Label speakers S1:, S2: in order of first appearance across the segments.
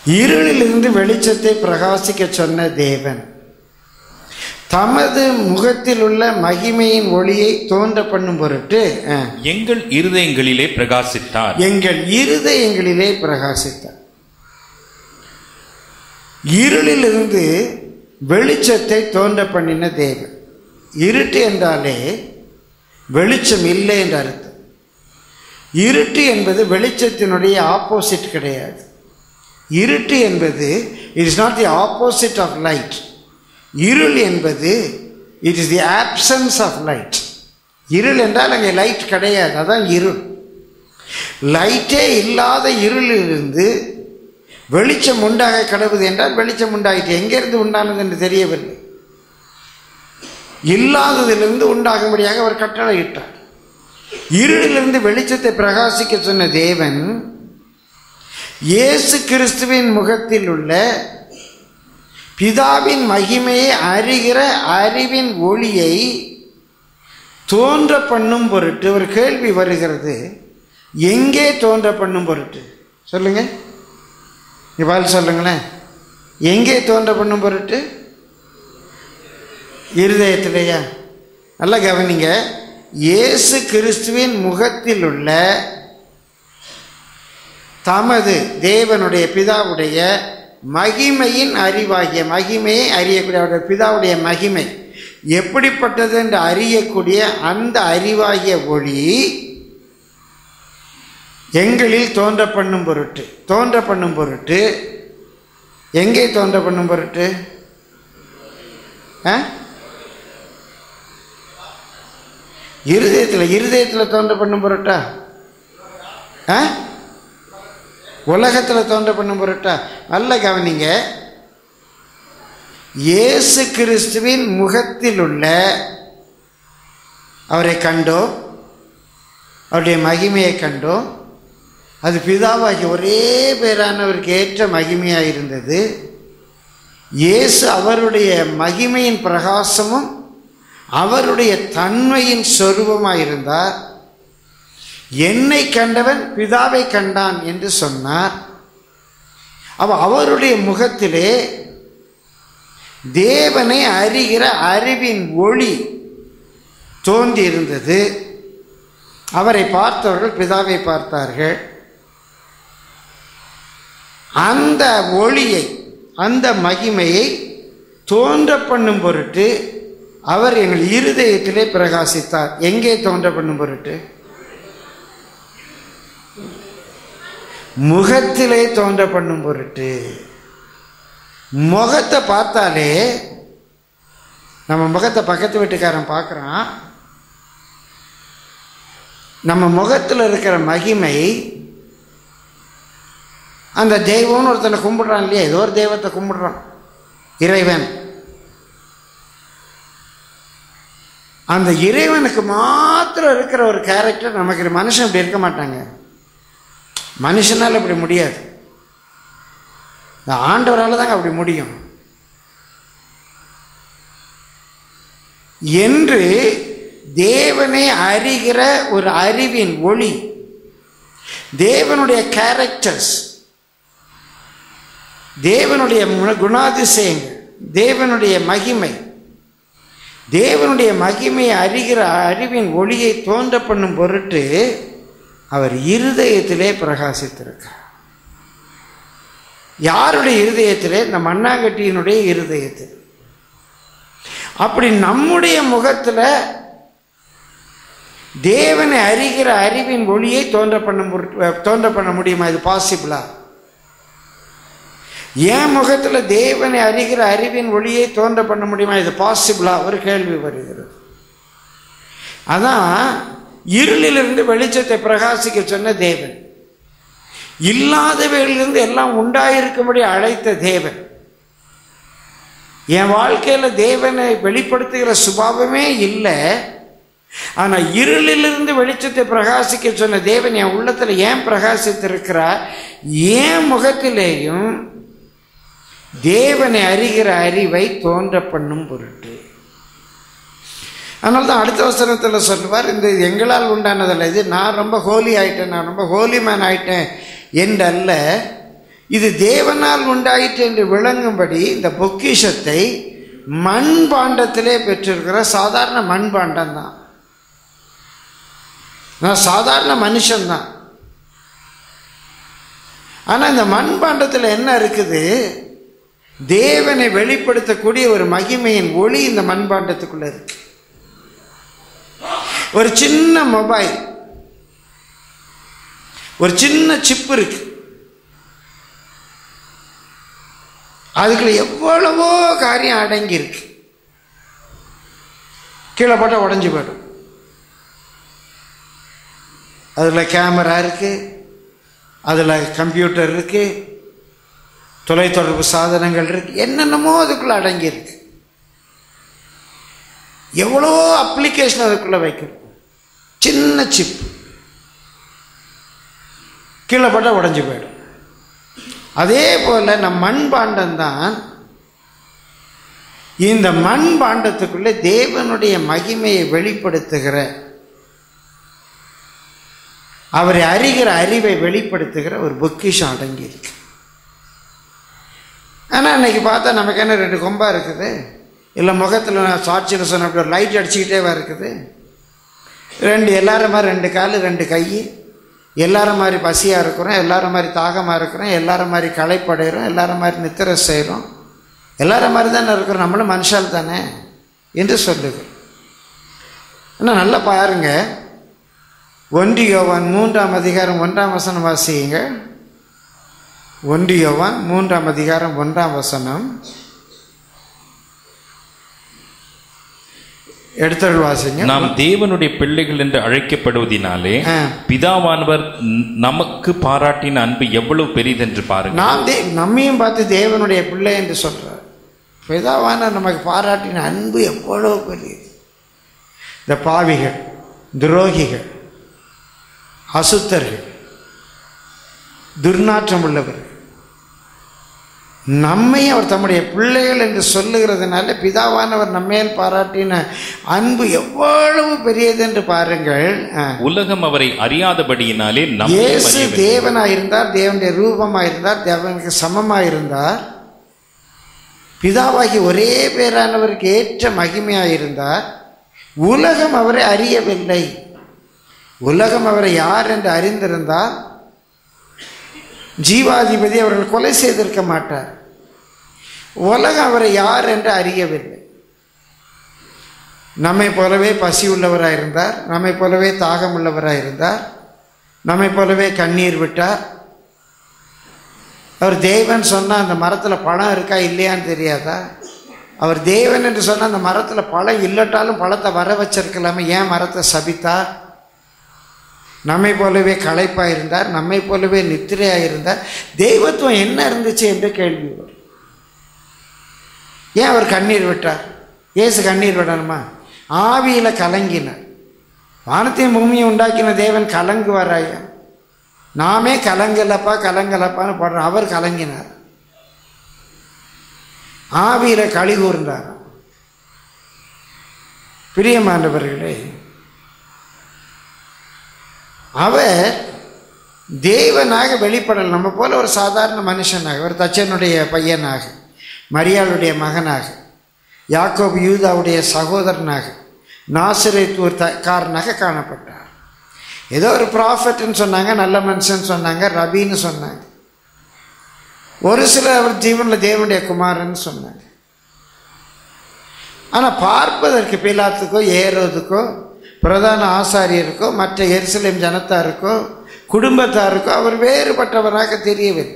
S1: இருளிலிருந்து வெளிச்சத்தை பிரகாசிக்க சொன்ன தேவன் தமது முகத்தில் உள்ள மகிமையின் ஒளியை தோன்ற பண்ணும் பொருட்டு ஆ,
S2: எங்கள் இருதயங்களிலே பிரகாசித்தார்
S1: எங்கள் இருதயங்களிலே பிரகாசித்தார் இருளிலிருந்து வெளிச்சத்தை தோன்ற பண்ணின தேவன் இருட்டு என்றாலே வெளிச்சம் இல்லை என்று அர்த்தம் இருட்டு என்பது வெளிச்சத்தினுடைய ஆப்போசிட் கிடையாது இருட்டு என்பது it is not the opposite of light இருள் என்பது it is the absence of light இருள் என்றால் அங்கே லைட் கிடையாது அதான் இருள் லைட்டே இல்லாத இருளிலிருந்து வெளிச்சம் உண்டாக கடவுது என்றால் வெளிச்சம் உண்டாயிற்று எங்கிருந்து உண்டானது என்று தெரியவில்லை இல்லாததிலிருந்து உண்டாகும்படியாக அவர் கட்டளையிட்டார் இருளிலிருந்து வெளிச்சத்தை பிரகாசிக்க சொன்ன தேவன் இயேசு கிறிஸ்துவின் முகத்தில் உள்ள பிதாவின் மகிமையை அறிகிற அறிவின் ஒளியை தோன்ற பண்ணும் பொருட்டு ஒரு கேள்வி வருகிறது எங்கே தோன்ற பண்ணும் பொருட்டு சொல்லுங்க இவ்வாறு சொல்லுங்களேன் எங்கே தோன்ற பண்ணும் பொருட்டு இருதயத்திலேயா நல்லா கவனிங்க இயேசு கிறிஸ்துவின் முகத்தில் உள்ள தமது தேவனுடைய பிதாவுடைய மகிமையின் அறிவாகிய மகிமையை அறியக்கூடிய அவருடைய பிதாவுடைய மகிமை எப்படிப்பட்டது என்று அறியக்கூடிய அந்த அறிவாகிய ஒளி எங்களில் தோன்ற பண்ணும் பொருட்டு தோன்ற பண்ணும் பொருட்டு எங்கே தோன்ற பண்ணும் பொருட்டு ஆ இருதயத்தில் இருதயத்தில் தோன்ற பண்ணும் பொருட்டா ஆ உலகத்தில் தோன்ற பண்ணும் பொருட்டா நல்ல கவனிங்க இயேசு கிறிஸ்துவின் முகத்தில் உள்ள அவரை கண்டோம் அவருடைய மகிமையை கண்டோம் அது பிதாவாகி ஒரே பேரானவருக்கு ஏற்ற மகிமையாக இருந்தது இயேசு அவருடைய மகிமையின் பிரகாசமும் அவருடைய தன்மையின் சொரூபமாக இருந்தார் என்னை கண்டவன் பிதாவை கண்டான் என்று சொன்னார் அவ அவருடைய முகத்திலே தேவனை அறிகிற அறிவின் ஒளி தோன்றி இருந்தது அவரை பார்த்தவர்கள் பிதாவை பார்த்தார்கள் அந்த ஒளியை அந்த மகிமையை தோன்ற பண்ணும் பொருட்டு அவர் எங்கள் இருதயத்திலே பிரகாசித்தார் எங்கே தோன்ற பண்ணும் பொருட்டு முகத்திலே தோன்ற பண்ணும் பொருட்டு முகத்தை பார்த்தாலே நம்ம முகத்தை பக்கத்து வீட்டுக்காரன் பார்க்குறான் நம்ம முகத்தில் இருக்கிற மகிமை அந்த தெய்வம்னு ஒருத்தனை கும்பிடுறான் இல்லையா ஏதோ ஒரு தெய்வத்தை கும்பிடுறான் இறைவன் அந்த இறைவனுக்கு மாத்திரம் இருக்கிற ஒரு கேரக்டர் நமக்கு மனுஷன் இப்படி இருக்க மாட்டாங்க மனுஷனால் இப்படி முடியாது இந்த ஆண்டவரால் தாங்க அப்படி முடியும் என்று தேவனை அறிகிற ஒரு அறிவின் ஒளி தேவனுடைய கேரக்டர்ஸ் தேவனுடைய முன- குணாதிசயங்கள் தேவனுடைய மகிமை தேவனுடைய மகிமையை அறிகிற அறிவின் ஒளியை தோன்ற பண்ணும் பொருட்டு அவர் இருதயத்திலே பிரகாசித்திருக்கார் யாருடைய இருதயத்திலே இந்த மண்ணாங்கட்டியினுடைய இருதயத்தில் அப்படி நம்முடைய முகத்தில் தேவனை அறிகிற அறிவின் ஒளியை தோன்ற பண்ண முற- தோன்ற பண்ண முடியுமா இது பாசிபிளா என் முகத்தில் தேவனை அறிகிற அறிவின் ஒளியை தோன்ற பண்ண முடியுமா இது பாசிபிளா ஒரு கேள்வி வருகிறது அதான் இருளிலிருந்து வெளிச்சத்தை பிரகாசிக்க சொன்ன தேவன் இல்லாதவைகளிலிருந்து எல்லாம் உண்டாயிருக்கும்படி அழைத்த தேவன் என் வாழ்க்கையில் தேவனை வெளிப்படுத்துகிற சுபாவமே இல்லை ஆனால் இருளிலிருந்து வெளிச்சத்தை பிரகாசிக்க சொன்ன தேவன் என் உள்ளத்தில் ஏன் பிரகாசித்திருக்கிறார் என் முகத்திலேயும் தேவனை அறிகிற அறிவை தோன்ற பண்ணும் பொருட்டு அதனால தான் அடுத்த வசனத்தில் சொல்லுவார் இந்த இது எங்களால் உண்டானதல்ல இது நான் ரொம்ப ஹோலி ஆயிட்டேன் நான் ரொம்ப ஹோலி மேன் ஆயிட்டேன் என்றல்ல இது தேவனால் உண்டாயிற்று என்று விளங்கும்படி இந்த பொக்கிஷத்தை மண்பாண்டத்திலே பெற்றிருக்கிற சாதாரண மண்பாண்டம் தான் நான் சாதாரண மனுஷன்தான் ஆனால் இந்த மண்பாண்டத்தில் என்ன இருக்குது தேவனை வெளிப்படுத்தக்கூடிய ஒரு மகிமையின் ஒளி இந்த மண்பாண்டத்துக்குள்ள இருக்கு ஒரு சின்ன மொபைல் ஒரு சின்ன சிப் இருக்கு அதுக்குள்ள எவ்வளவோ காரியம் அடங்கி இருக்கு கீழே போட்டால் உடஞ்சி போயிடும் அதில் கேமரா இருக்கு அதில் கம்ப்யூட்டர் இருக்கு தொலைத்தொடர்பு சாதனங்கள் இருக்கு என்னென்னமோ அதுக்குள்ள அடங்கி இருக்கு எவ்வளோ அப்ளிகேஷன் அதுக்குள்ள வைக்கிறோம் சின்ன சிப் கீழே போட்டால் உடஞ்சி போயிடும் அதே போல நம் மண்பாண்டம் தான் இந்த மண் பாண்டத்துக்குள்ளே தேவனுடைய மகிமையை வெளிப்படுத்துகிற அவரை அறிகிற அறிவை வெளிப்படுத்துகிற ஒரு பொக்கிஷம் அடங்கி இருக்கு ஆனால் இன்னைக்கு பார்த்தா நமக்கு என்ன ரெண்டு கொம்பா இருக்குது இல்லை முகத்தில் நான் சாட்சியில் சொன்ன அப்படி ஒரு லைட் அடிச்சுக்கிட்டேவா இருக்குது ரெண்டு எல்லாரும் மாதிரி ரெண்டு கால் ரெண்டு கை எல்லாரும் மாதிரி பசியாக இருக்கிறோம் எல்லாரும் மாதிரி தாகமாக இருக்கிறோம் எல்லாரும் மாதிரி களைப்படைகிறோம் எல்லாரும் மாதிரி நித்திரை செய்கிறோம் எல்லாரும் மாதிரி தானே இருக்கிறோம் நம்மளும் மனுஷால் தானே என்று சொல்லுகிறோம் ஆனால் நல்லா பாருங்க ஒன்று யோவான் மூன்றாம் அதிகாரம் ஒன்றாம் வசனம் வாசியுங்க ஒன்று யோவான் மூன்றாம் அதிகாரம் ஒன்றாம் வசனம் எடுத்தல் வாசிங்க
S2: நாம் தேவனுடைய பிள்ளைகள் என்று அழைக்கப்படுவதினாலே
S1: ஆ.
S2: பிதாவானவர் ந- நமக்கு பாராட்டின அன்பு எவ்வளவு பெரிதென்று பாருங்கள்
S1: நாம் தே நம்மையும் பார்த்து தேவனுடைய பிள்ளை என்று சொல்றார் பிதாவான நமக்கு பாராட்டின அன்பு எவ்வளவு பெரியது இந்த பாவிகள் துரோகிகள் அசுத்தர்கள் துர்நாற்றம் உள்ளவர்கள் நம்மையும் அவர் தம்முடைய பிள்ளைகள் என்று சொல்லுகிறதுனால பிதாவானவர் நம்மேல் பாராட்டின அன்பு எவ்வளவு பெரியது என்று பாருங்கள் ஆ.
S2: உலகம் அவரை அறியாதபடியினாலே நம்மை
S1: இயேசு
S2: அறியவில்லை.
S1: தேவனாக இருந்தார் தேவனுடைய ரூபமாக இருந்தார் தேவனுக்கு சமமாக இருந்தார் பிதாவாகி ஒரே பேரானவருக்கு ஏற்ற மகிமையாக இருந்தார் உலகம் அவரை அறியவில்லை உலகம் அவரை யார் என்று அறிந்திருந்தால் ஜீவாதிபதி அவர்கள் கொலை செய்திருக்க மாட்டார் உலகம் அவரை யார் என்று அறியவில்லை நம்மை போலவே பசி உள்ளவராக இருந்தார் நம்மை போலவே தாகம் உள்ளவராக இருந்தார் நம்மை போலவே கண்ணீர் விட்டார் அவர் தேவன் சொன்னால் அந்த மரத்தில் பழம் இருக்கா இல்லையான்னு தெரியாதா அவர் தேவன் என்று சொன்னால் அந்த மரத்தில் பழம் இல்லட்டாலும் பழத்தை வர வச்சிருக்கலாமே ஏன் மரத்தை சபித்தார் நம்மை போலவே களைப்பாக இருந்தார் நம்மை போலவே நித்திரையாக இருந்தார் தெய்வத்துவம் என்ன இருந்துச்சு என்று கேள்வி வரும் ஏன் அவர் கண்ணீர் விட்டார் ஏசு கண்ணீர் விடணுமா ஆவியில் கலங்கினார் வானத்தையும் பூமியை உண்டாக்கின தேவன் கலங்குவாராயா நாமே கலங்கலப்பா கலங்கலப்பான்னு பாடுறோம் அவர் கலங்கினார் ஆவியில் களி கூர்ந்தார் பிரியமானவர்களே அவர் தேவனாக வெளிப்படல் நம்ம போல ஒரு சாதாரண மனுஷனாக ஒரு தச்சனுடைய பையனாக மரியாளுடைய மகனாக யாக்கோபு யூதாவுடைய சகோதரனாக நாசிரேத்தூர் த காரனாக காணப்பட்டார் ஏதோ ஒரு ப்ராஃபட்னு சொன்னாங்க நல்ல மனுஷன் சொன்னாங்க ரபின்னு சொன்னாங்க ஒரு சிலர் அவர் ஜீவனில் தேவனுடைய குமாரன்னு சொன்னாங்க ஆனால் பார்ப்பதற்கு பிலாத்துக்கோ ஏறுவதுக்கோ பிரதான ஆசாரியருக்கோ மற்ற எருசலேம் ஜனத்தாருக்கோ குடும்பத்தாருக்கோ அவர் வேறுபட்டவராக தெரியவில்லை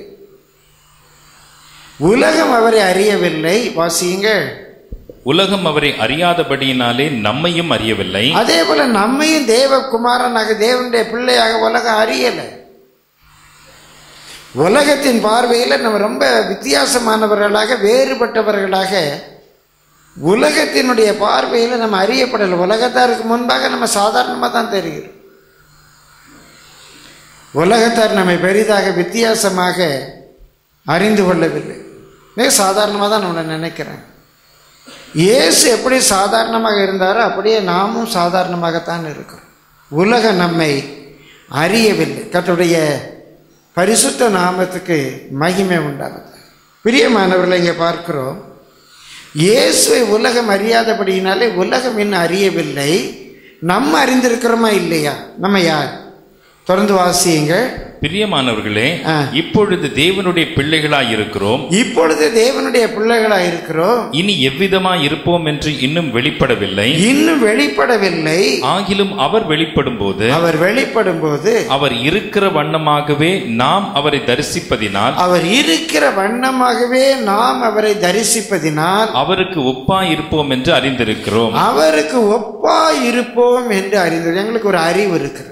S1: உலகம் அவரை அறியவில்லை வாசியுங்கள்
S2: உலகம் அவரை அறியாதபடியினாலே நம்மையும் அறியவில்லை
S1: அதே போல நம்மையும் தேவகுமாரனாக தேவனுடைய பிள்ளையாக உலகம் அறியலை உலகத்தின் பார்வையில் நம்ம ரொம்ப வித்தியாசமானவர்களாக வேறுபட்டவர்களாக உலகத்தினுடைய பார்வையில் நம்ம அறியப்படலை உலகத்தாருக்கு முன்பாக நம்ம சாதாரணமாக தான் தெரிகிறோம் உலகத்தார் நம்மை பெரிதாக வித்தியாசமாக அறிந்து கொள்ளவில்லை மிக சாதாரணமாக தான் நம்மளை நினைக்கிறேன் இயேசு எப்படி சாதாரணமாக இருந்தாரோ அப்படியே நாமும் சாதாரணமாகத்தான் இருக்கிறோம் உலகம் நம்மை அறியவில்லை கர்த்தருடைய பரிசுத்த நாமத்துக்கு மகிமை உண்டாகுது பிரியமானவர்களை இங்கே பார்க்கிறோம் இயேசுவை உலகம் அறியாதபடியினாலே உலகம் இன்னும் அறியவில்லை நம்ம அறிந்திருக்கிறோமா இல்லையா நம்ம யார் தொடர்ந்து வாசியுங்கள்
S2: பிரியமானவர்களே
S1: ஆ.
S2: இப்பொழுது தேவனுடைய பிள்ளைகளாய் இருக்கிறோம்
S1: இப்பொழுது தேவனுடைய பிள்ளைகளாக இருக்கிறோம்
S2: இனி எவ்விதமாய் இருப்போம் என்று இன்னும் வெளிப்படவில்லை
S1: இன்னும் வெளிப்படவில்லை
S2: ஆகிலும் அவர் வெளிப்படும் போது
S1: அவர் வெளிப்படும் போது
S2: அவர் இருக்கிற வண்ணமாகவே நாம் அவரை தரிசிப்பதினால்
S1: அவர் இருக்கிற வண்ணமாகவே நாம் அவரை தரிசிப்பதினால்
S2: அவருக்கு ஒப்பாய் இருப்போம் என்று அறிந்திருக்கிறோம்
S1: அவருக்கு ஒப்பா இருப்போம் என்று அறிந்தது எங்களுக்கு ஒரு அறிவு இருக்கிறது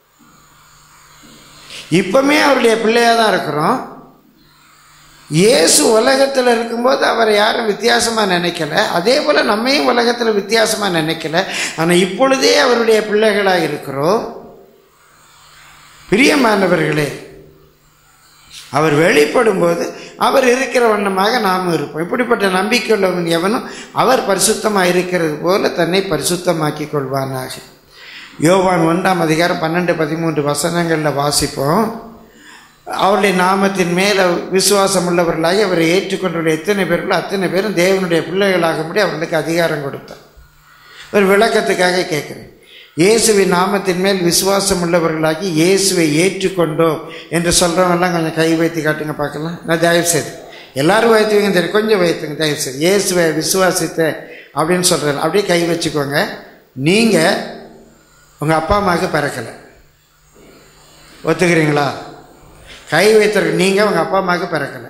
S1: இப்பவுமே அவருடைய பிள்ளையா தான் இருக்கிறோம் இயேசு உலகத்தில் இருக்கும்போது அவரை யாரும் வித்தியாசமா நினைக்கல அதே போல நம்மையும் உலகத்தில் வித்தியாசமா நினைக்கல ஆனா இப்பொழுதே அவருடைய பிள்ளைகளாக இருக்கிறோம் பிரியமானவர்களே அவர் வெளிப்படும் போது அவர் இருக்கிற வண்ணமாக நாம் இருப்போம் இப்படிப்பட்ட நம்பிக்கை உள்ளவன் எவனும் அவர் பரிசுத்தமாக இருக்கிறது போல தன்னை பரிசுத்தமாக்கி கொள்வானாக யோவான் ஒன்றாம் அதிகாரம் பன்னெண்டு பதிமூன்று வசனங்களில் வாசிப்போம் அவருடைய நாமத்தின் மேலே விசுவாசம் உள்ளவர்களாகி அவரை ஏற்றுக்கொண்டுள்ள எத்தனை பேர்களோ அத்தனை பேரும் தேவனுடைய பிள்ளைகளாகும்படி அவர்களுக்கு அதிகாரம் கொடுத்தார் ஒரு விளக்கத்துக்காக கேட்குறேன் இயேசுவின் நாமத்தின் மேல் விசுவாசம் உள்ளவர்களாகி இயேசுவை ஏற்றுக்கொண்டோம் என்று சொல்கிறவங்கெல்லாம் கொஞ்சம் கை வைத்து காட்டுங்க பார்க்கலாம் நான் தயவு செய்து எல்லாரும் வைத்துவீங்க தெரியும் கொஞ்சம் வைத்துங்க தயவு செய்து இயேசுவை விசுவாசித்த அப்படின்னு சொல்கிறேன் அப்படியே கை வச்சுக்கோங்க நீங்கள் உங்கள் அப்பா அம்மாவுக்கு பிறக்கலை ஒத்துக்கிறீங்களா கை வைத்திருக்க நீங்கள் உங்கள் அப்பா அம்மாவுக்கு பிறக்கலை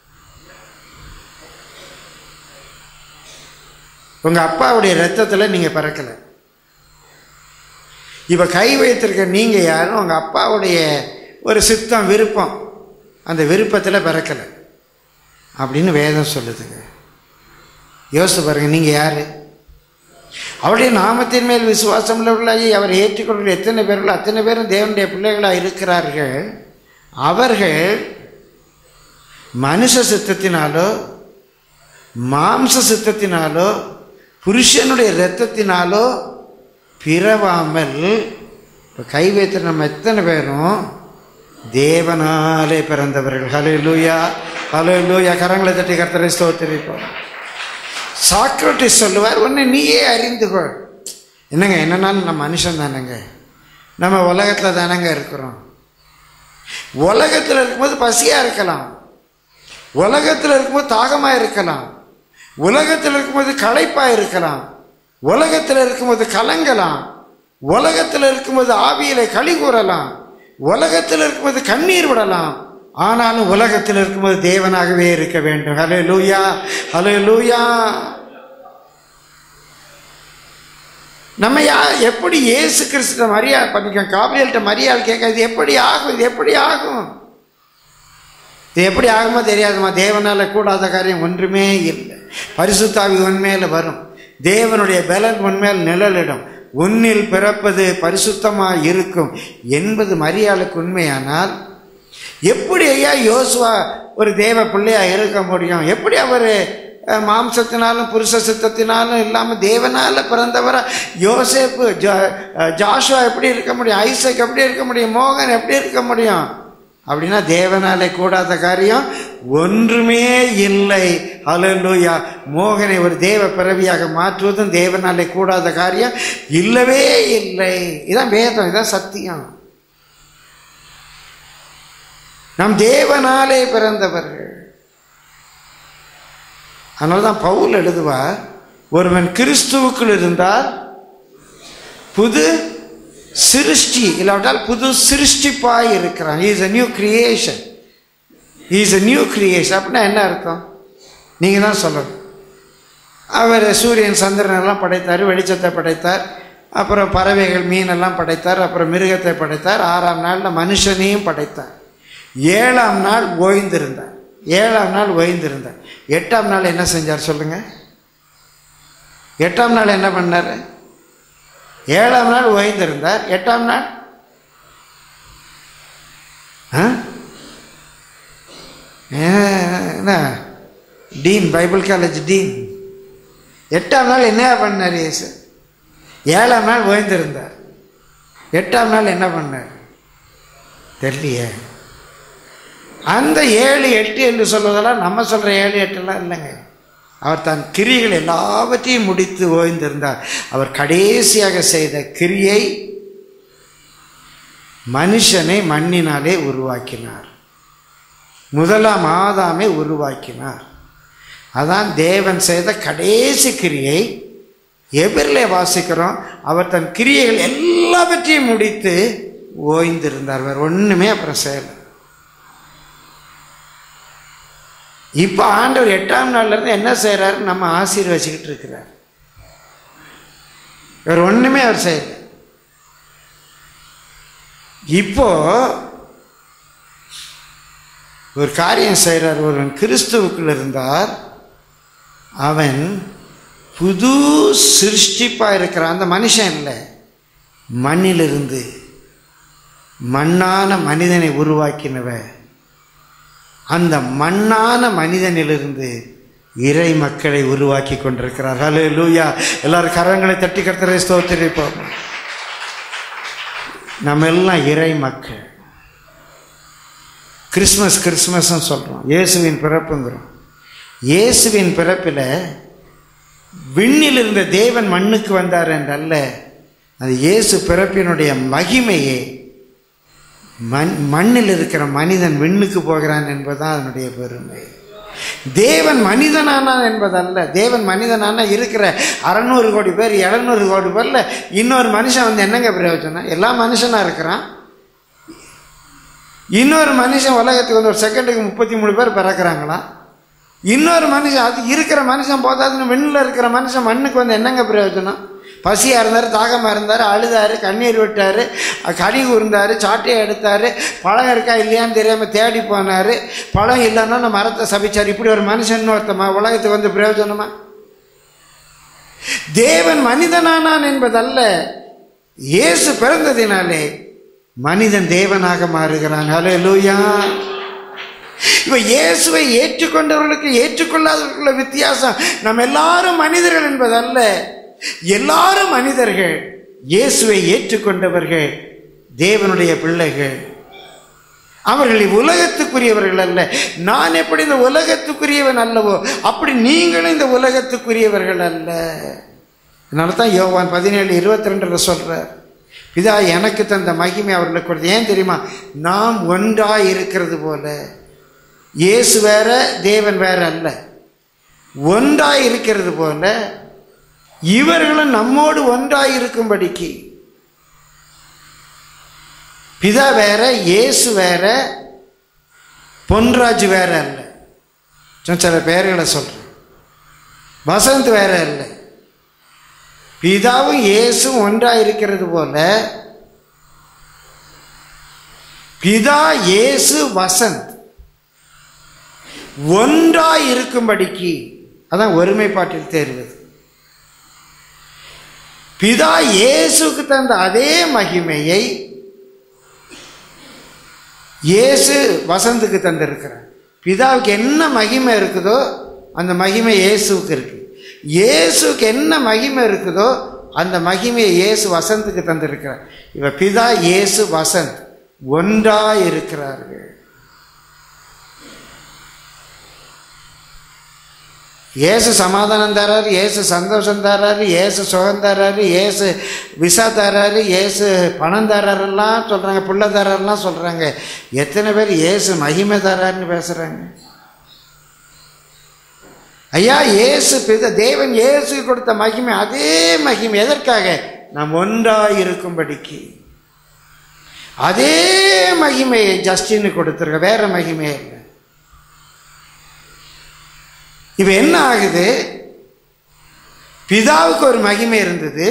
S1: உங்கள் அப்பாவுடைய ரத்தத்தில் நீங்கள் பிறக்கலை இப்போ கை வைத்திருக்க நீங்கள் யாரும் உங்கள் அப்பாவுடைய ஒரு சித்தம் விருப்பம் அந்த விருப்பத்தில் பிறக்கலை அப்படின்னு வேதம் சொல்லுதுங்க யோசித்து பாருங்க நீங்கள் யார் அவருடைய நாமத்தின் மேல் விசுவாசம் உள்ளவர்களாகி அவர் ஏற்றுக்கொள்ள எத்தனை பேர்களோ அத்தனை பேரும் தேவனுடைய பிள்ளைகளாக இருக்கிறார்கள் அவர்கள் மனுஷ சித்தத்தினாலோ மாம்ச சித்தத்தினாலோ புருஷனுடைய இரத்தத்தினாலோ பிறவாமல் இப்போ கை வைத்து நம்ம எத்தனை பேரும் தேவனாலே பிறந்தவர்கள் ஹலோ லூயா ஹலோ லூயா கரங்களை தட்டி கர்த்தரை ஸ்தோத்திரிப்போம் சாக்ரட்டிஸ் சொல்லுவார் உன்னை நீயே அறிந்து கொள் என்னங்க என்னன்னாலும் நம்ம மனுஷன் தானேங்க நம்ம உலகத்தில் தானேங்க இருக்கிறோம் உலகத்தில் இருக்கும்போது பசியாக இருக்கலாம் உலகத்தில் இருக்கும்போது தாகமாக இருக்கலாம் உலகத்தில் இருக்கும்போது களைப்பாக இருக்கலாம் உலகத்தில் இருக்கும்போது கலங்கலாம் உலகத்தில் இருக்கும்போது ஆவியில களி கூறலாம் உலகத்தில் இருக்கும்போது கண்ணீர் விடலாம் ஆனாலும் உலகத்தில் இருக்கும்போது தேவனாகவே இருக்க வேண்டும் ஹலே லூயா ஹலே லூயா நம்ம யா எப்படி இயேசு கிறிஸ்துவ மரியா பண்ணிக்க காபிரியல்கிட்ட மரியாள் கேட்க இது எப்படி ஆகும் இது எப்படி ஆகும் இது எப்படி ஆகுமோ தெரியாதுமா தேவனால கூடாத காரியம் ஒன்றுமே இல்லை பரிசுத்தாவி உண்மையில வரும் தேவனுடைய பலன் உண்மையில் நிழலிடும் உன்னில் பிறப்பது பரிசுத்தமாக இருக்கும் என்பது மரியாளுக்கு உண்மையானால் எப்படி ஐயா யோசுவா ஒரு தேவ பிள்ளையா இருக்க முடியும் எப்படி அவர் மாம்சத்தினாலும் புருஷ சித்தத்தினாலும் இல்லாமல் தேவனால பிறந்தவரா யோசேப்பு ஜா- ஜாஷுவா எப்படி இருக்க முடியும் ஐசக் எப்படி இருக்க முடியும் மோகன் எப்படி இருக்க முடியும் அப்படின்னா தேவனாலே கூடாத காரியம் ஒன்றுமே இல்லை ஹalleluya மோகனை ஒரு தேவ பிறவியாக மாற்றுவதும் தேவனாலே கூடாத காரியம் இல்லவே இல்லை இதான் வேதம் இதான் சத்தியம் நாம் தேவனாலே பிறந்தவர்கள் அதனால தான் பவுல் எழுதுவார் ஒருவன் கிறிஸ்துவுக்குள் இருந்தால் புது சிருஷ்டி இல்லாவிட்டால் புது சிருஷ்டிப்பாய் இருக்கிறான் is a new creation is a new creation அப்படின்னா என்ன அர்த்தம் நீங்கள் தான் சொல்லணும் அவர் சூரியன் சந்திரன் எல்லாம் படைத்தார் வெளிச்சத்தை படைத்தார் அப்புறம் பறவைகள் மீனெல்லாம் படைத்தார் அப்புறம் மிருகத்தை படைத்தார் ஆறாம் நாளில் மனுஷனையும் படைத்தார் ஏழாம் நாள் ஓய்ந்திருந்தார் ஏழாம் நாள் ஓய்ந்திருந்தார் எட்டாம் நாள் என்ன செஞ்சார் சொல்லுங்க எட்டாம் நாள் என்ன பண்ணார் ஏழாம் நாள் ஓய்ந்திருந்தார் எட்டாம் நாள் ஆ? ஏ, என்ன டீன் பைபிள் காலேஜ் டீன் எட்டாம் நாள் என்ன பண்ணார் இயேசு ஏழாம் நாள் ஓய்ந்திருந்தார் எட்டாம் நாள் என்ன பண்ணார் தெரியலையே அந்த ஏழு எட்டு என்று சொல்வதெல்லாம் நம்ம சொல்ற ஏழு எட்டுலாம் இல்லைங்க அவர் தன் கிரியைகள் எல்லாவற்றையும் முடித்து ஓய்ந்திருந்தார் அவர் கடைசியாக செய்த கிரியை மனுஷனை மண்ணினாலே உருவாக்கினார் முதலாம் ஆதாமை உருவாக்கினார் அதான் தேவன் செய்த கடைசி கிரியை எபிரிலே வாசிக்கிறோம் அவர் தன் கிரியைகள் எல்லாவற்றையும் முடித்து ஓய்ந்திருந்தார் வேறு ஒன்றுமே அப்புறம் செய்யலை இப்போ ஆண்டவர் எட்டாம் நாள்ல இருந்து என்ன செய்கிறாரு நம்ம ஆசீர்வச்சிக்கிட்டு இருக்கிறார் வேறு ஒன்றுமே அவர் செய்யல இப்போ ஒரு காரியம் செய்கிறார் ஒருவன் கிறிஸ்துவுக்குள் இருந்தார் அவன் புது சிருஷ்டிப்பாக இருக்கிறான் அந்த மனுஷன் இல்லை மண்ணிலிருந்து மண்ணான மனிதனை உருவாக்கினவன் அந்த மண்ணான மனிதனிலிருந்து இறை மக்களை உருவாக்கி கொண்டிருக்கிறார் ஹலோ லூயா எல்லாரும் கரங்களை தட்டி கர்த்தரை ஸ்தோத்திரிப்போம் நம்ம எல்லாம் இறை மக்கள் கிறிஸ்மஸ் கிறிஸ்மஸ்ன்னு சொல்கிறோம் இயேசுவின் பிறப்புங்கிறோம் இயேசுவின் பிறப்பில் விண்ணில் இருந்த தேவன் மண்ணுக்கு வந்தார் என்றல்ல அது இயேசு பிறப்பினுடைய மகிமையே மண் மண்ணில் இருக்கிற மனிதன் விண்ணுக்கு போகிறான் என்பதுதான் அதனுடைய பெருமை தேவன் மனிதனானான் என்பதல்ல தேவன் மனிதனானா இருக்கிற அறநூறு கோடி பேர் எழுநூறு கோடி பேர்ல இன்னொரு மனுஷன் வந்து என்னங்க பிரயோஜனம் எல்லா மனுஷனா இருக்கிறான் இன்னொரு மனுஷன் உலகத்துக்கு வந்து ஒரு செகண்டுக்கு முப்பத்தி மூணு பேர் பிறக்கிறாங்களா இன்னொரு மனுஷன் அது இருக்கிற மனுஷன் போதாதுன்னு விண்ணில் இருக்கிற மனுஷன் மண்ணுக்கு வந்து என்னங்க பிரயோஜனம் பசியாக இருந்தார் தாகமாக இருந்தார் அழுதார் கண்ணீர் விட்டார் கனி கூர்ந்தார் சாட்டையை எடுத்தார் பழம் இருக்கா இல்லையான்னு தெரியாமல் தேடி போனார் பழம் இல்லைன்னா நான் மரத்தை சபிச்சார் இப்படி ஒரு மனுஷன் ஒருத்தமா உலகத்துக்கு வந்து பிரயோஜனமா தேவன் மனிதனானான் என்பதல்ல இயேசு பிறந்ததினாலே மனிதன் தேவனாக மாறுகிறான் ஹலோ லூயா இப்ப இயேசுவை ஏற்றுக்கொண்டவர்களுக்கு ஏற்றுக்கொள்ளாதவர்களுக்குள்ள வித்தியாசம் நம்ம எல்லாரும் மனிதர்கள் என்பதல்ல எல்லாரும் மனிதர்கள் இயேசுவை ஏற்றுக்கொண்டவர்கள் தேவனுடைய பிள்ளைகள் அவர்கள் உலகத்துக்குரியவர்கள் அல்ல நான் எப்படி இந்த உலகத்துக்குரியவன் அல்லவோ அப்படி நீங்களும் இந்த உலகத்துக்குரியவர்கள் அல்ல அதனால தான் யோவான் பதினேழு இருபத்தி ரெண்டுல சொல்றார் பிதா எனக்கு தந்த மகிமை அவர்களுக்கு கொடுத்து ஏன் தெரியுமா நாம் ஒன்றாய் இருக்கிறது போல இயேசு வேற தேவன் வேற அல்ல ஒன்றாய் இருக்கிறது போல இவர்களும் நம்மோடு ஒன்றாய் இருக்கும்படிக்கு பிதா வேற இயேசு வேற பொன்ராஜ் வேற அல்ல சும்மா சில பெயர்களை சொல்றேன் வசந்த் வேற அல்ல பிதாவும் இயேசும் ஒன்றாய் இருக்கிறது போல பிதா இயேசு வசந்த் ஒன்றாய் இருக்கும்படிக்கு அதான் ஒருமைப்பாட்டில் தேர்வது பிதா இயேசுக்கு தந்த அதே மகிமையை இயேசு வசந்துக்கு தந்திருக்கிறார் பிதாவுக்கு என்ன மகிமை இருக்குதோ அந்த மகிமை இயேசுவுக்கு இருக்கு இயேசுக்கு என்ன மகிமை இருக்குதோ அந்த மகிமையை இயேசு வசந்துக்கு தந்திருக்கிறார் இவ பிதா இயேசு வசந்த் ஒன்றாய் இருக்கிறார்கள் ஏசு சமாதானம் தராரு ஏசு சந்தோஷம் தராரு ஏசு சுகம் தராரு ஏசு விசா தராரு ஏசு பணம் தராருலாம் சொல்கிறாங்க புள்ள தராருலாம் சொல்கிறாங்க எத்தனை பேர் ஏசு மகிமை தராருன்னு பேசுகிறாங்க ஐயா இயேசு பித தேவன் இயேசு கொடுத்த மகிமை அதே மகிமை எதற்காக நாம் ஒன்றாய் இருக்கும்படிக்கு அதே மகிமையை ஜஸ்டின்னு கொடுத்துருக்க வேற மகிமையே இல்லை இப்போ என்ன ஆகுது பிதாவுக்கு ஒரு மகிமை இருந்தது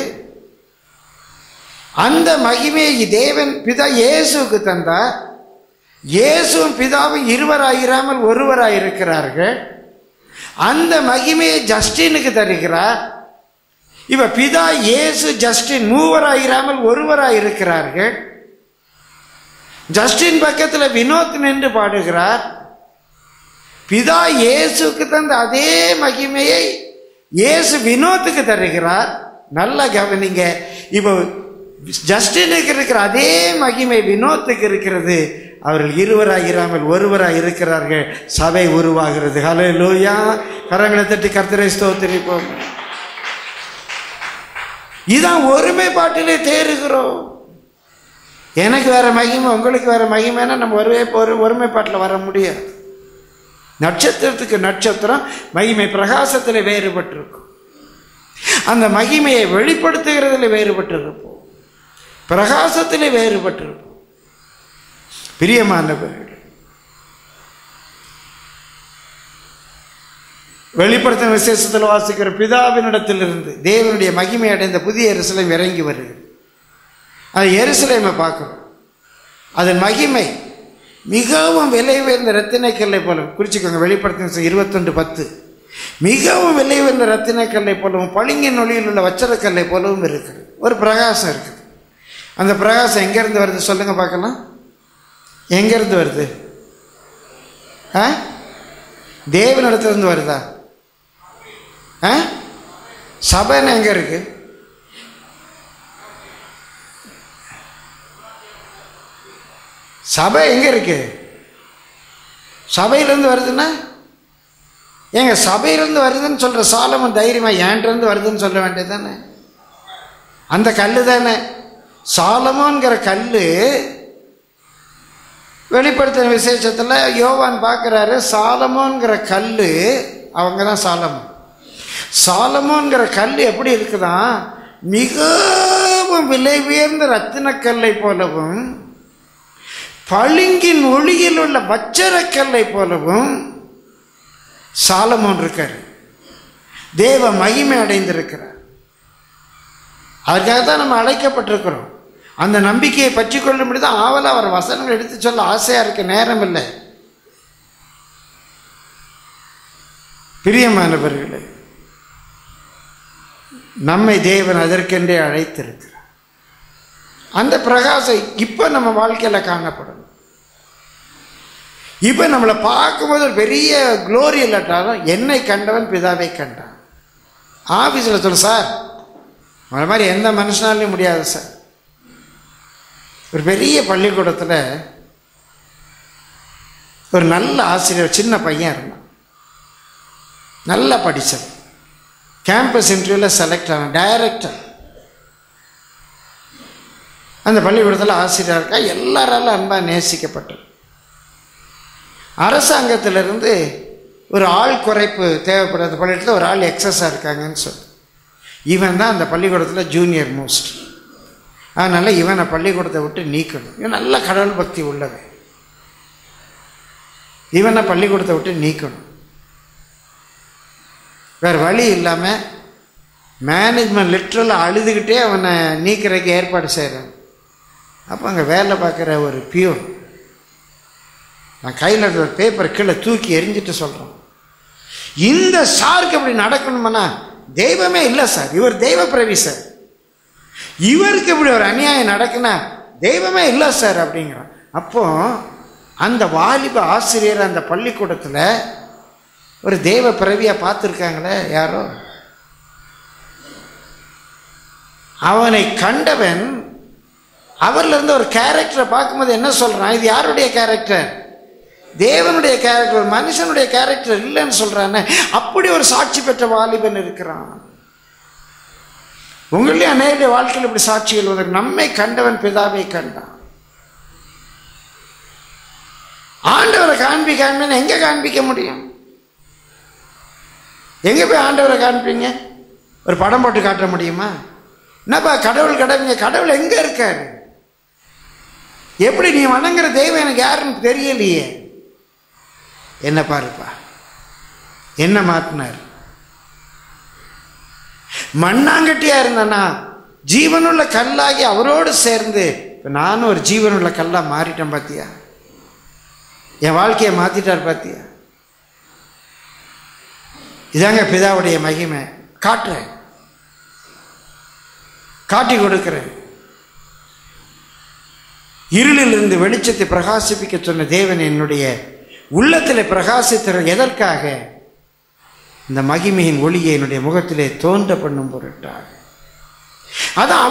S1: அந்த மகிமையை தேவன் பிதா இயேசுவுக்கு தந்தார் இயேசுவும் பிதாவும் இருவராயிராமல் ஒருவராயிருக்கிறார்கள் அந்த மகிமையை ஜஸ்டினுக்கு தருகிறார் இப்ப பிதா இயேசு ஜஸ்டின் மூவராயிராமல் ஒருவராயிருக்கிறார்கள் ஜஸ்டின் பக்கத்தில் வினோத் நின்று பாடுகிறார் பிதா இயேசுக்கு தந்த அதே மகிமையை இயேசு வினோத்துக்கு தருகிறார் நல்லா கவனிங்க இப்போ ஜஸ்டினுக்கு இருக்கிற அதே மகிமை வினோத்துக்கு இருக்கிறது அவர்கள் இருவராய் இராமல் ஒருவராய் இருக்கிறார்கள் சபை உருவாகிறது ஹலே லூயா கரங்களை தட்டி கர்த்தரை ஸ்தோத்திரிப்போம் இதான் ஒருமைப்பாட்டிலே தேறுகிறோம் எனக்கு வேற மகிமை உங்களுக்கு வேற மகிமைன்னா நம்ம ஒரே ஒரு ஒருமைப்பாட்டில் வர முடியாது நட்சத்திரத்துக்கு நட்சத்திரம் மகிமை பிரகாசத்தில் வேறுபட்டிருக்கும் அந்த மகிமையை வெளிப்படுத்துகிறதுல வேறுபட்டிருப்போம் பிரகாசத்திலே வேறுபட்டிருப்போம் பிரியமானவர்கள் வெளிப்படுத்தின விசேஷத்தில் வாசிக்கிற பிதாவினிடத்திலிருந்து தேவனுடைய மகிமை அடைந்த புதிய எருசலேம் இறங்கி வருகிறது அது எருசலேமை பார்க்கிறோம் அதன் மகிமை மிகவும் விலை உயர்ந்த ரத்தினக்கல்லை போல குறிச்சிக்கோங்க வெளிப்படுத்தின இருபத்தொன்று பத்து மிகவும் விலை உயர்ந்த ரத்தினக்கல்லை போலவும் பளிங்கின் ஒளியில் உள்ள வச்சரக்கல்லை போலவும் இருக்குது ஒரு பிரகாசம் இருக்குது அந்த பிரகாசம் எங்கேருந்து வருது சொல்லுங்க பார்க்கலாம் எங்கேருந்து வருது ஆ தேவனிடத்துலேருந்து வருதா ஆ சபைன்னு எங்கே இருக்கு சபை எங்கே இருக்கு சபையிலேருந்து வருதுன்னா ஏங்க சபையிலேருந்து வருதுன்னு சொல்கிற சாலமன் தைரியமாக ஏன்ட்டு வருதுன்னு சொல்ல வேண்டியது தானே அந்த கல் தானே சாலமோங்கிற கல் வெளிப்படுத்தின விசேஷத்தில் யோவான் பார்க்குறாரு சாலமோங்கிற கல் அவங்க தான் சாலமோன் சாலமோங்கிற கல் எப்படி இருக்குதான் மிகவும் விலை உயர்ந்த ரத்தினக்கல்லை போலவும் பளிங்கின் ஒளியில் உள்ள வச்சரக்கல்லை போலவும் சாலமோன் இருக்கார் தேவ மகிமை அடைந்திருக்கிறார் அதற்காக தான் நம்ம அழைக்கப்பட்டிருக்கிறோம் அந்த நம்பிக்கையை பற்றி கொள்ளும்படி தான் ஆவல அவர் வசனங்கள் எடுத்து சொல்ல ஆசையா இருக்க நேரம் இல்லை பிரியமானவர்களே நம்மை தேவன் அதற்கென்றே அழைத்திருக்கிறார் அந்த பிரகாசம் இப்போ நம்ம வாழ்க்கையில் காணப்படும் இப்போ நம்மளை பார்க்கும்போது ஒரு பெரிய குளோரி இல்லாட்டாலும் என்னை கண்டவன் பிதாவை கண்டான் ஆஃபீஸில் சொல்ல சார் அவரை மாதிரி எந்த மனுஷனாலையும் முடியாது சார் ஒரு பெரிய பள்ளிக்கூடத்தில் ஒரு நல்ல ஆசிரியர் சின்ன பையன் இருந்தான் நல்லா படித்தவன் கேம்பஸ் இன்டர்வியூவில் செலக்ட் ஆனான் டைரக்டர் அந்த பள்ளிக்கூடத்தில் ஆசிரியர் இருக்கா எல்லாராலும் அன்பாக நேசிக்கப்பட்டது அரசாங்கத்திலிருந்து ஒரு ஆள் குறைப்பு தேவைப்படாத பள்ளிக்கூடத்தில் ஒரு ஆள் எக்ஸஸாக இருக்காங்கன்னு சொல்லி இவன் தான் அந்த பள்ளிக்கூடத்தில் ஜூனியர் மோஸ்ட் அதனால் இவனை பள்ளிக்கூடத்தை விட்டு நீக்கணும் இவன் நல்ல கடவுள் பக்தி உள்ளவன் இவனை பள்ளிக்கூடத்தை விட்டு நீக்கணும் வேறு வழி இல்லாமல் மேனேஜ்மெண்ட் லிட்ரலாக அழுதுகிட்டே அவனை நீக்கிறதுக்கு ஏற்பாடு செய்கிறான் அப்போ அங்கே வேலை பார்க்குற ஒரு பியூன் நான் கையில் இருக்கிற ஒரு பேப்பரை கீழே தூக்கி எரிஞ்சிட்டு சொல்கிறோம் இந்த சாருக்கு அப்படி நடக்கணுமானா தெய்வமே இல்லை சார் இவர் தெய்வ பிரவி சார் இவருக்கு இப்படி ஒரு அநியாயம் நடக்குன்னா தெய்வமே இல்லை சார் அப்படிங்கிறான் அப்போ அந்த வாலிப ஆசிரியர் அந்த பள்ளிக்கூடத்தில் ஒரு தெய்வ பிறவியாக பார்த்துருக்காங்களே யாரோ அவனை கண்டவன் அவர்ல இருந்து ஒரு கேரக்டரை பார்க்கும்போது என்ன சொல்றான் இது யாருடைய கேரக்டர் தேவனுடைய கேரக்டர் ஒரு மனுஷனுடைய கேரக்டர் இல்லைன்னு சொல்றானே அப்படி ஒரு சாட்சி பெற்ற வாலிபன் இருக்கிறான் உங்களுடைய அநேக வாழ்க்கையில் இப்படி சாட்சிகள் வந்து நம்மை கண்டவன் பிதாவை கண்டான் ஆண்டவரை காண்பிக்காம எங்க காண்பிக்க முடியும் எங்க போய் ஆண்டவரை காண்பீங்க ஒரு படம் போட்டு காட்ட முடியுமா என்னப்பா கடவுள் கடவுங்க கடவுள் எங்க இருக்காரு எப்படி நீ வணங்குற தெய்வம் எனக்கு யாருன்னு தெரியலையே என்ன பாருப்பா என்ன மாத்தினார் மண்ணாங்கட்டியா இருந்தனா ஜீவனுள்ள கல்லாகி அவரோடு சேர்ந்து இப்போ நானும் ஒரு ஜீவனுள்ள கல்லா மாறிட்டேன் பாத்தியா என் வாழ்க்கையை மாத்திட்டார் பாத்தியா இதாங்க பிதாவுடைய மகிமை காட்டுறேன் காட்டி கொடுக்கிறேன் இருளிலிருந்து வெளிச்சத்தை பிரகாசிப்பிக்க சொன்ன தேவன் என்னுடைய உள்ளத்தில் பிரகாசித்த எதற்காக இந்த மகிமையின் ஒளியை என்னுடைய முகத்திலே தோன்ற பண்ணும் பொருட்டாக அது அது அவருடைய பெரிய வல்லமை அது நான்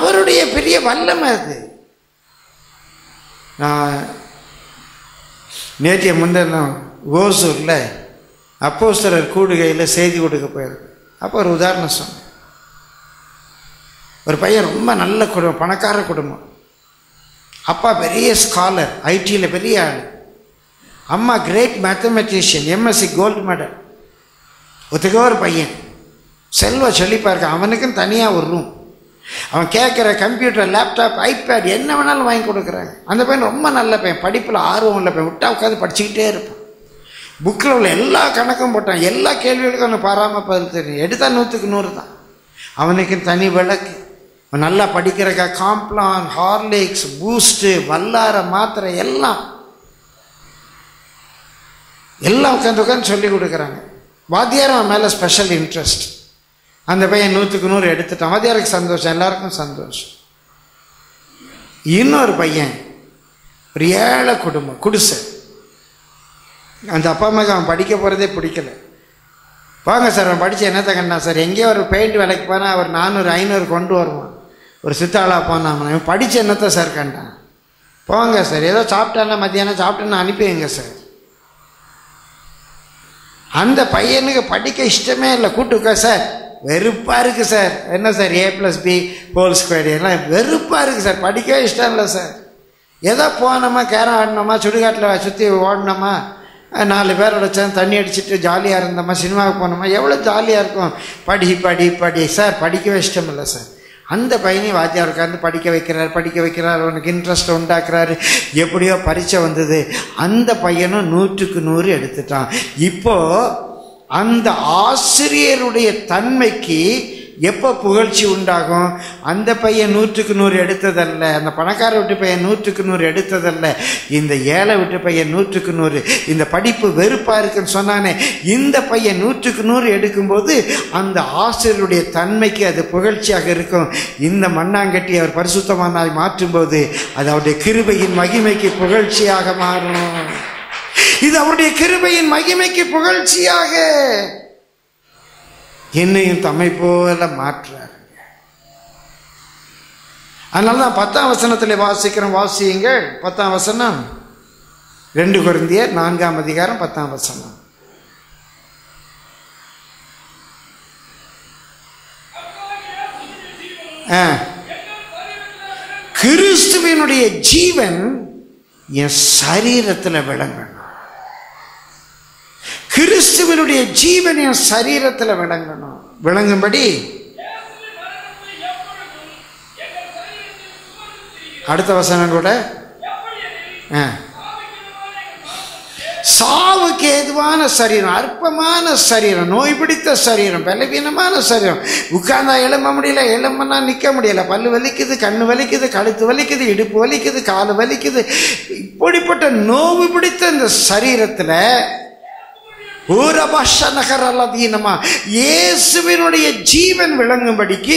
S1: நேற்றைய முந்தினம் ஓசூரில் அப்போஸ்தலர் கூடுகையில் செய்தி கொடுக்க போயிருக்கு அப்போ ஒரு உதாரணம் சொன்னேன் ஒரு பையன் ரொம்ப நல்ல குடும்பம் பணக்கார குடும்பம் அப்பா பெரிய ஸ்காலர் ஐடியில் பெரிய ஆள் அம்மா great mathematician MSc gold medal ஒத்துக்க ஒரு பையன் செல்வ செழிப்பாக இருக்கான் அவனுக்குன்னு தனியாக ஒரு ரூம் அவன் கேட்குற கம்ப்யூட்டர் லேப்டாப் ஐபேட் என்ன வேணாலும் வாங்கி கொடுக்குறாங்க அந்த பையன் ரொம்ப நல்ல பையன் படிப்பில் ஆர்வம் உள்ள பையன் விட்டா உட்காந்து படிச்சுக்கிட்டே இருப்பான் புக்கில் உள்ள எல்லா கணக்கும் போட்டான் எல்லா கேள்விகளுக்கும் அவனுக்கு பாராமல் பதில் தெரியும் எடுத்தா நூற்றுக்கு நூறு தான் அவனுக்கு தனி விளக்கு அவன் நல்லா படிக்கிறக்கா காம்ப்ளான் ஹார்லிக்ஸ் பூஸ்ட்டு வல்லார மாத்திரை எல்லாம் எல்லாம் உட்காந்து உட்காந்து சொல்லி கொடுக்குறாங்க வாத்தியார் அவன் மேலே ஸ்பெஷல் இன்ட்ரெஸ்ட் அந்த பையன் நூற்றுக்கு நூறு எடுத்துட்டான் வாத்தியாருக்கு சந்தோஷம் எல்லாருக்கும் சந்தோஷம் இன்னொரு பையன் ஒரு ஏழை குடும்பம் குடிசை அந்த அப்பா அம்மாவுக்கு அவன் படிக்க போகிறதே பிடிக்கல வாங்க சார் அவன் படித்து என்னத்தை கண்டான் சார் எங்கேயோ ஒரு பெயிண்ட் வேலைக்கு போனால் அவர் நானூறு ஐநூறு கொண்டு வருவான் ஒரு சித்தாளா போனான் இவன் படித்து என்னத்தை சார் கண்டான் போங்க சார் ஏதோ சாப்பிட்டானா மத்தியானம் சாப்பிட்டேன்னு அனுப்பி வைங்க சார் அந்த பையனுக்கு படிக்க இஷ்டமே இல்லை கூட்டுக்கா சார் வெறுப்பாக இருக்குது சார் என்ன sir A plus B whole square எல்லாம் வெறுப்பாக இருக்குது சார் படிக்கவே இஷ்டம் இல்லை சார் ஏதோ போனோமா கேரம் ஆடினோமா சுடுகாட்டில் சுற்றி ஓடினோமா நாலு பேரோட சேர்ந்து தண்ணி அடிச்சுட்டு ஜாலியாக இருந்தோமா சினிமாவுக்கு போனோமா எவ்வளோ ஜாலியாக இருக்கும் படி படி படி சார் படிக்கவே இஷ்டம் இல்லை சார் அந்த பையனையும் வாத்தியார் உட்காந்து படிக்க வைக்கிறார் படிக்க வைக்கிறார் அவனுக்கு இன்ட்ரெஸ்ட் உண்டாக்குறாரு எப்படியோ பரீட்சை வந்தது அந்த பையனும் நூற்றுக்கு நூறு எடுத்துட்டான் இப்போ அந்த ஆசிரியருடைய தன்மைக்கு எப்போ புகழ்ச்சி உண்டாகும் அந்த பையன் நூற்றுக்கு நூறு எடுத்ததல்ல அந்த பணக்கார விட்டு பையன் நூற்றுக்கு நூறு எடுத்ததல்ல இந்த ஏழை விட்டு பையன் நூற்றுக்கு நூறு இந்த படிப்பு வெறுப்பாக இருக்குன்னு சொன்னானே இந்த பையன் நூற்றுக்கு நூறு எடுக்கும்போது அந்த ஆசிரியருடைய தன்மைக்கு அது புகழ்ச்சியாக இருக்கும் இந்த மண்ணாங்கட்டி அவர் பரிசுத்தமானாய் மாற்றும்போது அது அவருடைய கிருபையின் மகிமைக்கு புகழ்ச்சியாக மாறும் இது அவருடைய கிருபையின் மகிமைக்கு புகழ்ச்சியாக என்னையும் தம்மை போல மாற்றார் அதனால தான் பத்தாம் வசனத்தில் வாசிக்கிறோம் வாசியுங்கள் பத்தாம் வசனம் ரெண்டு குருந்தியர் நான்காம் அதிகாரம் பத்தாம் வசனம் ஆ. கிறிஸ்துவினுடைய ஜீவன் என் சரீரத்தில் விளங்கணும் கிறிஸ்துவனுடைய ஜீவன் என் சரீரத்தில் விளங்கணும் விளங்கும்படி அடுத்த வசனம் கூட ஆ. சாவுக்கு ஏதுவான சரீரம் அற்பமான சரீரம் நோய் பிடித்த சரீரம் பலவீனமான சரீரம் உட்கார்ந்தா எழும்ப முடியல எழும்பனா நிற்க முடியல பல்லு வலிக்குது கண்ணு வலிக்குது கழுத்து வலிக்குது இடுப்பு வலிக்குது காலு வலிக்குது இப்படிப்பட்ட நோவு பிடித்த இந்த சரீரத்தில் ஊரபாஷ நகர் அல்லதீனமா இயேசுவினுடைய ஜீவன் விளங்கும்படிக்கு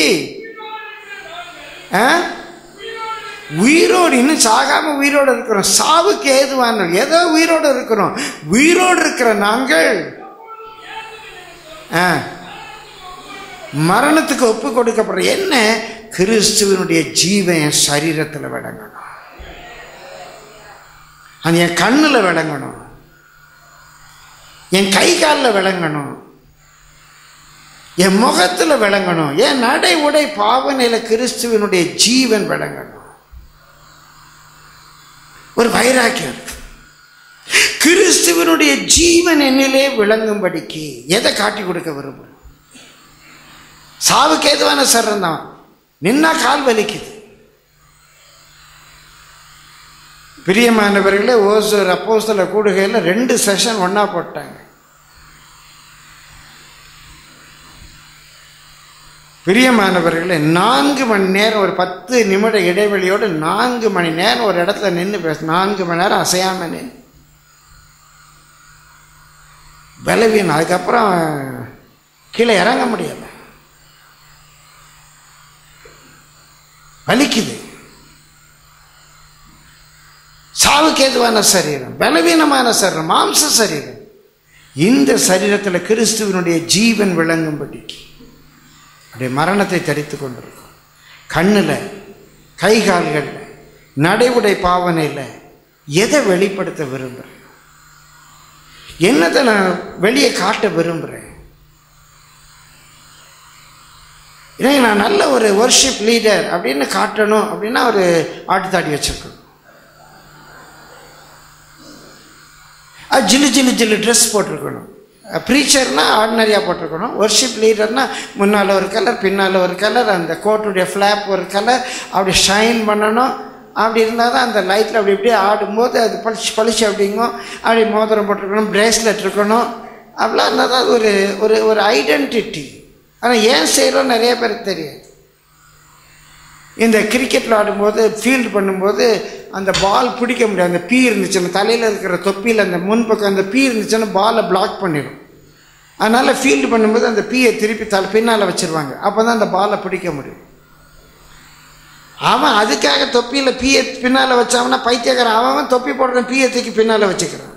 S1: ஆ? உயிரோடு இன்னும் சாகாம உயிரோடு இருக்கிறோம் சாவுக்கு ஏதுவான ஏதோ உயிரோடு இருக்கிறோம் உயிரோடு இருக்கிற நாங்கள் ஆ, மரணத்துக்கு ஒப்பு கொடுக்கப்படுற என்ன கிறிஸ்துவனுடைய ஜீவன் என் சரீரத்தில் விளங்கணும் அது என் கண்ணில் விளங்கணும் என் கை காலில் விளங்கணும் என் முகத்தில் விளங்கணும் என் நடை உடை பாவனையில் கிறிஸ்துவனுடைய ஜீவன் விளங்கணும் ஒரு வைராக்கியம் இருக்கு கிறிஸ்துவனுடைய ஜீவன் என்னிலே விளங்கும்படிக்கு எதை காட்டி கொடுக்க விரும்பும் சாவுக்கு ஏதுவான சர்றம் தான் நின்னா கால் வலிக்குது பிரியமானவர்களே ஓசூர் அப்போஸ்தல கூடுகையில் ரெண்டு செஷன் ஒன்றா போட்டாங்க பிரியமானவர்களே நான்கு மணி நேரம் ஒரு பத்து நிமிட இடைவெளியோடு நான்கு மணி நேரம் ஒரு இடத்துல நின்று பேச நான்கு மணி நேரம் அசையாம நின்று பலவீனம் அதுக்கப்புறம் கீழே இறங்க முடியல வலிக்குது சாவுக்கு ஏதுவான சரீரம் பலவீனமான சரீரம் மாம்ச சரீரம் இந்த சரீரத்தில் கிறிஸ்துவனுடைய ஜீவன் விளங்கும்படிக்கு அப்படியே மரணத்தை தரித்து கொண்டிருக்கும் கண்ணில் கை கால்களில் நடைமுறை பாவனையில் எதை வெளிப்படுத்த விரும்புகிறேன் என்னத்தை நான் வெளியே காட்ட விரும்புகிறேன் ஏன்னா நான் நல்ல ஒரு ஒர்ஷிப் லீடர் அப்படின்னு காட்டணும் அப்படின்னா ஒரு ஆட்டுத்தாடி வச்சிருக்கணும் அது ஜில்லு ஜில்லு ஜில்லு ட்ரெஸ் போட்டிருக்கணும் ப்ரீச்சர்னா ஆர்டினரியாக போட்டிருக்கணும் ஒர்ஷிப் லீடர்னா முன்னால் ஒரு கலர் பின்னால் ஒரு கலர் அந்த கோட்டுடைய ஃப்ளாப் ஒரு கலர் அப்படி ஷைன் பண்ணணும் அப்படி இருந்தால் தான் அந்த லைட்டில் அப்படி இப்படியே ஆடும்போது அது பளிச்சு பளிச்சு அப்படிங்கும் அப்படி மோதிரம் போட்டிருக்கணும் பிரேஸ்லெட் இருக்கணும் அப்படிலாம் இருந்தால் தான் அது ஒரு ஒரு ஒரு ஐடென்டிட்டி ஆனால் ஏன் செய்கிறோம் நிறைய பேருக்கு தெரியாது இந்த கிரிக்கெட் விளாடும்போது ஃபீல்டு பண்ணும்போது அந்த பால் பிடிக்க முடியாது அந்த பீ இருந்துச்சுன்னா தலையில் இருக்கிற தொப்பியில் அந்த முன்பக்கம் அந்த பீ இருந்துச்சுன்னா பாலை பிளாக் பண்ணிடும் அதனால் ஃபீல்டு பண்ணும்போது அந்த பீயை திருப்பி தலை பின்னால் வச்சுருவாங்க அப்போ தான் அந்த பாலை பிடிக்க முடியும் அவன் அதுக்காக தொப்பியில் பீயை பின்னால் வச்சாங்கன்னா பைத்தியக்காரன் அவன் அவன் தொப்பி போடுற பீயை தூக்கி பின்னால் வச்சுக்கிறான்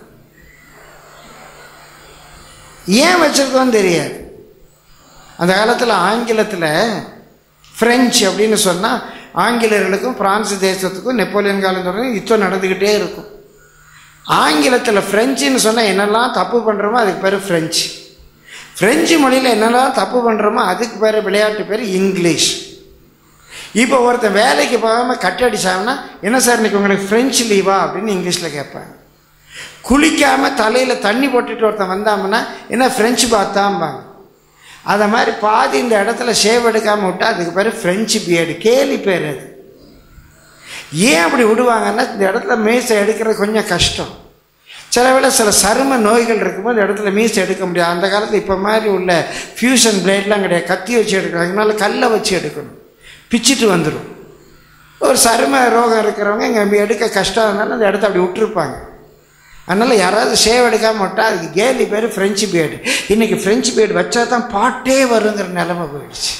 S1: ஏன் வச்சிருக்கோன்னு தெரியாது அந்த காலத்தில் ஆங்கிலத்தில் ஃப்ரெஞ்சு அப்படின்னு சொன்னால் ஆங்கிலேயர்களுக்கும் பிரான்ஸ் தேசத்துக்கும் நெப்போலியன் காலம் தொடங்கி யுத்தம் நடந்துக்கிட்டே இருக்கும் ஆங்கிலத்தில் ஃப்ரெஞ்சுன்னு சொன்னால் என்னெல்லாம் தப்பு பண்ணுறோமோ அதுக்கு பேர் ஃப்ரெஞ்சு ஃப்ரெஞ்சு மொழியில் என்னெல்லாம் தப்பு பண்ணுறோமோ அதுக்கு பேர் விளையாட்டு பேர் இங்கிலீஷ் இப்போ ஒருத்தன் வேலைக்கு போகாமல் கட் அடிச்சாங்கன்னா என்ன சார் இன்னைக்கு உங்களுக்கு ஃப்ரெஞ்சு லீவா அப்படின்னு இங்கிலீஷில் கேட்பாங்க குளிக்காமல் தலையில் தண்ணி போட்டுட்டு ஒருத்தன் வந்தாங்கன்னா என்ன ஃப்ரெஞ்சு பார்த்தாம்பாங்க அதை மாதிரி பாதி இந்த இடத்துல ஷேவ் எடுக்காமல் விட்டால் அதுக்கு பேர் ஃப்ரெஞ்சு பியர்டு கேலி பேர் அது ஏன் அப்படி விடுவாங்கன்னா இந்த இடத்துல மீசை எடுக்கிறது கொஞ்சம் கஷ்டம் சில வேளை சில சரும நோய்கள் இருக்கும்போது இந்த இடத்துல மீசை எடுக்க முடியாது அந்த காலத்தில் இப்போ மாதிரி உள்ள ஃபியூஷன் பிளேட்லாம் கிடையாது கத்தி வச்சு எடுக்கணும் அதனால கல்லை வச்சு எடுக்கணும் பிச்சிட்டு வந்துடும் ஒரு சரும ரோகம் இருக்கிறவங்க இங்கே எடுக்க கஷ்டம் இருந்தாலும் அந்த இடத்த அப்படி விட்டுருப்பாங்க அதனால் யாராவது சேவ் எடுக்காமல் விட்டால் அதுக்கு கேலி பேர் ஃப்ரெஞ்சு பியர்டு இன்றைக்கி ஃப்ரெஞ்சு பியர்டு வச்சா தான் பாட்டே வருங்கிற நிலமை போயிடுச்சு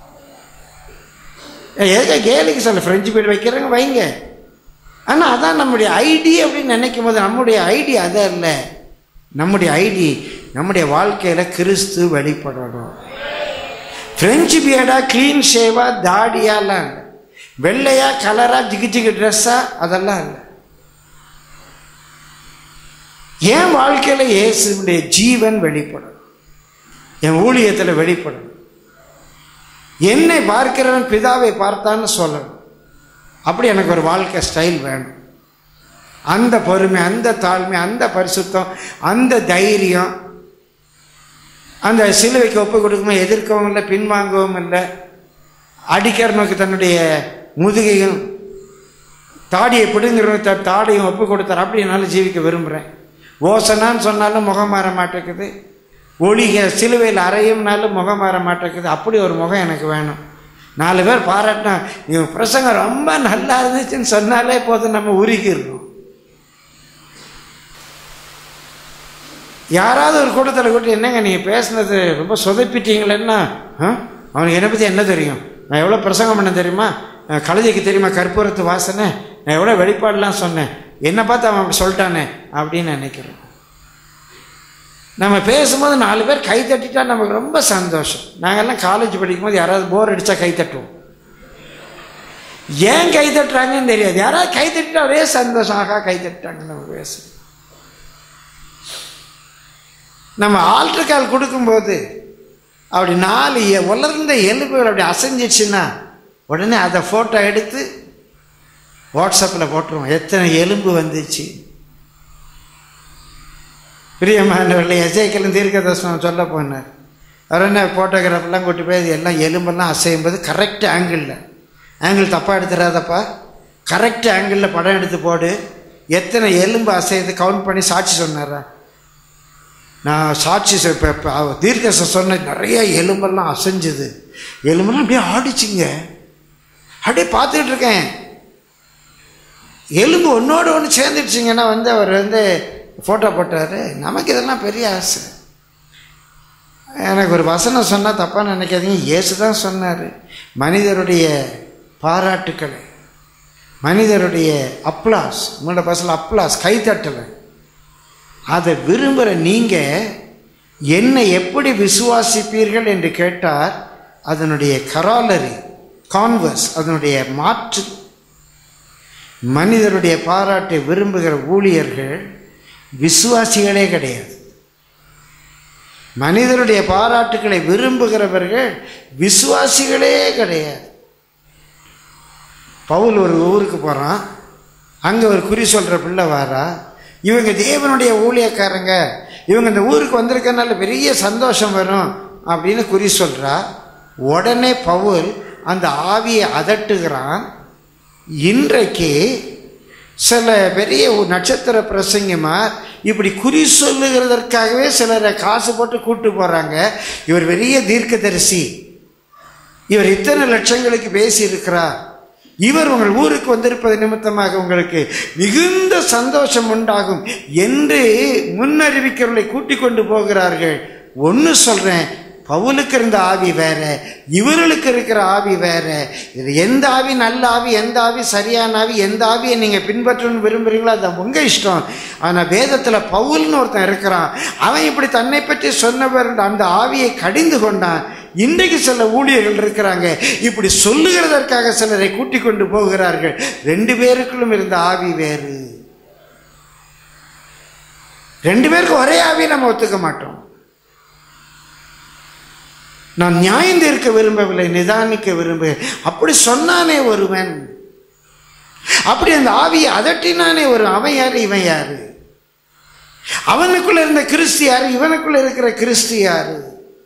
S1: எதுக்கு கேலிக்கு சொல்ல ஃப்ரெஞ்சு பியர்டு வைக்கிறவங்க வைங்க ஆனால் அதான் நம்முடைய ஐடி அப்படின்னு நினைக்கும் போது நம்முடைய ஐடி அதான் இல்லை நம்முடைய ஐடி நம்முடைய வாழ்க்கையில் கிறிஸ்து வெளிப்படணும் ஃப்ரெஞ்சு பியர்டா க்ளீன் ஷேவா தாடியாலாம் இல்லை வெள்ளையா கலரா ஜிகு ஜிகு ட்ரெஸ்ஸா அதெல்லாம் இல்லை என் வாழ்க்கையில் இயேசுடைய ஜீவன் வெளிப்படும் என் ஊழியத்தில் வெளிப்படும் என்னை பார்க்கிறவன் பிதாவை பார்த்தான்னு சொல்லணும் அப்படி எனக்கு ஒரு வாழ்க்கை ஸ்டைல் வேணும் அந்த பொறுமை அந்த தாழ்மை அந்த பரிசுத்தம் அந்த தைரியம் அந்த சிலுவைக்கு ஒப்பு கொடுக்கவும் எதிர்க்கவும் இல்லை பின்வாங்கவும் இல்லை அடிக்கிறவனுக்கு தன்னுடைய முதுகையும் தாடியை பிடுங்கிறவங்க த தாடியும் ஒப்பு கொடுத்தார் அப்படி என்னால் ஜீவிக்க விரும்புகிறேன் ஓசனான்னு சொன்னாலும் முகம் மாற மாட்டேங்குது ஒளிக சிலுவையில் அறையும்னாலும் முகம் மாற மாட்டேங்குது அப்படி ஒரு முகம் எனக்கு வேணும் நாலு பேர் பாராட்டினா இவன் பிரசங்கம் ரொம்ப நல்லா இருந்துச்சுன்னு சொன்னாலே போதும் நம்ம உருகிடணும் யாராவது ஒரு கூட்டத்தில் கூட்டி என்னங்க நீங்கள் பேசுனது ரொம்ப சொதப்பிட்டீங்களேன்னா ஆ? அவனுக்கு என்னை பற்றி என்ன தெரியும் நான் எவ்வளோ பிரசங்கம் பண்ண தெரியுமா அஹ் கழுதைக்கு தெரியுமா கற்பூரத்து வாசனை நான் எவ்வளோ வெளிப்பாடெலாம் சொன்னேன் என்னை பார்த்து அவன் அப்படி சொல்லிட்டானே அப்படின்னு நினைக்கிறேன் நம்ம பேசும்போது நாலு பேர் கை தட்டிட்டா நமக்கு ரொம்ப சந்தோஷம் நாங்கெல்லாம் காலேஜ் படிக்கும்போது யாராவது போர் அடித்தா கை தட்டுவோம் ஏன் கை தட்டுறாங்கன்னு தெரியாது யாராவது கை தட்டிட்டா ஒரே சந்தோஷம் ஆகா கை தட்டுறாங்க நம்ம பேச நம்ம ஆல்டர் கால் கொடுக்கும்போது அப்படி நாலு எ- உலர்ந்த எலும்புகள் அப்படி அசைஞ்சிச்சுன்னா உடனே அதை ஃபோட்டோ எடுத்து வாட்ஸ்அப்பில் போட்டுருவோம் எத்தனை எலும்பு வந்துச்சு பிரியமானவர்களே எஜேக்கலும் தீர்க்கதர்சனம் சொல்ல போனார் அவர் என்ன ஃபோட்டோகிராஃபெல்லாம் கூட்டி போய் இது எல்லாம் எலும்பெல்லாம் அசையும் போது கரெக்ட் ஆங்கிளில் ஆங்கிள் தப்பாக எடுத்துடாதப்பா கரெக்ட் ஆங்கிளில் படம் எடுத்து போடு எத்தனை எலும்பு அசையுது கவுண்ட் பண்ணி சாட்சி சொன்னாரா நான் சாட்சி சொ- இப்ப- இப்ப அவ தீர்க்கச சொன்ன நிறைய எலும்பெல்லாம் அசைஞ்சுது எலும்பெல்லாம் அப்படியே ஆடிச்சுங்க அப்படியே பார்த்துக்கிட்டு இருக்கேன் எலும்பு ஒன்றோடு ஒன்று சேர்ந்துடுச்சிங்கன்னா வந்து அவர் வந்து ஃபோட்டோ போட்டார் நமக்கு இதெல்லாம் பெரிய ஆசை எனக்கு ஒரு வசனம் சொன்னால் தப்பாக நினைக்காதீங்க இயேசு தான் சொன்னார் மனிதருடைய பாராட்டுக்களை மனிதருடைய அப்ளாஸ் உங்களோட பசங்க அப்ளாஸ் கைத்தட்டலை அதை விரும்புகிற நீங்கள் என்னை எப்படி விசுவாசிப்பீர்கள் என்று கேட்டார் அதனுடைய கராலரி கான்வர்ஸ் அதனுடைய மாற்று மனிதருடைய பாராட்டை விரும்புகிற ஊழியர்கள் விசுவாசிகளே கிடையாது மனிதருடைய பாராட்டுக்களை விரும்புகிறவர்கள் விசுவாசிகளே கிடையாது பவுல் ஒரு ஊருக்கு போகிறான் அங்கே ஒரு குறி சொல்கிற பிள்ளை வாரா இவங்க தேவனுடைய ஊழியக்காரங்க இவங்க இந்த ஊருக்கு வந்திருக்கனால பெரிய சந்தோஷம் வரும் அப்படின்னு குறி சொல்கிறா உடனே பவுல் அந்த ஆவியை அதட்டுகிறான் இன்றைக்கு சில பெரிய நட்சத்திர பிரசங்கமார் இப்படி குறி சொல்லுகிறதற்காகவே சிலரை காசு போட்டு கூட்டு போகிறாங்க இவர் பெரிய தீர்க்கதரிசி இவர் இத்தனை லட்சங்களுக்கு பேசியிருக்கிறார் இவர் உங்கள் ஊருக்கு வந்திருப்பது நிமித்தமாக உங்களுக்கு மிகுந்த சந்தோஷம் உண்டாகும் என்று முன்னறிவிக்கிறவர்களை கூட்டிக் கொண்டு போகிறார்கள் ஒன்று சொல்றேன் பவுலுக்கு இருந்த ஆவி வேற இவர்களுக்கு இருக்கிற ஆவி வேற இது எந்த ஆவி நல்ல ஆவி எந்த ஆவி சரியான ஆவி எந்த ஆவியை நீங்க பின்பற்றணும்னு விரும்புறீங்களோ அது உங்க இஷ்டம் ஆனா வேதத்துல பவுல்னு ஒருத்தன் இருக்கிறான் அவன் இப்படி தன்னை பற்றி சொன்னவர் அந்த ஆவியை கடிந்து கொண்டான் இன்றைக்கு சில ஊழியர்கள் இருக்கிறாங்க இப்படி சொல்லுகிறதற்காக சிலரை கூட்டிக் கொண்டு போகிறார்கள் ரெண்டு பேருக்குள்ளும் இருந்த ஆவி வேறு ரெண்டு பேருக்கு ஒரே ஆவி நம்ம ஒத்துக்க மாட்டோம் நான் நியாயம் தீர்க்க விரும்பவில்லை நிதானிக்க விரும்ப அப்படி சொன்னானே ஒருவன் அப்படி அந்த ஆவியை அதட்டினானே ஒரு அவன் யாரு இவன் யாரு அவனுக்குள்ள இருந்த கிறிஸ்து யாரு இவனுக்குள்ள இருக்கிற கிறிஸ்து யாரு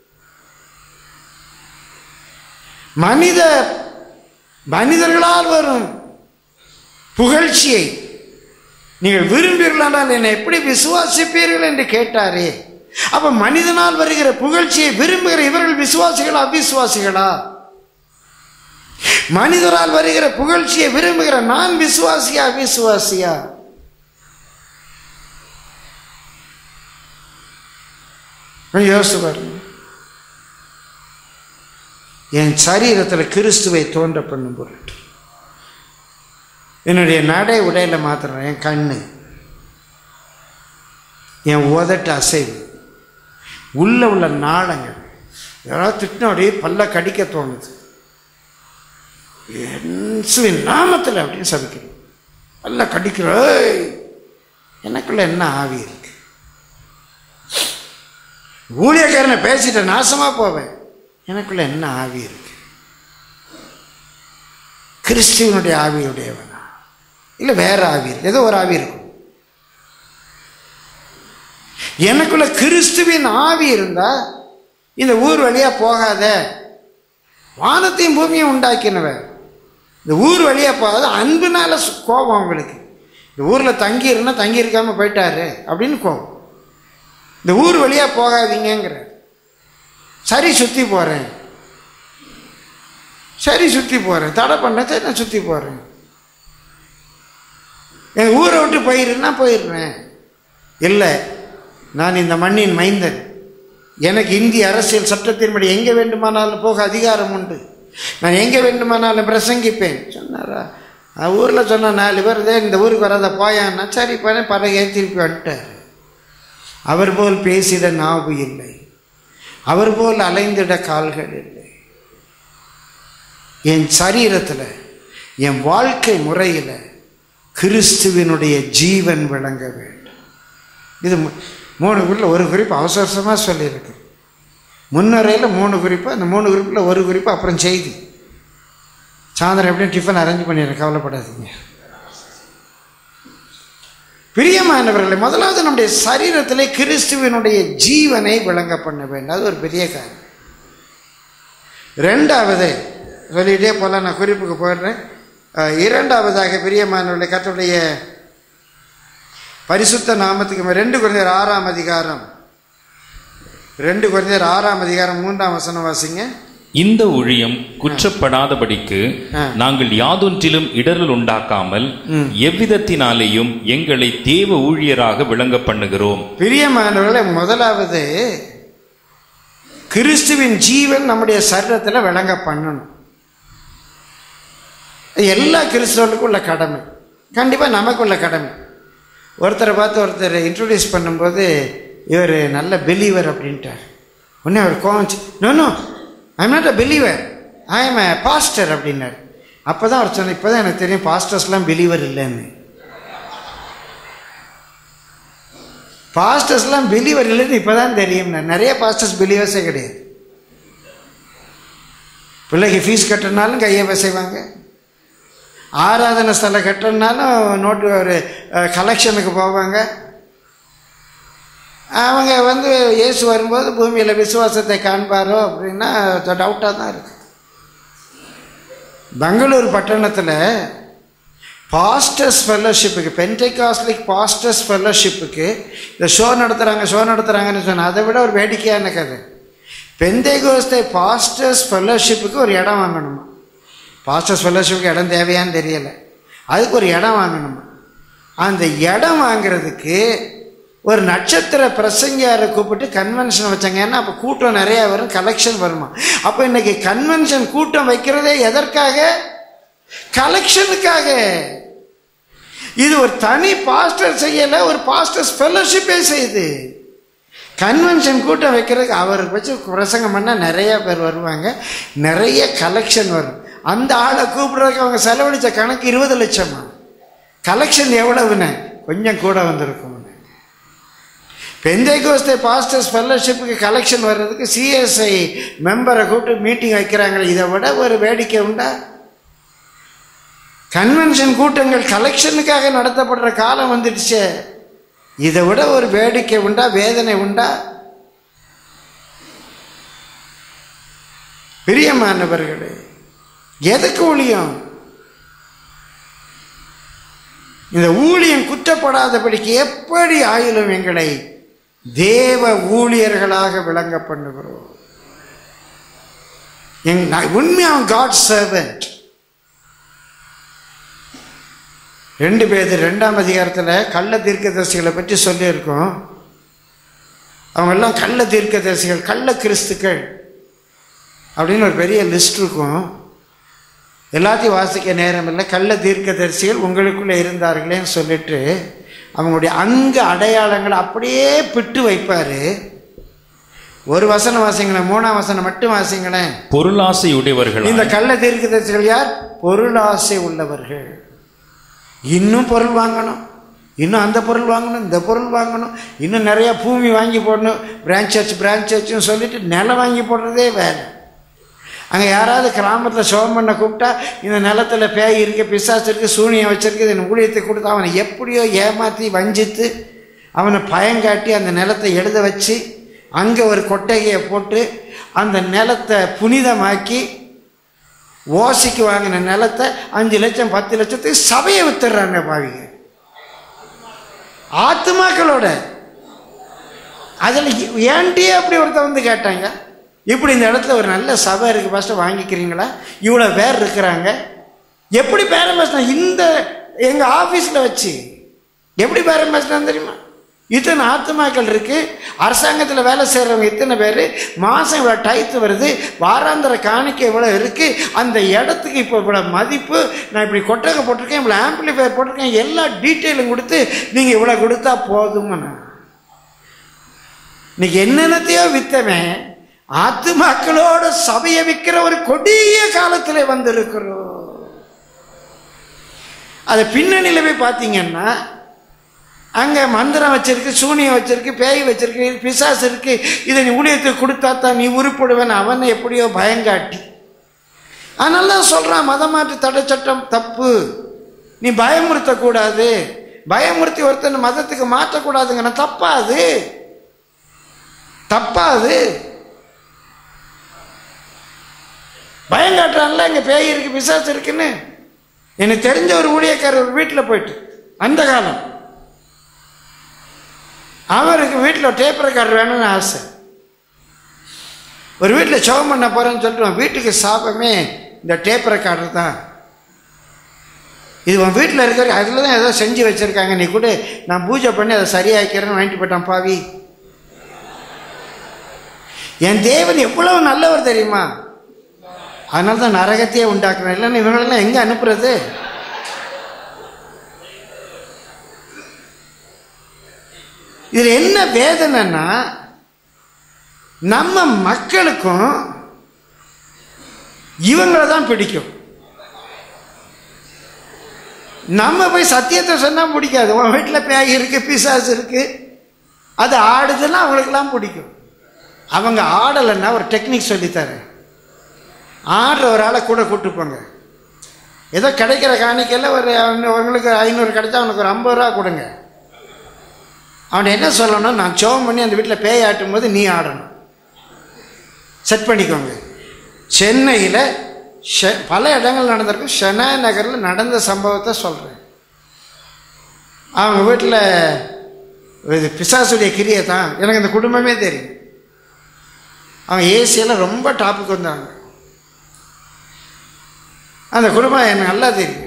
S1: மனித மனிதர்களால் வரும் புகழ்ச்சியை நீங்கள் விரும்பீர்களானால் என்னை எப்படி விசுவாசிப்பீர்கள் என்று கேட்டாரே அப்ப மனிதனால் வருகிற புகழ்ச்சியை விரும்புகிற இவர்கள் விசுவாசிகளா அவிசுவாசிகளா மனிதரால் வருகிற புகழ்ச்சியை விரும்புகிற நான் விசுவாசியா அவிசுவாசியா யோசிச்சு பாருங்க என் சரீரத்தில் கிறிஸ்துவை தோன்ற பண்ணும் பொருட்டு என்னுடைய நடை உடையில மாத்திரம் என் கண்ணு என் உதட்டு அசைவு உள்ள உள்ள நாளங்கள் யாராவது திட்டின அப்படியே பல்ல கடிக்க தோணுது இயேசுவின் நாமத்தில் அப்படின்னு சபிக்கிறோம் பல்ல கடிக்கிற "ஏய், எனக்குள்ள என்ன ஆவி இருக்கு ஊழியக்காரனை பேசிட்ட நாசமா போவேன் எனக்குள்ள என்ன ஆவி இருக்கு கிறிஸ்துவனுடைய ஆவியுடையவனா இல்லை வேற ஆவி இருக்கு ஏதோ ஒரு ஆவி இருக்கும் எனக்குள்ள கிறிஸ்துவின் ஆவி இருந்தா இந்த ஊர் வழியா போகாத வானத்தையும் பூமியும் உண்டாக்கினவர் இந்த ஊர் வழியா போகாத அன்புனால சு- கோபம் அவங்களுக்கு இந்த ஊர்ல தங்கி இருந்தா தங்கி இருக்காம போயிட்டாரு அப்படின்னு கோபம் இந்த ஊர் வழியா போகாதீங்கிற சரி சுத்தி போறேன் சரி சுத்தி போறேன் தடை பண்ணதை நான் சுத்தி போறேன் என் ஊரை விட்டு போயிருன்னா போயிடுறேன் இல்லை நான் இந்த மண்ணின் மைந்தன் எனக்கு இந்திய அரசியல் சட்டத்தின்படி எங்கே வேண்டுமானாலும் போக அதிகாரம் உண்டு நான் எங்கே வேண்டுமானாலும் பிரசங்கிப்பேன் சொன்னாரா ஊரில் சொன்ன நாலு பேர் இதே இந்த ஊருக்கு வராத போயான்னா சரி பண்ண பறவை திருப்பி வந்துட்டார் அவர் போல் பேசிட நாவு இல்லை அவர் போல் அலைந்திட கால்கள் இல்லை என் சரீரத்தில் என் வாழ்க்கை முறையில் கிறிஸ்துவினுடைய ஜீவன் விளங்க வேண்டும் இது மு- மூணு குறிப்பில் ஒரு குறிப்பு அவசர அவசரமாக சொல்லியிருக்கு முன்னுரையில் மூணு குறிப்பு அந்த மூணு குறிப்பில் ஒரு குறிப்பு அப்புறம் செய்தி சாயந்தரம் எப்படியும் டிஃபன் அரேஞ்ச் பண்ணிடுறேன் கவலைப்படாதீங்க பிரியமானவர்களை முதலாவது நம்முடைய சரீரத்திலே கிறிஸ்துவினுடைய ஜீவனை விளங்க பண்ண வேண்டும் அது ஒரு பெரிய காரியம் ரெண்டாவது சொல்லிட்டே போல நான் குறிப்புக்கு போயிடுறேன் அஹ், இரண்டாவதாக பிரியமானவர்களை கர்த்தருடைய பரிசுத்த நாமத்துக்கு ரெண்டு குழந்தையர் ஆறாம் அதிகாரம் ரெண்டு குழந்தையர் ஆறாம் அதிகாரம் மூன்றாம் வசனம் வாசிங்க
S2: இந்த ஊழியம் குற்றப்படாதபடிக்கு
S1: ஆ.
S2: நாங்கள் யாதொன்றிலும் இடரல் உண்டாக்காமல் எவ்விதத்தினாலேயும் எங்களை தேவ ஊழியராக விளங்க பண்ணுகிறோம்
S1: பிரியமானவர்களே முதலாவது கிறிஸ்துவின் ஜீவன் நம்முடைய சரீரத்தில் விளங்க பண்ணணும் இது எல்லா கிறிஸ்தவர்களுக்கும் உள்ள கடமை கண்டிப்பாக நமக்கு உள்ள கடமை ஒருத்தரை பார்த்து ஒருத்தர் இன்ட்ரடியூஸ் பண்ணும்போது இவர் நல்ல பிலீவர் அப்படின்ட்டார் உடனே அவர் கோவம் no no I'm not a believer I am a pastor அப்படின்னார் அப்போ தான் அவர் சொன்ன இப்போ தான் எனக்கு தெரியும் பாஸ்டர்ஸ்லாம் பிலீவர் இல்லைன்னு பாஸ்டர்ஸ்லாம் பிலீவர் இல்லைன்னு இப்போ தான் தெரியும் நிறைய பாஸ்டர்ஸ் பிலீவர்ஸே கிடையாது பிள்ளைக்கு ஃபீஸ் கட்டுறனாலும் கையை பிசைவாங்க ஆராதனை ஸ்தலம் கட்டுறதுனாலும் நோட்டு ஒரு கலெக்ஷனுக்கு போவாங்க அவங்க வந்து இயேசு வரும்போது பூமியில் விசுவாசத்தை காண்பாரோ அப்படின்னா டவுட்டாக தான் இருக்கு பெங்களூர் பட்டணத்தில் பாஸ்டர்ஸ் ஃபெல்லோஷிப்புக்கு பென்டெகாஸ்லிக் பாஸ்டர்ஸ் ஃபெல்லோஷிப்புக்கு இந்த ஷோ நடத்துகிறாங்க ஷோ நடத்துகிறாங்கன்னு சொன்னால் அதை விட ஒரு வேடிக்கையான கதை பெந்தைகோஸ்தை பாஸ்டர்ஸ் ஃபெல்லோஷிப்புக்கு ஒரு இடம் வாங்கணுமா பாஸ்டர்ஸ் ஃபெல்லோஷிப்புக்கு இடம் தேவையான்னு தெரியலை அதுக்கு ஒரு இடம் வாங்கணுமா அந்த இடம் வாங்குறதுக்கு ஒரு நட்சத்திர பிரசங்கியாரை கூப்பிட்டு கன்வென்ஷன் வச்சாங்க ஏன்னா அப்போ கூட்டம் நிறையா வரும் கலெக்ஷன் வருமா அப்போ இன்னைக்கு கன்வென்ஷன் கூட்டம் வைக்கிறதே எதற்காக கலெக்ஷனுக்காக இது ஒரு தனி பாஸ்டர் செய்யலை ஒரு பாஸ்டர்ஸ் ஃபெல்லோஷிப்பே செய்யுது கன்வென்ஷன் கூட்டம் வைக்கிறதுக்கு அவர் வச்சு பிரசங்கம் பண்ணால் நிறைய பேர் வருவாங்க நிறைய கலெக்ஷன் வரும் அந்த ஆளை கூப்பிட்றதுக்கு அவங்க செலவழித்த கணக்கு இருபது லட்சமா கலெக்ஷன் எவ்வளவுன்னு கொஞ்சம் கூட வந்திருக்கும் பெந்தைகோஸ்தை பாஸ்டர்ஸ் ஃபெல்லோஷிப்புக்கு கலெக்ஷன் வர்றதுக்கு சிஎஸ்ஐ மெம்பரை கூப்பிட்டு மீட்டிங் வைக்கிறாங்களே இதை விட ஒரு வேடிக்கை உண்டா கன்வென்ஷன் கூட்டங்கள் கலெக்ஷனுக்காக நடத்தப்படுற காலம் வந்துடுச்சே இதை விட ஒரு வேடிக்கை உண்டா வேதனை உண்டா பிரியமானவர்களே எதுக்கு ஊழியம் இந்த ஊழியம் குற்றப்படாதபடிக்கு எப்படி ஆயிலும் எங்களை தேவ ஊழியர்களாக விளங்க பண்ணுகிறோம் எங் உண்மையாக காட் சர்வெண்ட் ரெண்டு பேர் ரெண்டாம் அதிகாரத்தில் கள்ள தீர்க்கதரிசிகளை பற்றி சொல்லியிருக்கோம் அவங்க எல்லாம் கள்ள தீர்க்கதரிசிகள் கள்ள கிறிஸ்துக்கள் அப்படின்னு ஒரு பெரிய லிஸ்ட் இருக்கும் எல்லாத்தையும் வாசிக்க நேரம் இல்லை கள்ள தீர்க்கதரிசிகள் உங்களுக்குள்ளே இருந்தார்களேன்னு சொல்லிட்டு அவங்களுடைய அங்க அடையாளங்களை அப்படியே பிட்டு வைப்பார் ஒரு வசனம் வாசிங்களேன் மூணாம் வசனம் மட்டும் வாசிங்களேன்
S2: பொருளாசை உடையவர்கள்
S1: இந்த கள்ள தீர்க்கதரிசிகள் யார் பொருளாசை உள்ளவர்கள் இன்னும் பொருள் வாங்கணும் இன்னும் அந்த பொருள் வாங்கணும் இந்த பொருள் வாங்கணும் இன்னும் நிறையா பூமி வாங்கி போடணும் பிரான்ச் சர்ச் பிரான்ச் சர்ச்சுன்னு சொல்லிட்டு நிலம் வாங்கி போடுறதே வேலை அங்கே யாராவது கிராமத்தில் சோகம் பண்ண கூப்பிட்டா இந்த நிலத்தில் பேய் இருக்கு பிசாசு இருக்குது சூனியம் வச்சிருக்கு இதன் ஊழியத்தை கொடுத்து அவனை எப்படியோ ஏமாற்றி வஞ்சித்து அவனை பயங்காட்டி அந்த நிலத்தை எழுத வச்சு அங்கே ஒரு கொட்டகையை போட்டு அந்த நிலத்தை புனிதமாக்கி ஓசிக்கு வாங்கின நிலத்தை அஞ்சு லட்சம் பத்து லட்சத்துக்கு சபையை வித்துடுறாங்க பாவிங்க ஆத்துமாக்களோட அதில் ஏன்ட்டியே அப்படி ஒருத்தர் வந்து கேட்டாங்க இப்படி இந்த இடத்துல ஒரு நல்ல சபை இருக்குது ஃபஸ்ட்டு வாங்கிக்கிறீங்களா இவ்வளோ பேர் இருக்கிறாங்க எப்படி பேரம் பேசினா இந்த எங்கள் ஆஃபீஸில் வச்சு எப்படி பேரம் பேசினா தெரியுமா இத்தனை ஆத்துமாக்கள் இருக்குது அரசாங்கத்தில் வேலை செய்கிறவங்க இத்தனை பேர் மாதம் இவ்வளோ டைத்து வருது வாராந்திர காணிக்கை இவ்வளோ இருக்குது அந்த இடத்துக்கு இப்போ இவ்வளோ மதிப்பு நான் இப்படி கொட்டகை போட்டிருக்கேன் இவ்வளோ ஆம்பிளிஃபையர் போட்டிருக்கேன் எல்லா டீட்டெயிலும் கொடுத்து நீங்கள் இவ்வளோ கொடுத்தா போதுங்கண்ணா இன்னைக்கு என்னென்னத்தையோ வித்தவன் ஆத்துமாக்களோட சபையை விற்கிற ஒரு கொடிய காலத்தில் வந்திருக்கிறோம் அதை பின்னணியில் போய் பார்த்தீங்கன்னா அங்கே மந்திரம் வச்சிருக்கு சூனியம் வச்சிருக்கு பேய் வச்சிருக்கு பிசாசு இருக்கு இதை நீ ஊழியத்துக்கு கொடுத்தா தான் நீ உருப்படுவேன் அவனை எப்படியோ பயங்காட்டி அதனால தான் சொல்கிறான் மதமாற்று தடை சட்டம் தப்பு நீ பயமுறுத்தக்கூடாது பயமுறுத்தி ஒருத்தன் மதத்துக்கு மாற்றக்கூடாதுங்கண்ணா தப்பா அது தப்பா அது பயங்காட்டுறான்ல இங்கே பேய் இருக்கு பிசாசு இருக்குன்னு எனக்கு தெரிஞ்ச ஒரு ஊழியக்காரர் ஒரு வீட்டில் போயிட்டு அந்த காலம் அவருக்கு வீட்டில் டேப் ரெக்கார்டர் வேணும்னு ஆசை ஒரு வீட்டில் சோகம் பண்ண போகிறேன்னு சொல்லிட்டு வீட்டுக்கு சாபமே இந்த டேப் ரெக்கார்டர் தான் இது உன் வீட்டில் இருக்கிற அதில் தான் ஏதோ செஞ்சு வச்சுருக்காங்க நீ கூட நான் பூஜை பண்ணி அதை சரியாக்கிறேன்னு வாங்கிட்டு போயிட்டான் பாவி என் தேவன் எவ்வளவு நல்லவர் தெரியுமா அதனால தான் நரகத்தையே உண்டாக்குறேன் இல்லைன்னு இவங்களெல்லாம் எங்கே அனுப்புறது இதில் என்ன வேதனைன்னா நம்ம மக்களுக்கும் இவங்களை தான் பிடிக்கும் நம்ம போய் சத்தியத்தை சொன்னால் பிடிக்காது உன் வீட்டில் பேய் இருக்கு பிசாசு இருக்கு அது ஆடுதுன்னா அவங்களுக்கெல்லாம் பிடிக்கும் அவங்க ஆடலைன்னா ஒரு டெக்னிக் சொல்லித்தரேன் ஆடுற ஒரு ஆளை கூட கூட்டு போங்க ஏதோ கிடைக்கிற காணிக்கையில் ஒரு அவனு- உங்களுக்கு ஐநூறு கிடைச்சா அவனுக்கு ஒரு ஐம்பது ரூபா கொடுங்க அவன் என்ன சொல்லணும் நான் ஜோம் பண்ணி அந்த வீட்டில் பேய் ஆட்டும் போது நீ ஆடணும் செட் பண்ணிக்கோங்க சென்னையில் ஷெ- பல இடங்கள் நடந்திருக்கும் ஷெனா நகரில் நடந்த சம்பவத்தை சொல்கிறேன் அவங்க வீட்டில் இது பிசாசுடைய கிரியை தான் எனக்கு இந்த குடும்பமே தெரியும் அவங்க ஏசியில் ரொம்ப டாப்புக்கு வந்தாங்க அந்த குடும்பம் எனக்கு நல்லா தெரியும்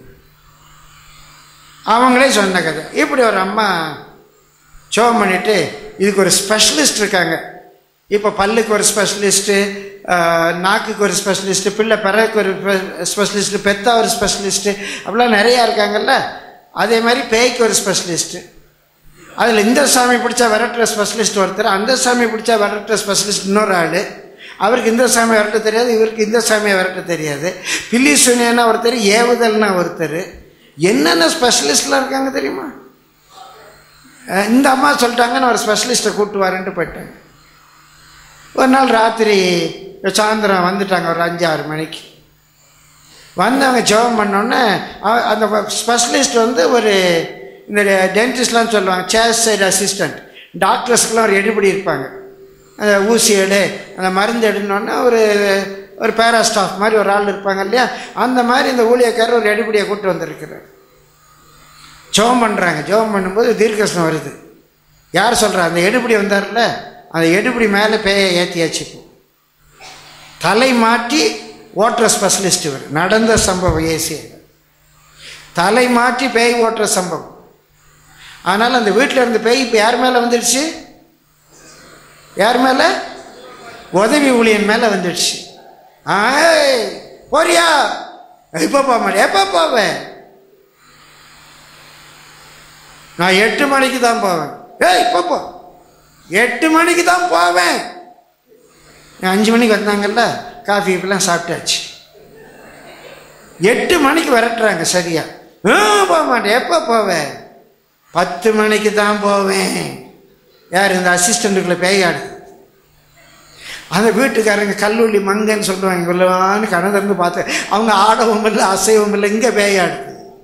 S1: அவங்களே சொன்ன கதை இப்படி ஒரு அம்மா ஜோம் பண்ணிட்டு இதுக்கு ஒரு ஸ்பெஷலிஸ்ட் இருக்காங்க இப்போ பல்லுக்கு ஒரு ஸ்பெஷலிஸ்ட்டு நாக்குக்கு ஒரு ஸ்பெஷலிஸ்ட்டு பிள்ளை பிறகு ஒரு ஸ்பெஷலிஸ்ட்டு பெத்தா ஒரு ஸ்பெஷலிஸ்ட்டு அப்படிலாம் நிறையா இருக்காங்கல்ல அதே மாதிரி பேய்க்கு ஒரு ஸ்பெஷலிஸ்ட்டு அதில் இந்த சாமி பிடிச்சா விரட்டுற ஸ்பெஷலிஸ்ட் ஒருத்தர் அந்த சாமி பிடிச்சா விரட்டுற ஸ்பெஷலிஸ்ட் இன்னொரு ஆள் அவருக்கு இந்த சாமி விரட்ட தெரியாது இவருக்கு இந்த சாமியை விரட்ட தெரியாது பில்லி சுனியன்னா ஒருத்தர் ஏவுதல்னா ஒருத்தர் என்னென்ன ஸ்பெஷலிஸ்ட்லாம் இருக்காங்க தெரியுமா அஹ் இந்த அம்மா சொல்லிட்டாங்க நான் ஒரு ஸ்பெஷலிஸ்ட்டை கூப்பிட்டு வரேன்ட்டு போயிட்டாங்க ஒரு நாள் ராத்திரி சாயந்தரம் வந்துட்டாங்க ஒரு அஞ்சு ஆறு மணிக்கு வந்தவங்க ஜெபம் பண்ணோன்னே அவ- அந்த ஸ்பெஷலிஸ்ட் வந்து ஒரு இந்த டென்டிஸ்ட்லாம் சொல்லுவாங்க சேர் சைடு அசிஸ்டண்ட் டாக்டர்ஸ்க்கெலாம் ஒரு எடுபடி இருப்பாங்க அந்த ஊசி எடு அந்த மருந்து எடுனோடனே ஒரு ஒரு பேரா ஸ்டாஃப் மாதிரி ஒரு ஆள் இருப்பாங்க இல்லையா அந்த மாதிரி இந்த ஊழியக்காரர் ஒரு எடுபடியை கூட்டு வந்திருக்கிறார் ஜெபம் பண்ணுறாங்க ஜெபம் பண்ணும்போது தீர்க்கசனம் வருது யார் சொல்கிறா அந்த எடுபடி வந்தார்ல அந்த எடுபடி மேலே பேயை ஏற்றியாச்சு தலை மாட்டி ஓட்டுற ஸ்பெஷலிஸ்ட் இவர் நடந்த சம்பவம் ஏசி தலை மாட்டி பேய் ஓட்டுற சம்பவம் அதனால் அந்த வீட்டில் இருந்த பேய் இப்போ யார் மேலே வந்துடுச்சு யார் மேலே உதவி ஊழியன் மேலே வந்துடுச்சு ஆய் போறியா எப்போ போக மாட்டேன் எப்போ போவேன் நான் எட்டு மணிக்கு தான் போவேன் ஏய் இப்போ போ எட்டு மணிக்கு தான் போவேன் அஞ்சு மணிக்கு வந்தாங்கல்ல காஃபி இப்பெல்லாம் சாப்பிட்டாச்சு எட்டு மணிக்கு விரட்டுறாங்க சரியா ஆ, போக மாட்டேன் எப்போ போவேன் பத்து மணிக்கு தான் போவேன் யார் இந்த அசிஸ்டண்ட்டுக்குள்ள பேயாடு அந்த வீட்டுக்காரங்க கல்லூரி மங்கன்னு சொல்லுவாங்க இவ்வளவான்னு கண திறந்து பார்த்து அவங்க ஆடவும் இல்லை அசைவம் இல்லை இங்கே பேயாடு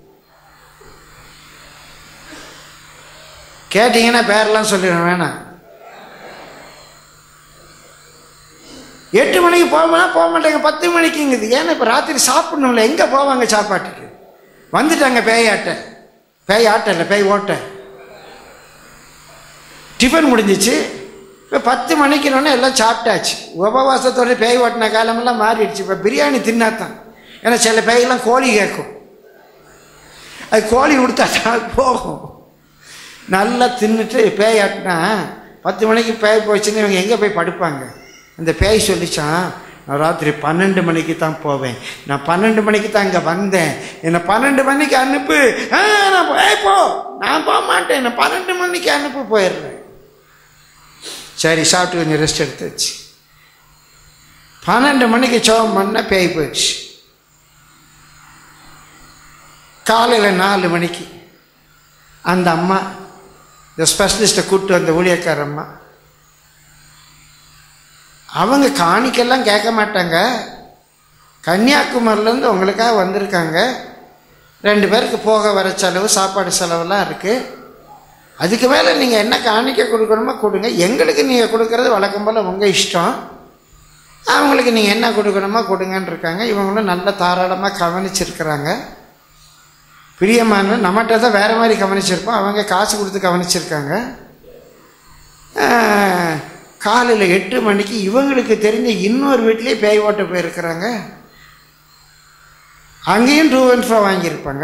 S1: கேட்டிங்கன்னா பேரெல்லாம் சொல்லிடுவேன் வேணாம் எட்டு மணிக்கு போவேனா போக மாட்டாங்க பத்து மணிக்குங்குது ஏன்னா இப்போ ராத்திரி சாப்பிடணும்ல எங்கே போவாங்க சாப்பாட்டுக்கு வந்துட்டாங்க பேயாட்ட பேய் ஆட்ட இல்லை பேய் ஓட்ட டிஃபன் முடிஞ்சிச்சு இப்போ பத்து மணிக்குனோடனே எல்லாம் சாப்பிட்டாச்சு உபவாசத்தோட பேய் ஓட்டின காலமெல்லாம் மாறிடுச்சு இப்போ பிரியாணி தின்னாதான் ஏன்னா சில பேயெல்லாம் கோழி கேட்கும் அது கோழி கொடுத்தா தான் போகும் நல்லா தின்னுட்டு பேய் ஆட்டினா பத்து மணிக்கு பேய் போச்சுன்னு இவங்க எங்கே போய் படுப்பாங்க அந்த பேய் சொல்லிச்சான் நான் ராத்திரி பன்னெண்டு மணிக்கு தான் போவேன் நான் பன்னெண்டு மணிக்கு தான் இங்கே வந்தேன் என்னை பன்னெண்டு மணிக்கு அனுப்பு ஆ நான் போய் போ நான் போக மாட்டேன் என்னை பன்னெண்டு மணிக்கு அனுப்பு போயிடுறேன் சரி சாப்பிட்டு கொஞ்சம் ரெஸ்ட் எடுத்துச்சு பன்னெண்டு மணிக்கு சோகம் பண்ண பேய் போயிடுச்சு காலையில் நாலு மணிக்கு அந்த அம்மா இந்த ஸ்பெஷலிஸ்ட்டை கூப்பிட்டு வந்த ஊழியக்கார அம்மா அவங்க காணிக்கெல்லாம் கேட்க மாட்டாங்க கன்னியாகுமரிலேருந்து உங்களுக்காக வந்திருக்காங்க ரெண்டு பேருக்கு போக வர செலவு சாப்பாடு செலவெல்லாம் இருக்குது அதுக்கு மேலே நீங்கள் என்ன காணிக்க கொடுக்கணுமோ கொடுங்க எங்களுக்கு நீங்கள் கொடுக்கறது வழக்கம் போல் உங்கள் இஷ்டம் அவங்களுக்கு நீங்கள் என்ன கொடுக்கணுமோ கொடுங்கன்னு இருக்காங்க இவங்களும் நல்ல தாராளமாக கவனிச்சிருக்கிறாங்க பிரியமான நம்மகிட்ட தான் வேறு மாதிரி கவனிச்சிருப்போம் அவங்க காசு கொடுத்து கவனிச்சிருக்காங்க காலையில் எட்டு மணிக்கு இவங்களுக்கு தெரிஞ்ச இன்னொரு வீட்லேயே பேய் ஓட்ட போயிருக்கிறாங்க அங்கேயும் டூ அண்ட் ஃபோர் வாங்கியிருப்பாங்க